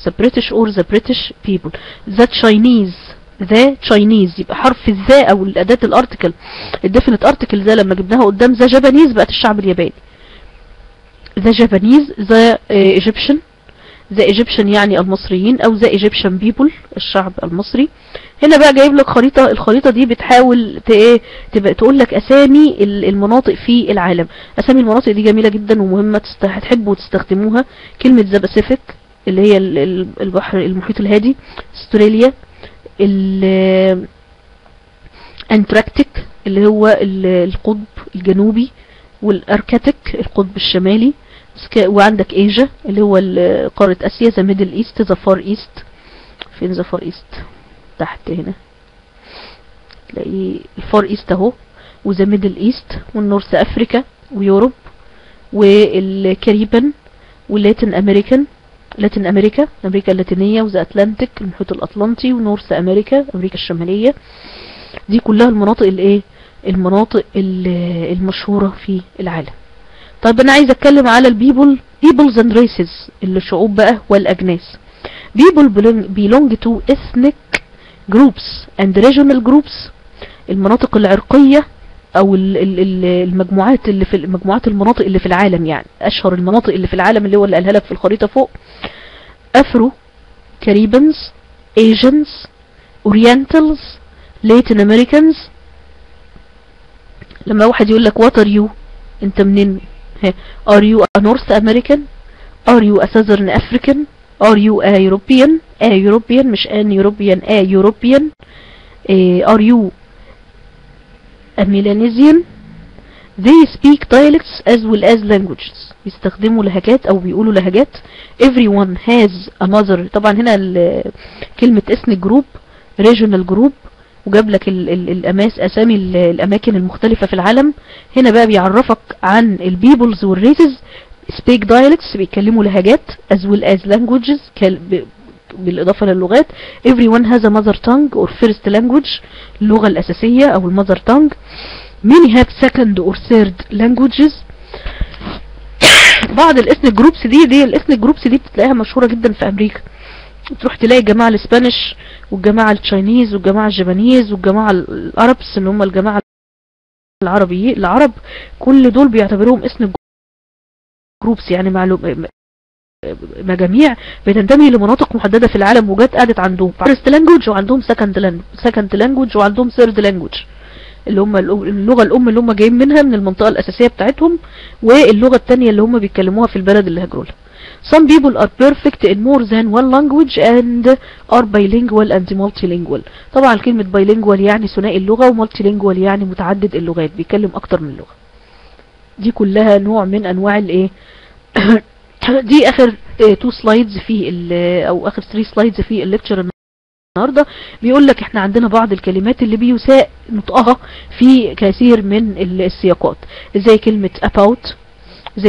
the British or the British people the Chinese the Chinese يبقى حرف الذا او الاداة الارتكل الديفينيت ارتكل ده لما جبناها قدام the Japanese بقت الشعب الياباني the Japanese the uh, Egyptian the Egyptian يعني المصريين او the Egyptian people الشعب المصري هنا بقى جايب لك خريطة الخريطة دي بتحاول ت- ايه تبقى تقول لك اسامي ال- المناطق في العالم اسامي المناطق دي جميلة جدا ومهمة تست- هتحبوا تستخدموها كلمة ذا باسيفيك اللي هي ال- ال- البحر المحيط الهادي استراليا ال انتراكتيك اللي هو ال- القطب الجنوبي والاركتيك القطب الشمالي سكا- وعندك ايجا اللي هو ال- قارة اسيا ذا ميدل ايست ذا فار ايست فين ذا فار ايست تحت هنا تلاقي الفار ايست اهو وذا ميدل ايست والنورث افريكا ويوروب والكاريبان واللاتين امريكان لاتين امريكا امريكا اللاتينيه وذا اتلانتيك المحيط الاطلنطي ونورث امريكا امريكا الشماليه دي كلها المناطق الايه المناطق ال- المشهوره في العالم طيب انا عايز اتكلم على البيبل peoples and races الشعوب بقى والاجناس people belong, belong to ethnic groups and regional groups المناطق العرقية او ال- ال- ال- المجموعات اللي في مجموعات المناطق اللي في العالم يعني اشهر المناطق اللي في العالم اللي هو اللي قالها لك في الخريطة فوق افرو كاريبنز ايجنز اورينتالز لاتين امريكانز لما واحد يقول لك وات ار يو انت منين ها ار يو ا نورث امريكان ار يو ا ساذرن افريكان ار يو ا يوروبيان ا يوروبيان مش ان يوروبيان ا يوروبيان ار يو a Melanesian they speak dialects as well as languages بيستخدموا لهجات او بيقولوا لهجات everyone has a mother طبعا هنا ال- كلمة ethnic group regional group وجاب لك ال ال الاماس اسامي ال- الاماكن المختلفة في العالم هنا بقى بيعرفك عن البيبلز والريسز speak dialects بيتكلموا لهجات as well as languages كال- ب- بالإضافة للغات everyone has a mother tongue or first language اللغة الأساسية أو المother tongue many have second or third languages بعض الإثنيك جروبس دي دي الإثنيك جروبس دي بتلاقيها مشهورة جدا في أمريكا تروح تلاقي الجماعة الاسبانيش والجماعة التشاينيز والجماعة الجابانيز والجماعة الأربس اللي هم الجماعة العربيين العرب كل دول بيعتبروهم اثنيك جروبس يعني معلوم مجاميع بتنتمي لمناطق محددة في العالم وجات قعدت عندهم فيرست لانجوج وعندهم سكند لانجوج سكند لانجوج وعندهم ثيرد لانجوج اللي هم الأ- اللغة الأم اللي هم جايين منها من المنطقة الأساسية بتاعتهم واللغة التانية اللي هم بيتكلموها في البلد اللي هاجروا لها Some people are perfect in more than one language and are bilingual and multilingual طبعا كلمة bilingual يعني ثنائي اللغة ومultilingual يعني متعدد اللغات بيتكلم أكتر من لغة دي كلها نوع من أنواع الايه دي اخر تو سلايدز في ال- او اخر 3 سلايدز في الليكتشر النهارده بيقول لك احنا عندنا بعض الكلمات اللي بيساء نطقها في كثير من ال- السياقات زي كلمة about زي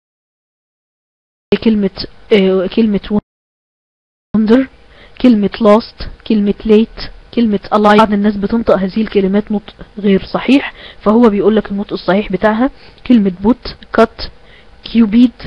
كلمة آه، كلمة wonder كلمة lost كلمة late كلمة alive بعض الناس بتنطق هذه الكلمات نطق غير صحيح فهو بيقول لك النطق الصحيح بتاعها كلمة boot cut cupid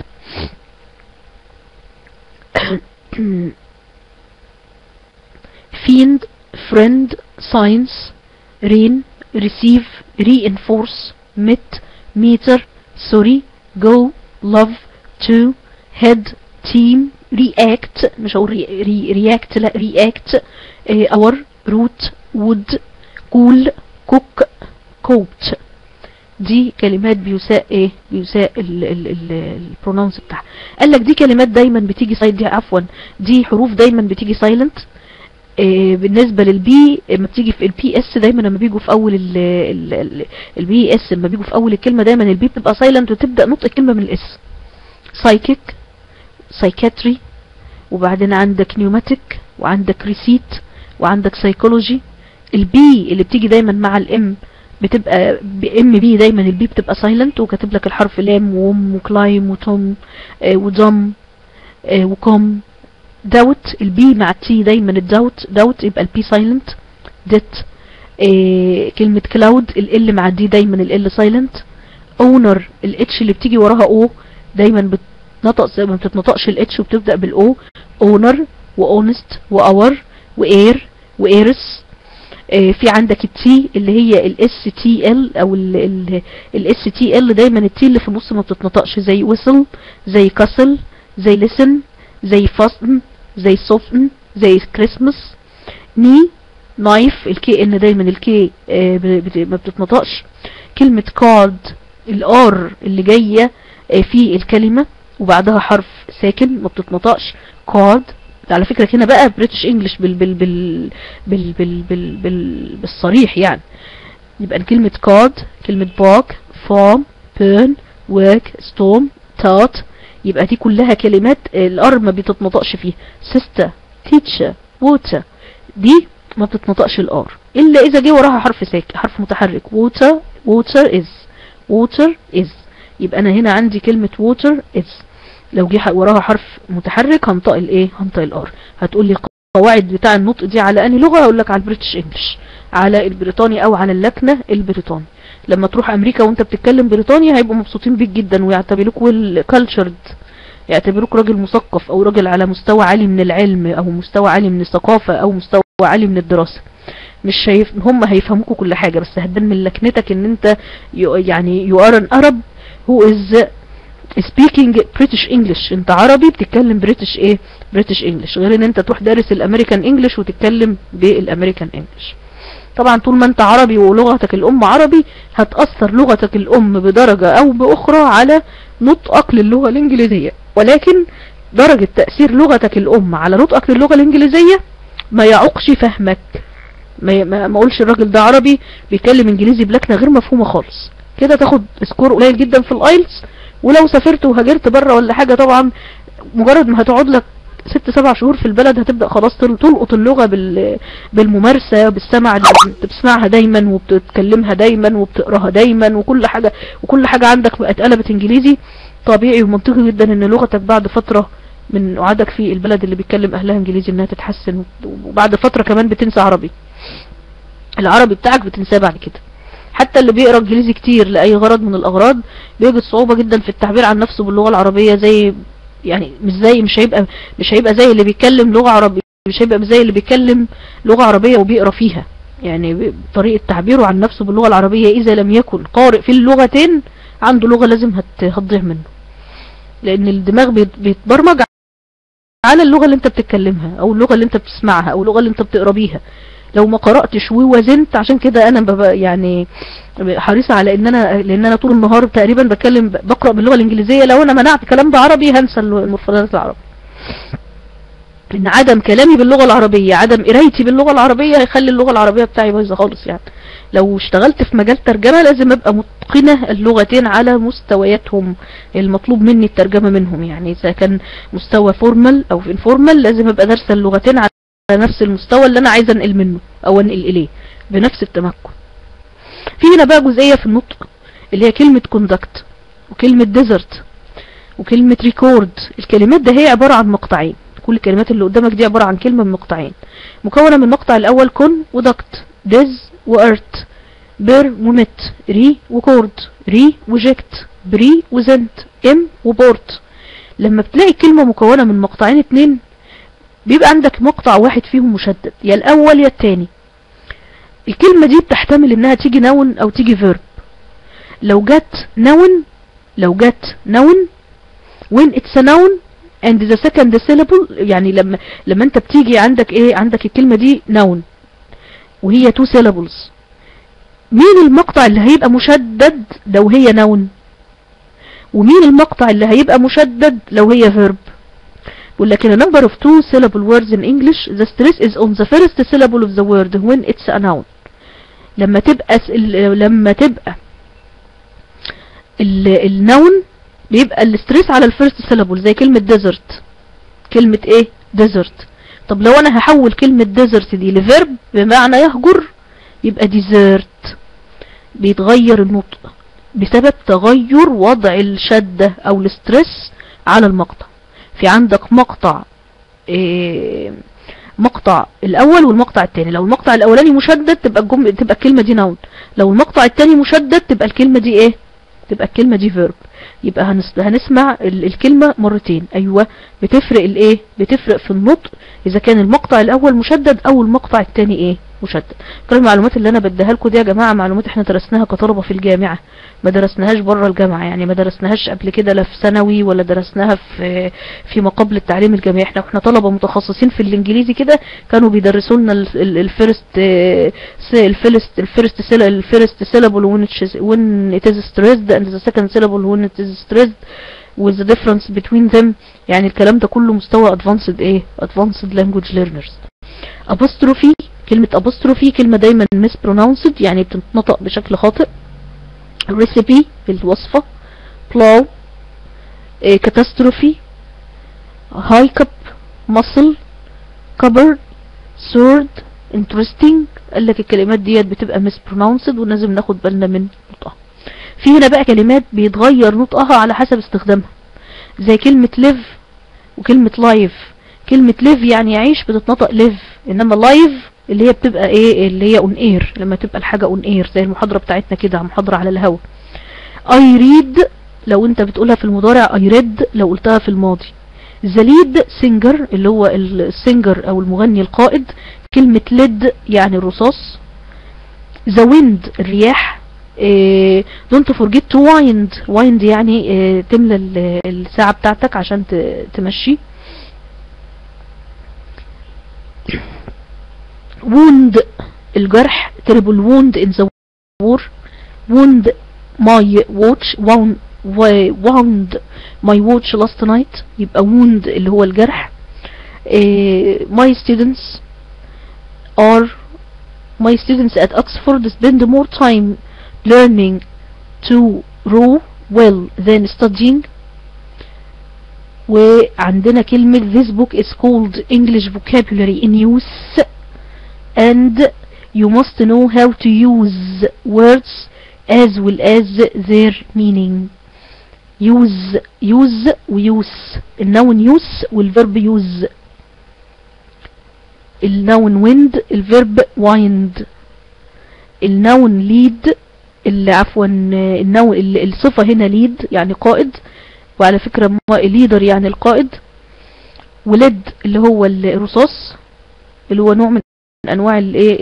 fiend, friend, science, rain, receive, reinforce, met, meter, sorry, go, love, to, head, team, react مش هقول re, re, react لا react eh, our, root, wood, cool, cook, coat دي كلمات بيساء ايه بيساء البرونونس بتاعها قال لك دي كلمات دايما بتيجي سايد دي عفوا دي حروف دايما بتيجي سايلنت إيه بالنسبه للبي لما بتيجي في البي اس دايما لما بيجوا في اول البي اس لما بيجوا في اول الكلمه دايما البي بتبقى سايلنت وتبدا نطق الكلمه من الاس سايكيك سايكاتري وبعدين عندك نيوماتيك وعندك ريسيت وعندك سايكولوجي البي اللي بتيجي دايما مع الام بتبقى ام بي دايما البي بتبقى سايلنت وكاتب لك الحرف لام وام وكلايم وتوم آه ودم آه وكم دوت البي مع التي دايما الدوت دوت يبقى البي سايلنت ديت آه كلمة كلاود ال مع الدي دايما ال سايلنت اونر الاتش اللي بتيجي وراها او دايما بتنطق ما بتتنطقش الاتش وبتبدأ بالاو اونر وأونست وأور وإير وإيرس آه، في عندك التي اللي هي الاس تي ال او الاس تي ال دايما التي اللي في النص ما بتتنطقش زي وصل زي كسل زي لسن زي فاستن زي سوفتن زي كريسمس ني نايف الكي ان دايما الكي آه، ب- بت- ما بتتنطقش كلمة كارد الار اللي جاية آه، في الكلمة وبعدها حرف ساكن ما بتتنطقش كارد على فكرة هنا بقى بريتش انجلش بال بال بال بال بال بال بال بالصريح يعني يبقى كلمة كارد كلمة باك فارم بيرن ورك ستوم تات يبقى دي كلها كلمات الار ما بتتنطقش فيها سيستا تيتشر ووتر دي ما بتتنطقش الار الا اذا جه وراها حرف ساكن حرف متحرك ووتر ووتر از ووتر از يبقى انا هنا عندي كلمة ووتر از لو جه وراها حرف متحرك هنطق الايه هنطق الار هتقول لي قواعد بتاع النطق دي على انهي لغه اقول لك على البريتش انجلش على البريطاني او على اللكنه البريطاني لما تروح امريكا وانت بتتكلم بريطاني هيبقوا مبسوطين بيك جدا ويعتبروك ويل كالتشرد يعتبروك راجل مثقف او راجل على مستوى عالي من العلم او مستوى عالي من الثقافه او مستوى عالي من الدراسه مش شايف هم هيفهموكوا كل حاجه بس هتبان من لكنتك ان انت يو- يعني يو ار ان ارب هو از speaking British English انت عربي بتتكلم بريتش ايه بريتش انجلش غير ان انت تروح دارس الامريكان انجلش وتتكلم بالامريكان انجلش طبعا طول ما انت عربي ولغتك الام عربي هتأثر لغتك الام بدرجة او باخرى على نطقك للغة الانجليزية ولكن درجة تأثير لغتك الام على نطقك للغة الانجليزية ما يعوقش فهمك ما ما ما اقولش الراجل ده عربي بيتكلم انجليزي بلكنه غير مفهومه خالص كده تاخد سكور قليل جدا في الايلتس ولو سافرت وهاجرت بره ولا حاجه طبعا مجرد ما هتقعد لك ست سبع شهور في البلد هتبدا خلاص تل- تلقط اللغه بال بالممارسه بالسمع اللي انت بتسمعها دايما وبتتكلمها دايما وبتقراها دايما وكل حاجه وكل حاجه عندك بقت قلبت انجليزي طبيعي ومنطقي جدا ان لغتك بعد فتره من قعدك في البلد اللي بيتكلم اهلها انجليزي انها تتحسن وبعد فتره كمان بتنسى عربي العربي بتاعك بتنساه بعد كده حتى اللي بيقرا انجليزي كتير لاي غرض من الاغراض بيجد صعوبة جدا في التعبير عن نفسه باللغة العربية زي يعني مش زي مش هيبقى مش هيبقى زي اللي بيتكلم لغة عربية مش هيبقى زي اللي بيتكلم لغة عربية وبيقرا فيها يعني ب- طريقة تعبيره عن نفسه باللغة العربية اذا لم يكن قارئ في اللغتين عنده لغة لازم هت- هتضيع منه لان الدماغ بيت- بيتبرمج على اللغة اللي انت بتتكلمها او اللغة اللي انت بتسمعها او اللغة اللي انت بتقرا بيها لو ما قرأتش ووزنت عشان كده انا ببقى يعني حريصة على ان انا لان انا طول النهار تقريبا بتكلم بقرأ باللغة الانجليزية لو انا منعت كلام بعربي هنسى المفردات العربية ان عدم كلامي باللغة العربية عدم قرايتي باللغة العربية هيخلي اللغة العربية بتاعي بايظة خالص يعني لو اشتغلت في مجال ترجمة لازم ابقى متقنة اللغتين على مستوياتهم المطلوب مني الترجمة منهم يعني اذا كان مستوى فورمال او انفورمال لازم ابقى دارسة اللغتين على نفس المستوى اللي انا عايزة انقل منه او انقل اليه بنفس التمكن في هنا بقى جزئية في النطق اللي هي كلمة كوندكت وكلمة ديزرت وكلمة ريكورد الكلمات ده هي عبارة عن مقطعين كل الكلمات اللي قدامك دي عبارة عن كلمة من مقطعين مكونة من المقطع الأول كن ودكت ديز وارت بير ومت ري وكورد ري وجكت بري وزنت ام وبورت لما بتلاقي كلمة مكونة من مقطعين اتنين بيبقى عندك مقطع واحد فيهم مشدد يا الأول يا التاني الكلمة دي بتحتمل انها تيجي نون او تيجي فيرب لو جت نون لو جت نون when it's a noun and the second syllable يعني لما لما انت بتيجي عندك ايه عندك الكلمة دي noun وهي two syllables مين المقطع اللي هيبقى مشدد لو هي noun ومين المقطع اللي هيبقى مشدد لو هي verb بيقول لك in a number of two syllable words in English the stress is on the first syllable of the word when it's a noun لما تبقى س- ال- لما تبقى ال- النون بيبقى الاستريس على الفيرست syllable زي كلمة desert كلمة ايه desert طب لو انا هحول كلمة desert دي لفيرب بمعنى يهجر يبقى desert بيتغير النطق بسبب تغير وضع الشدة او الاسترس على المقطع في عندك مقطع إيه مقطع الاول والمقطع الثاني لو المقطع الاولاني مشدد تبقى الجمله تبقى الكلمه دي نون لو المقطع الثاني مشدد تبقى الكلمه دي ايه تبقى الكلمة دي فيرب يبقى هنس... هنسمع ال... الكلمة مرتين ايوه بتفرق الايه بتفرق في النطق اذا كان المقطع الاول مشدد او المقطع الثاني ايه مشدد كل المعلومات اللي انا بديها لكم دي يا جماعة معلومات احنا درسناها كطلبة في الجامعة ما درسناهاش بره الجامعة يعني ما درسناهاش قبل كده لا في ثانوي ولا درسناها في في ما قبل التعليم الجامعي احنا احنا طلبة متخصصين في الانجليزي كده كانوا بيدرسوا لنا الفيرست الفيرست الفيرست الفيرست syllable when it is when it is stressed and the second syllable when it is stressed with the difference between them يعني الكلام ده كله مستوى advanced ايه advanced language learners apostrophe كلمة apostrophe كلمة دايما mispronounced يعني بتنطق بشكل خاطئ recipe الوصفة plow إيه catastrophe high cup muscle cupboard sword interesting قال لك الكلمات ديت بتبقى mispronounced ولازم ناخد بالنا من نطقها في هنا بقى كلمات بيتغير نطقها على حسب استخدامها زي كلمة live وكلمة live كلمة live يعني يعيش بتتنطق live انما live اللي هي بتبقى ايه اللي هي on air لما تبقى الحاجة on air زي المحاضرة بتاعتنا كده محاضرة على الهوا I read لو انت بتقولها في المضارع I read لو قلتها في الماضي the lead singer اللي هو السينجر او المغني القائد كلمة lead يعني الرصاص the wind الرياح إيه don't forget to wind wind يعني إيه تملى الساعة بتاعتك عشان تمشي wound الجرح terrible wound in the war wound my watch wound wound my watch last night يبقى wound اللي هو الجرح إيه my students are my students at Oxford spend more time learning to row well than studying وعندنا كلمة this book is called English vocabulary in use and you must know how to use words as well as their meaning use use وuse النون use والverb use النون wind الverb wind النون lead اللي عفوا النون الصفة هنا lead يعني قائد وعلى فكرة leader يعني القائد ولد اللي هو الرصاص اللي هو نوع من انواع الايه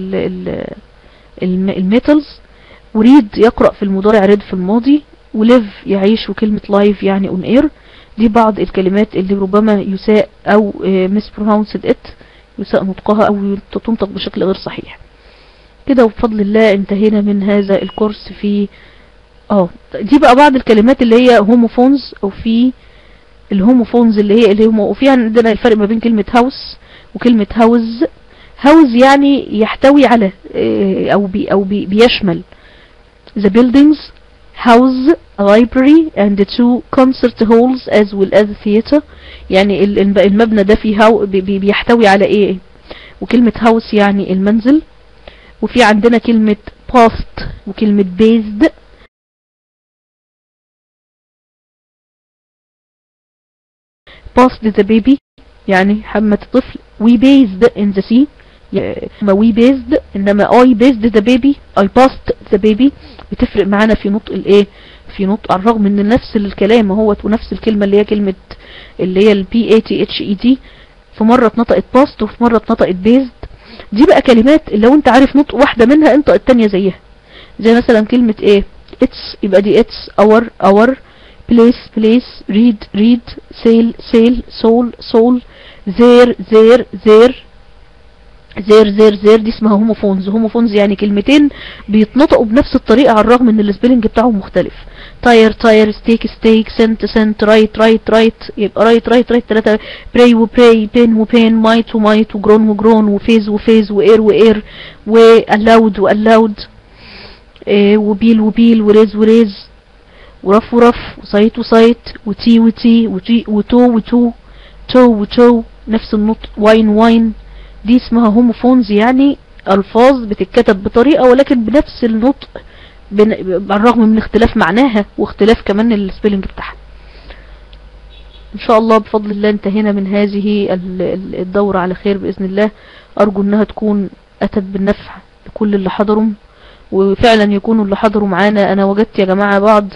الميتالز وريد يقرأ في المضارع ريد في الماضي وليف يعيش وكلمة لايف يعني اون اير دي بعض الكلمات اللي ربما يساء او mispronounced it يساء نطقها او تنطق بشكل غير صحيح كده وبفضل الله انتهينا من هذا الكورس في اه دي بقى بعض الكلمات اللي هي هوموفونز او في الهوموفونز اللي هي اللي هم وفيها عندنا الفرق ما بين كلمة هاوس وكلمة هاوز هاوز يعني يحتوي على او بي او بي بيشمل the buildings house a library and two concert halls as well as a theater يعني المبنى ده فيه هاو بي بيحتوي على ايه وكلمة house يعني المنزل وفي عندنا كلمة past وكلمة based past the baby يعني حمة الطفل we based in the sea ما we based انما I based the baby I passed the baby بتفرق معانا في نطق الايه في نطق على الرغم ان نفس الكلام هو ونفس الكلمة اللي هي كلمة اللي هي ال P A T H E D في مرة اتنطقت past وفي مرة اتنطقت based دي بقى كلمات لو انت عارف نطق واحدة منها انطق التانية زيها زي مثلا كلمة ايه it's يبقى دي it's our our place place read read sail sail soul soul there there there زير زير زير دي اسمها هوموفونز هوموفونز يعني كلمتين بيتنطقوا بنفس الطريقة على الرغم ان السبيلنج بتاعهم مختلف تاير تاير ستيك ستيك سنت سنت رايت رايت رايت يبقى رايت رايت رايت ثلاثة براي وبراي بين وبين مايت ومايت وجرون وجرون وفيز وفيز واير واير والاود والاود إيه وبيل وبيل وريز وريز ورف ورف وصيت وصيت وتي وتي وتي وتو وتو تو وتو نفس النطق واين واين دي اسمها هوموفونز يعني الفاظ بتتكتب بطريقة ولكن بنفس النطق بالرغم من اختلاف معناها واختلاف كمان السبيلنج بتاعها ان شاء الله بفضل الله انتهينا من هذه الدورة على خير بإذن الله ارجو انها تكون اتت بالنفع لكل اللي حضروا وفعلا يكونوا اللي حضروا معانا انا وجدت يا جماعة بعض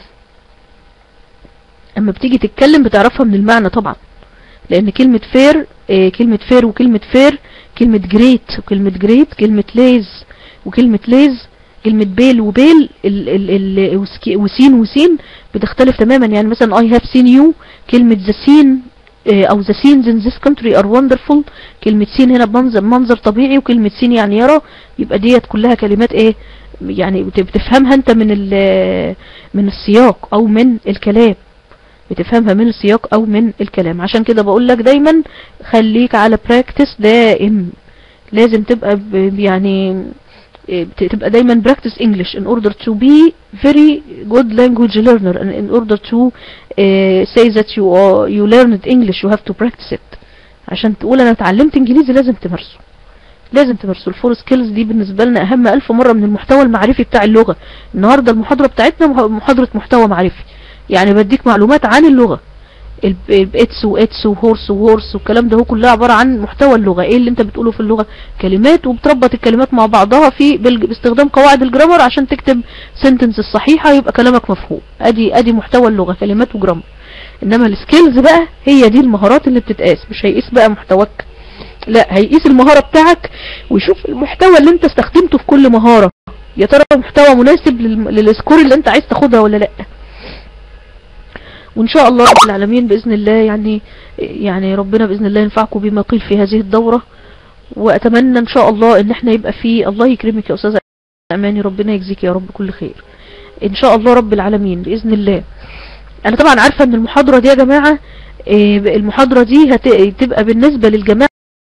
اما بتيجي تتكلم بتعرفها من المعنى طبعا لان كلمة فير اه كلمة فير وكلمة فير كلمة جريت وكلمة جريت كلمة ليز وكلمة ليز كلمة بيل وبيل ال ال ال وسين وسين بتختلف تماما يعني مثلا I have seen you كلمة the scene اه او the scenes in this country are wonderful كلمة سين هنا بمنظر منظر طبيعي وكلمة سين يعني يرى يبقى ديت كلها كلمات ايه يعني بتفهمها انت من من السياق او من الكلام بتفهمها من السياق او من الكلام عشان كده بقول لك دايما خليك على براكتس دائم لازم تبقى يعني تبقى دايما practice English in order to be very good language learner and in order to uh, say that you are, you learned English you have to practice it عشان تقول انا اتعلمت انجليزي لازم تمارسه لازم تمارسوا الفور سكيلز دي بالنسبة لنا اهم الف مرة من المحتوى المعرفي بتاع اللغة النهاردة المحاضرة بتاعتنا محاضرة محتوى معرفي يعني بديك معلومات عن اللغة اتس واتس وهورس وهورس والكلام ده هو كلها عبارة عن محتوى اللغة ايه اللي انت بتقوله في اللغة كلمات وبتربط الكلمات مع بعضها في باستخدام قواعد الجرامر عشان تكتب سنتنس الصحيحة يبقى كلامك مفهوم ادي ادي محتوى اللغة كلمات وجرامر انما السكيلز بقى هي دي المهارات اللي بتتقاس مش هيقيس بقى محتواك لا هيقيس المهارة بتاعك ويشوف المحتوى اللي انت استخدمته في كل مهارة يا ترى محتوى مناسب للسكور اللي انت عايز تاخدها ولا لا وان شاء الله رب العالمين باذن الله يعني يعني ربنا باذن الله ينفعكم بما قيل في هذه الدورة واتمنى ان شاء الله ان احنا يبقى في الله يكرمك يا استاذه اماني ربنا يجزيك يا رب كل خير ان شاء الله رب العالمين باذن الله انا طبعا عارفة ان المحاضرة دي يا جماعة المحاضرة دي هتبقى بالنسبة للجماعة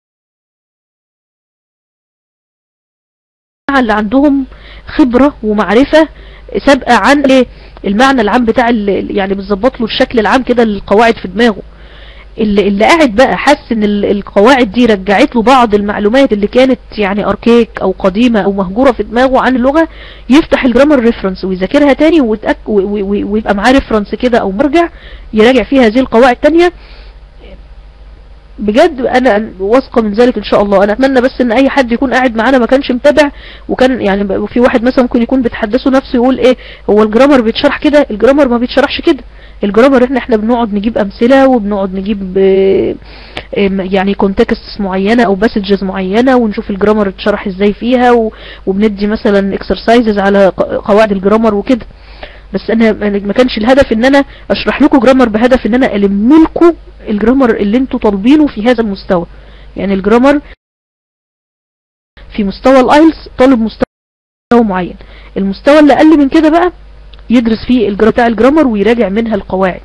اللي عندهم خبرة ومعرفة سابقة عن المعنى العام بتاع يعني بتظبط له الشكل العام كده للقواعد في دماغه اللي, اللي قاعد بقى حس ان القواعد دي رجعت له بعض المعلومات اللي كانت يعني اركيك او قديمة او مهجورة في دماغه عن اللغة يفتح الجرامر ريفرنس ويذاكرها تاني ويبقى معاه ريفرنس كده او مرجع يراجع فيها هذه القواعد تانية بجد انا واثقه من ذلك ان شاء الله انا اتمنى بس ان اي حد يكون قاعد معانا ما كانش متابع وكان يعني في واحد مثلا ممكن يكون بتحدثه نفسه يقول ايه هو الجرامر بيتشرح كده الجرامر ما بيتشرحش كده الجرامر احنا احنا بنقعد نجيب امثله وبنقعد نجيب يعني كونتكست معينه او باسجز معينه ونشوف الجرامر اتشرح ازاي فيها وبندي مثلا اكسرسايزز على قواعد الجرامر وكده بس انا ما كانش الهدف ان انا اشرح لكم جرامر بهدف ان انا الم لكم الجرامر اللي انتوا طالبينه في هذا المستوى يعني الجرامر في مستوى الايلز طالب مستوى معين المستوى اللي اقل من كده بقى يدرس فيه الجرامر بتاع الجرامر ويراجع منها القواعد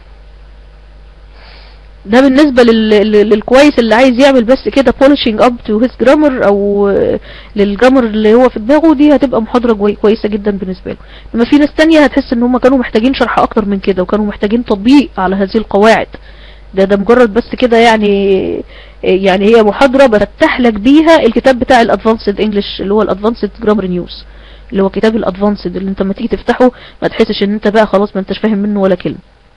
ده بالنسبة لل... للكويس اللي عايز يعمل بس كده polishing up to his grammar او للجرامر اللي هو في دماغه دي هتبقى محاضرة جوي... كويسة جدا بالنسبة له لما في ناس تانية هتحس ان هم كانوا محتاجين شرح اكتر من كده وكانوا محتاجين تطبيق على هذه القواعد ده ده مجرد بس كده يعني يعني هي محاضرة بفتح لك بيها الكتاب بتاع الادفانسد انجلش اللي هو الادفانسد جرامر نيوز اللي هو كتاب الادفانسد اللي انت لما تيجي تفتحه ما تحسش ان انت بقى خلاص ما انتش فاهم منه ولا كلمة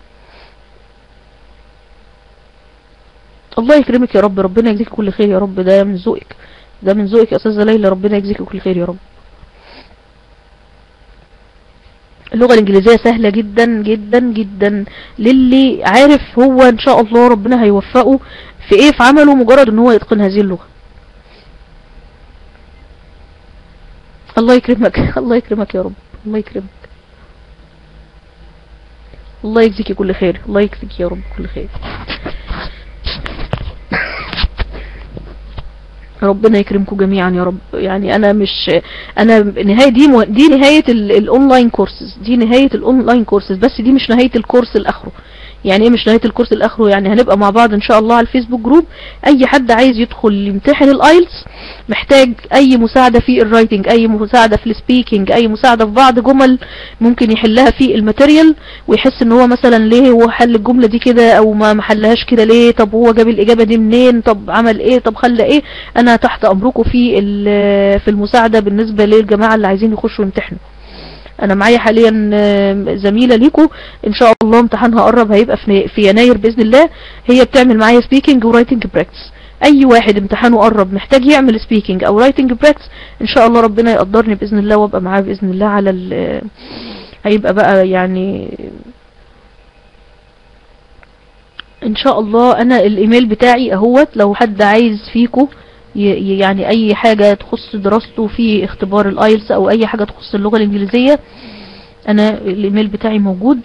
الله يكرمك يا رب ربنا يجزيك كل خير يا رب ده من ذوقك ده من ذوقك يا استاذه ليلى ربنا يجزيك كل خير يا رب اللغة الانجليزية سهلة جدا جدا جدا للي عارف هو ان شاء الله ربنا هيوفقه في ايه في عمله مجرد ان هو يتقن هذه اللغة الله يكرمك الله يكرمك يا رب الله يكرمك الله يجزيك كل خير الله يجزيك يا رب كل خير ربنا يكرمكم جميعا يا رب يعني انا مش انا نهاية دي مو... دي نهاية الاونلاين كورسز دي نهاية الاونلاين كورسز بس دي مش نهاية الكورس الاخره يعني ايه مش نهاية الكورس الاخره يعني هنبقى مع بعض ان شاء الله على الفيسبوك جروب اي حد عايز يدخل يمتحن الايلتس محتاج اي مساعدة في الرايتنج اي مساعدة في السبيكينج اي مساعدة في بعض جمل ممكن يحلها في الماتيريال ويحس ان هو مثلا ليه هو حل الجملة دي كده او ما محلهاش كده ليه طب هو جاب الاجابة دي منين طب عمل ايه طب خلى ايه انا تحت امركم في في المساعدة بالنسبة للجماعة اللي عايزين يخشوا يمتحنوا انا معايا حاليا زميلة ليكو ان شاء الله امتحانها قرب هيبقى في يناير باذن الله هي بتعمل معايا سبيكينج ورايتنج براكتس اي واحد امتحانه قرب محتاج يعمل سبيكينج او رايتنج براكتس ان شاء الله ربنا يقدرني باذن الله وابقى معاه باذن الله على ال هيبقى بقى يعني ان شاء الله انا الايميل بتاعي اهوت لو حد عايز فيكو ي- يعني اي حاجة تخص دراسته في اختبار الايلتس او اي حاجة تخص اللغة الانجليزية انا الايميل بتاعي موجود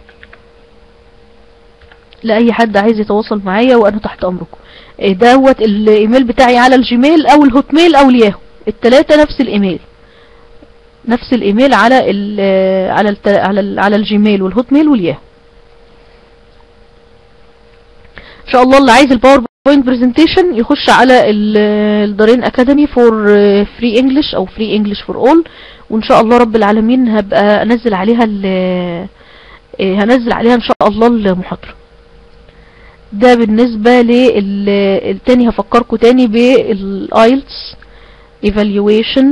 لاي حد عايز يتواصل معايا وانا تحت امركم إيه دوت الايميل بتاعي على الجيميل او الهوت ميل او الياهو التلاتة نفس الايميل نفس الايميل على ال على ال على ال على الجيميل والهوت ميل والياهو ان شاء الله اللي عايز الباوربوينت برزنتيشن يخش على ال- الدارين اكاديمي فور فري انجلش او فري انجلش فور اول وان شاء الله رب العالمين هبقى انزل عليها ال- إيه، هنزل عليها ان شاء الله المحاضرة ده بالنسبة للتاني هفكركم تاني بالايلتس evaluation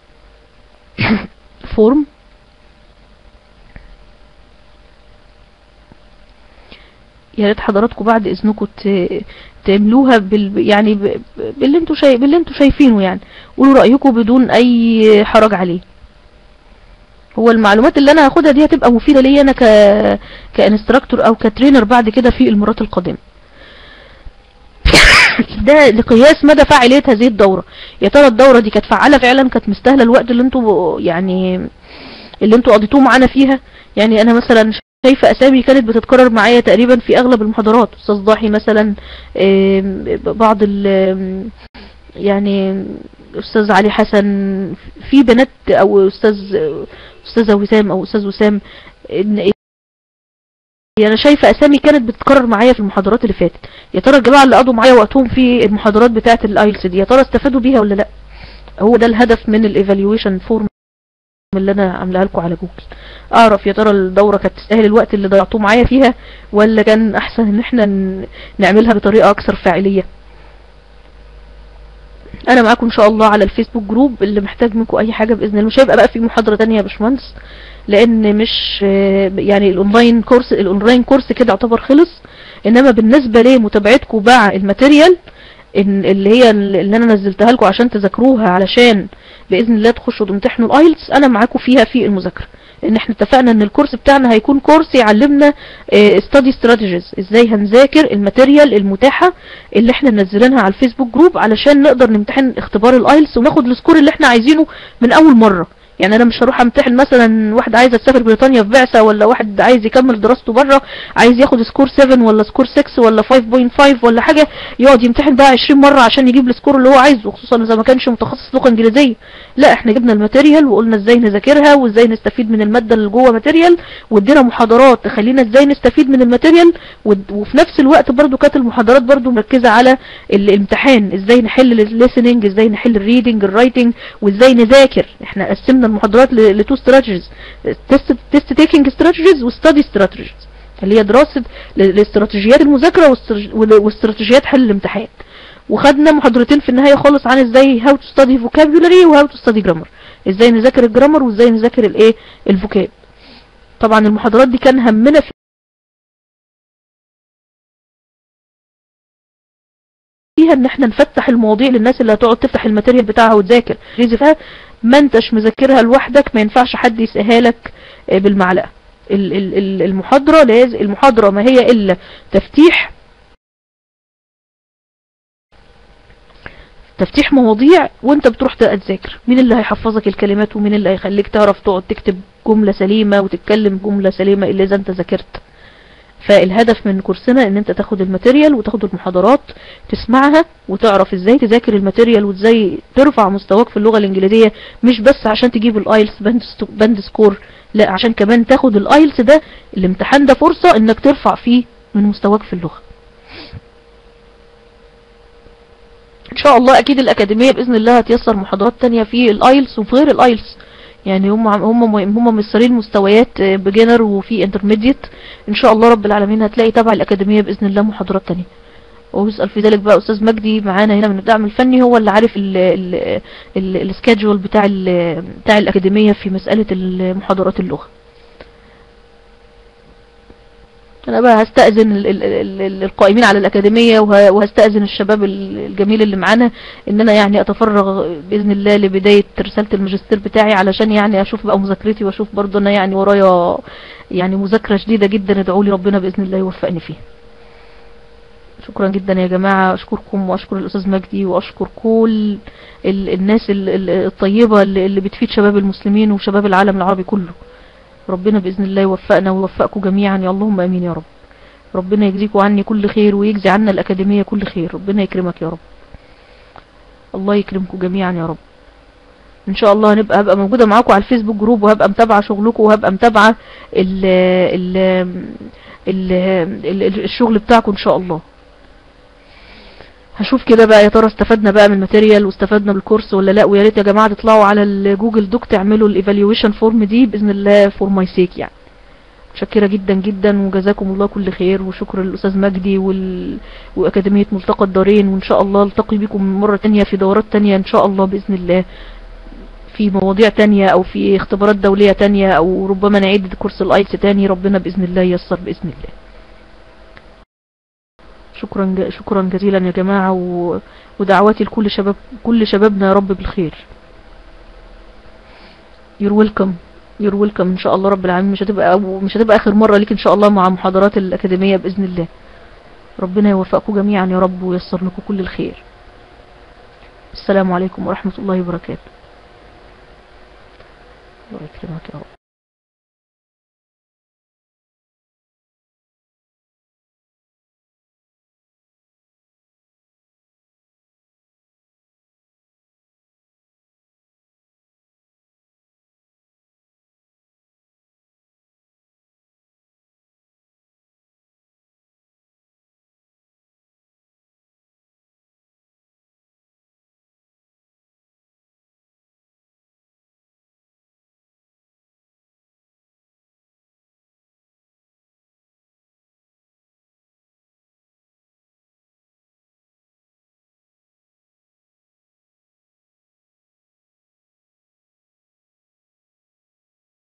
form يا ريت حضراتكم بعد اذنكم ت- تعملوها بال يعني ب- ب- باللي انتوا شايف باللي انتوا شايفينه يعني قولوا رايكم بدون اي حرج عليه هو المعلومات اللي انا هاخدها دي هتبقى مفيده ليا انا ك كانستراكتور او كترينر بعد كده في المرات القادمه ده لقياس مدى فاعليه هذه الدوره يا ترى الدوره دي كانت فعاله فعلا كانت مستاهله الوقت اللي انتوا يعني اللي انتوا قضيتوه معانا فيها يعني انا مثلا شايفه اسامي كانت بتتكرر معايا تقريبا في اغلب المحاضرات استاذ ضاحي مثلا آم، بعض ال آم، يعني استاذ علي حسن في بنات او استاذ استاذه وسام او استاذ وسام إن انا شايفه اسامي كانت بتتكرر معايا في المحاضرات اللي فاتت يا ترى الجماعه اللي قضوا معايا وقتهم في المحاضرات بتاعه الايلتس دي يا ترى استفادوا بيها ولا لا هو ده الهدف من الايفالويشن فورم اللي انا عاملاها لكم على جوجل اعرف يا ترى الدوره كانت تستاهل الوقت اللي ضيعتوه معايا فيها ولا كان احسن ان احنا ن- نعملها بطريقه اكثر فاعليه انا معاكم ان شاء الله على الفيسبوك جروب اللي محتاج منكم اي حاجه باذن الله مش هيبقى بقى في محاضره تانية يا باشمهندس لان مش آه، يعني الاونلاين كورس الاونلاين كورس كده يعتبر خلص انما بالنسبه لمتابعتكم مع الماتيريال إن اللي هي اللي انا نزلتها لكم عشان تذاكروها علشان باذن الله تخشوا تمتحنوا الايلتس انا معاكم فيها في المذاكره ان احنا اتفقنا ان الكورس بتاعنا هيكون كورس يعلمنا ستادي استراتيجيز ازاي هنذاكر الماتيريال المتاحه اللي احنا منزلينها على الفيسبوك جروب علشان نقدر نمتحن اختبار الايلتس وناخد السكور اللي احنا عايزينه من اول مره يعني انا مش هروح امتحن مثلا واحد عايز تسافر بريطانيا في بعثه ولا واحد عايز يكمل دراسته بره عايز ياخد سكور 7 ولا سكور 6 ولا 5.5 ولا حاجه يقعد يمتحن بقى 20 مره عشان يجيب السكور اللي هو عايزه خصوصا اذا ما كانش متخصص لغه انجليزيه لا احنا جبنا الماتيريال وقلنا ازاي نذاكرها وازاي نستفيد من الماده اللي جوه ماتيريال وادينا محاضرات تخلينا ازاي نستفيد من الماتيريال ود- وفي نفس الوقت برضو كانت المحاضرات برضو مركزه على الامتحان ازاي نحل الليسننج ازاي نحل الريدنج الرايتنج وازاي نذاكر احنا قسمنا المحاضرات لتو استراتيجيز تيست تيست تيكينج استراتيجيز وستادي استراتيجيز اللي هي دراسه ل- لاستراتيجيات المذاكره واستر- ول- واستراتيجيات حل الامتحان وخدنا محاضرتين في النهايه خالص عن ازاي هاو تو ستادي فوكابولاري وهاو تو ستادي جرامر ازاي نذاكر الجرامر وازاي نذاكر الايه الفوكاب طبعا المحاضرات دي كان همنا فيها ان احنا نفتح المواضيع للناس اللي هتقعد تفتح الماتيريال بتاعها وتذاكر ريزي فيها ما انتش مذاكرها لوحدك ما ينفعش حد يسقيها لك آه، بالمعلقه ال- ال- ال- المحاضره لازم المحاضره ما هي الا تفتيح تفتيح مواضيع وانت بتروح تبقى تذاكر مين اللي هيحفظك الكلمات ومين اللي هيخليك تعرف تقعد تكتب جملة سليمة وتتكلم جملة سليمة الا اذا انت ذاكرت فالهدف من كورسنا ان انت تاخد الماتيريال وتاخد المحاضرات تسمعها وتعرف ازاي تذاكر الماتيريال وازاي ترفع مستواك في اللغة الانجليزية مش بس عشان تجيب الايلتس بند, ستو- بند سكور لا عشان كمان تاخد الايلتس ده الامتحان ده فرصة انك ترفع فيه من مستواك في اللغة ان شاء الله اكيد الاكاديميه باذن الله هتيسر محاضرات تانية في الايلتس وفي غير الايلتس يعني هم هم هم ميسرين مستويات بيجنر وفي انترميديت ان شاء الله رب العالمين هتلاقي تبع الاكاديميه باذن الله محاضرات تانية ويسأل في ذلك بقى استاذ مجدي معانا هنا من الدعم الفني هو اللي عارف السكادجول بتاع ال بتاع الاكاديميه في مساله محاضرات اللغه انا بقى هستأذن ال- ال- ال- ال- القائمين على الأكاديمية وه- وهستأذن الشباب ال- الجميل اللي معانا ان انا يعني اتفرغ بإذن الله لبداية رسالة الماجستير بتاعي علشان يعني اشوف بقى مذاكرتي واشوف برضه انا يعني ورايا يعني مذاكرة شديدة جدا ادعوا لي ربنا بإذن الله يوفقني فيها شكرا جدا يا جماعة اشكركم واشكر الاستاذ مجدي واشكر كل ال- الناس ال- ال- الطيبة اللي اللي بتفيد شباب المسلمين وشباب العالم العربي كله ربنا بإذن الله يوفقنا ويوفقكم جميعا يا اللهم امين يا رب ربنا يجزيكم عني كل خير ويجزي عنا الأكاديمية كل خير ربنا يكرمك يا رب الله يكرمكم جميعا يا رب ان شاء الله هنبقى هبقى موجودة معاكم على الفيسبوك جروب وهبقى متابعة شغلكم وهبقى متابعة ال ال ال ال الشغل بتاعكم ان شاء الله هشوف كده بقى يا ترى استفدنا بقى من الماتيريال واستفدنا بالكورس ولا لا ويا ريت يا جماعه تطلعوا على الجوجل دوك تعملوا الايفالويشن فورم دي باذن الله فور ماي سيك يعني متشكره جدا جدا وجزاكم الله كل خير وشكر للاستاذ مجدي وال... واكاديميه ملتقى الدارين وان شاء الله التقي بكم مره تانية في دورات تانية ان شاء الله باذن الله في مواضيع تانية او في اختبارات دوليه تانية او ربما نعيد كورس الايتس تاني ربنا باذن الله ييسر باذن الله شكرا ج- شكرا جزيلا يا جماعة و... ودعواتي لكل شباب كل شبابنا يا رب بالخير you're welcome you're welcome ان شاء الله رب العالمين مش هتبقى أو مش هتبقى اخر مرة ليك ان شاء الله مع محاضرات الأكاديمية بإذن الله ربنا يوفقكم جميعا يا رب وييسر لكم كل الخير السلام عليكم ورحمة الله وبركاته الله يكرمك يا رب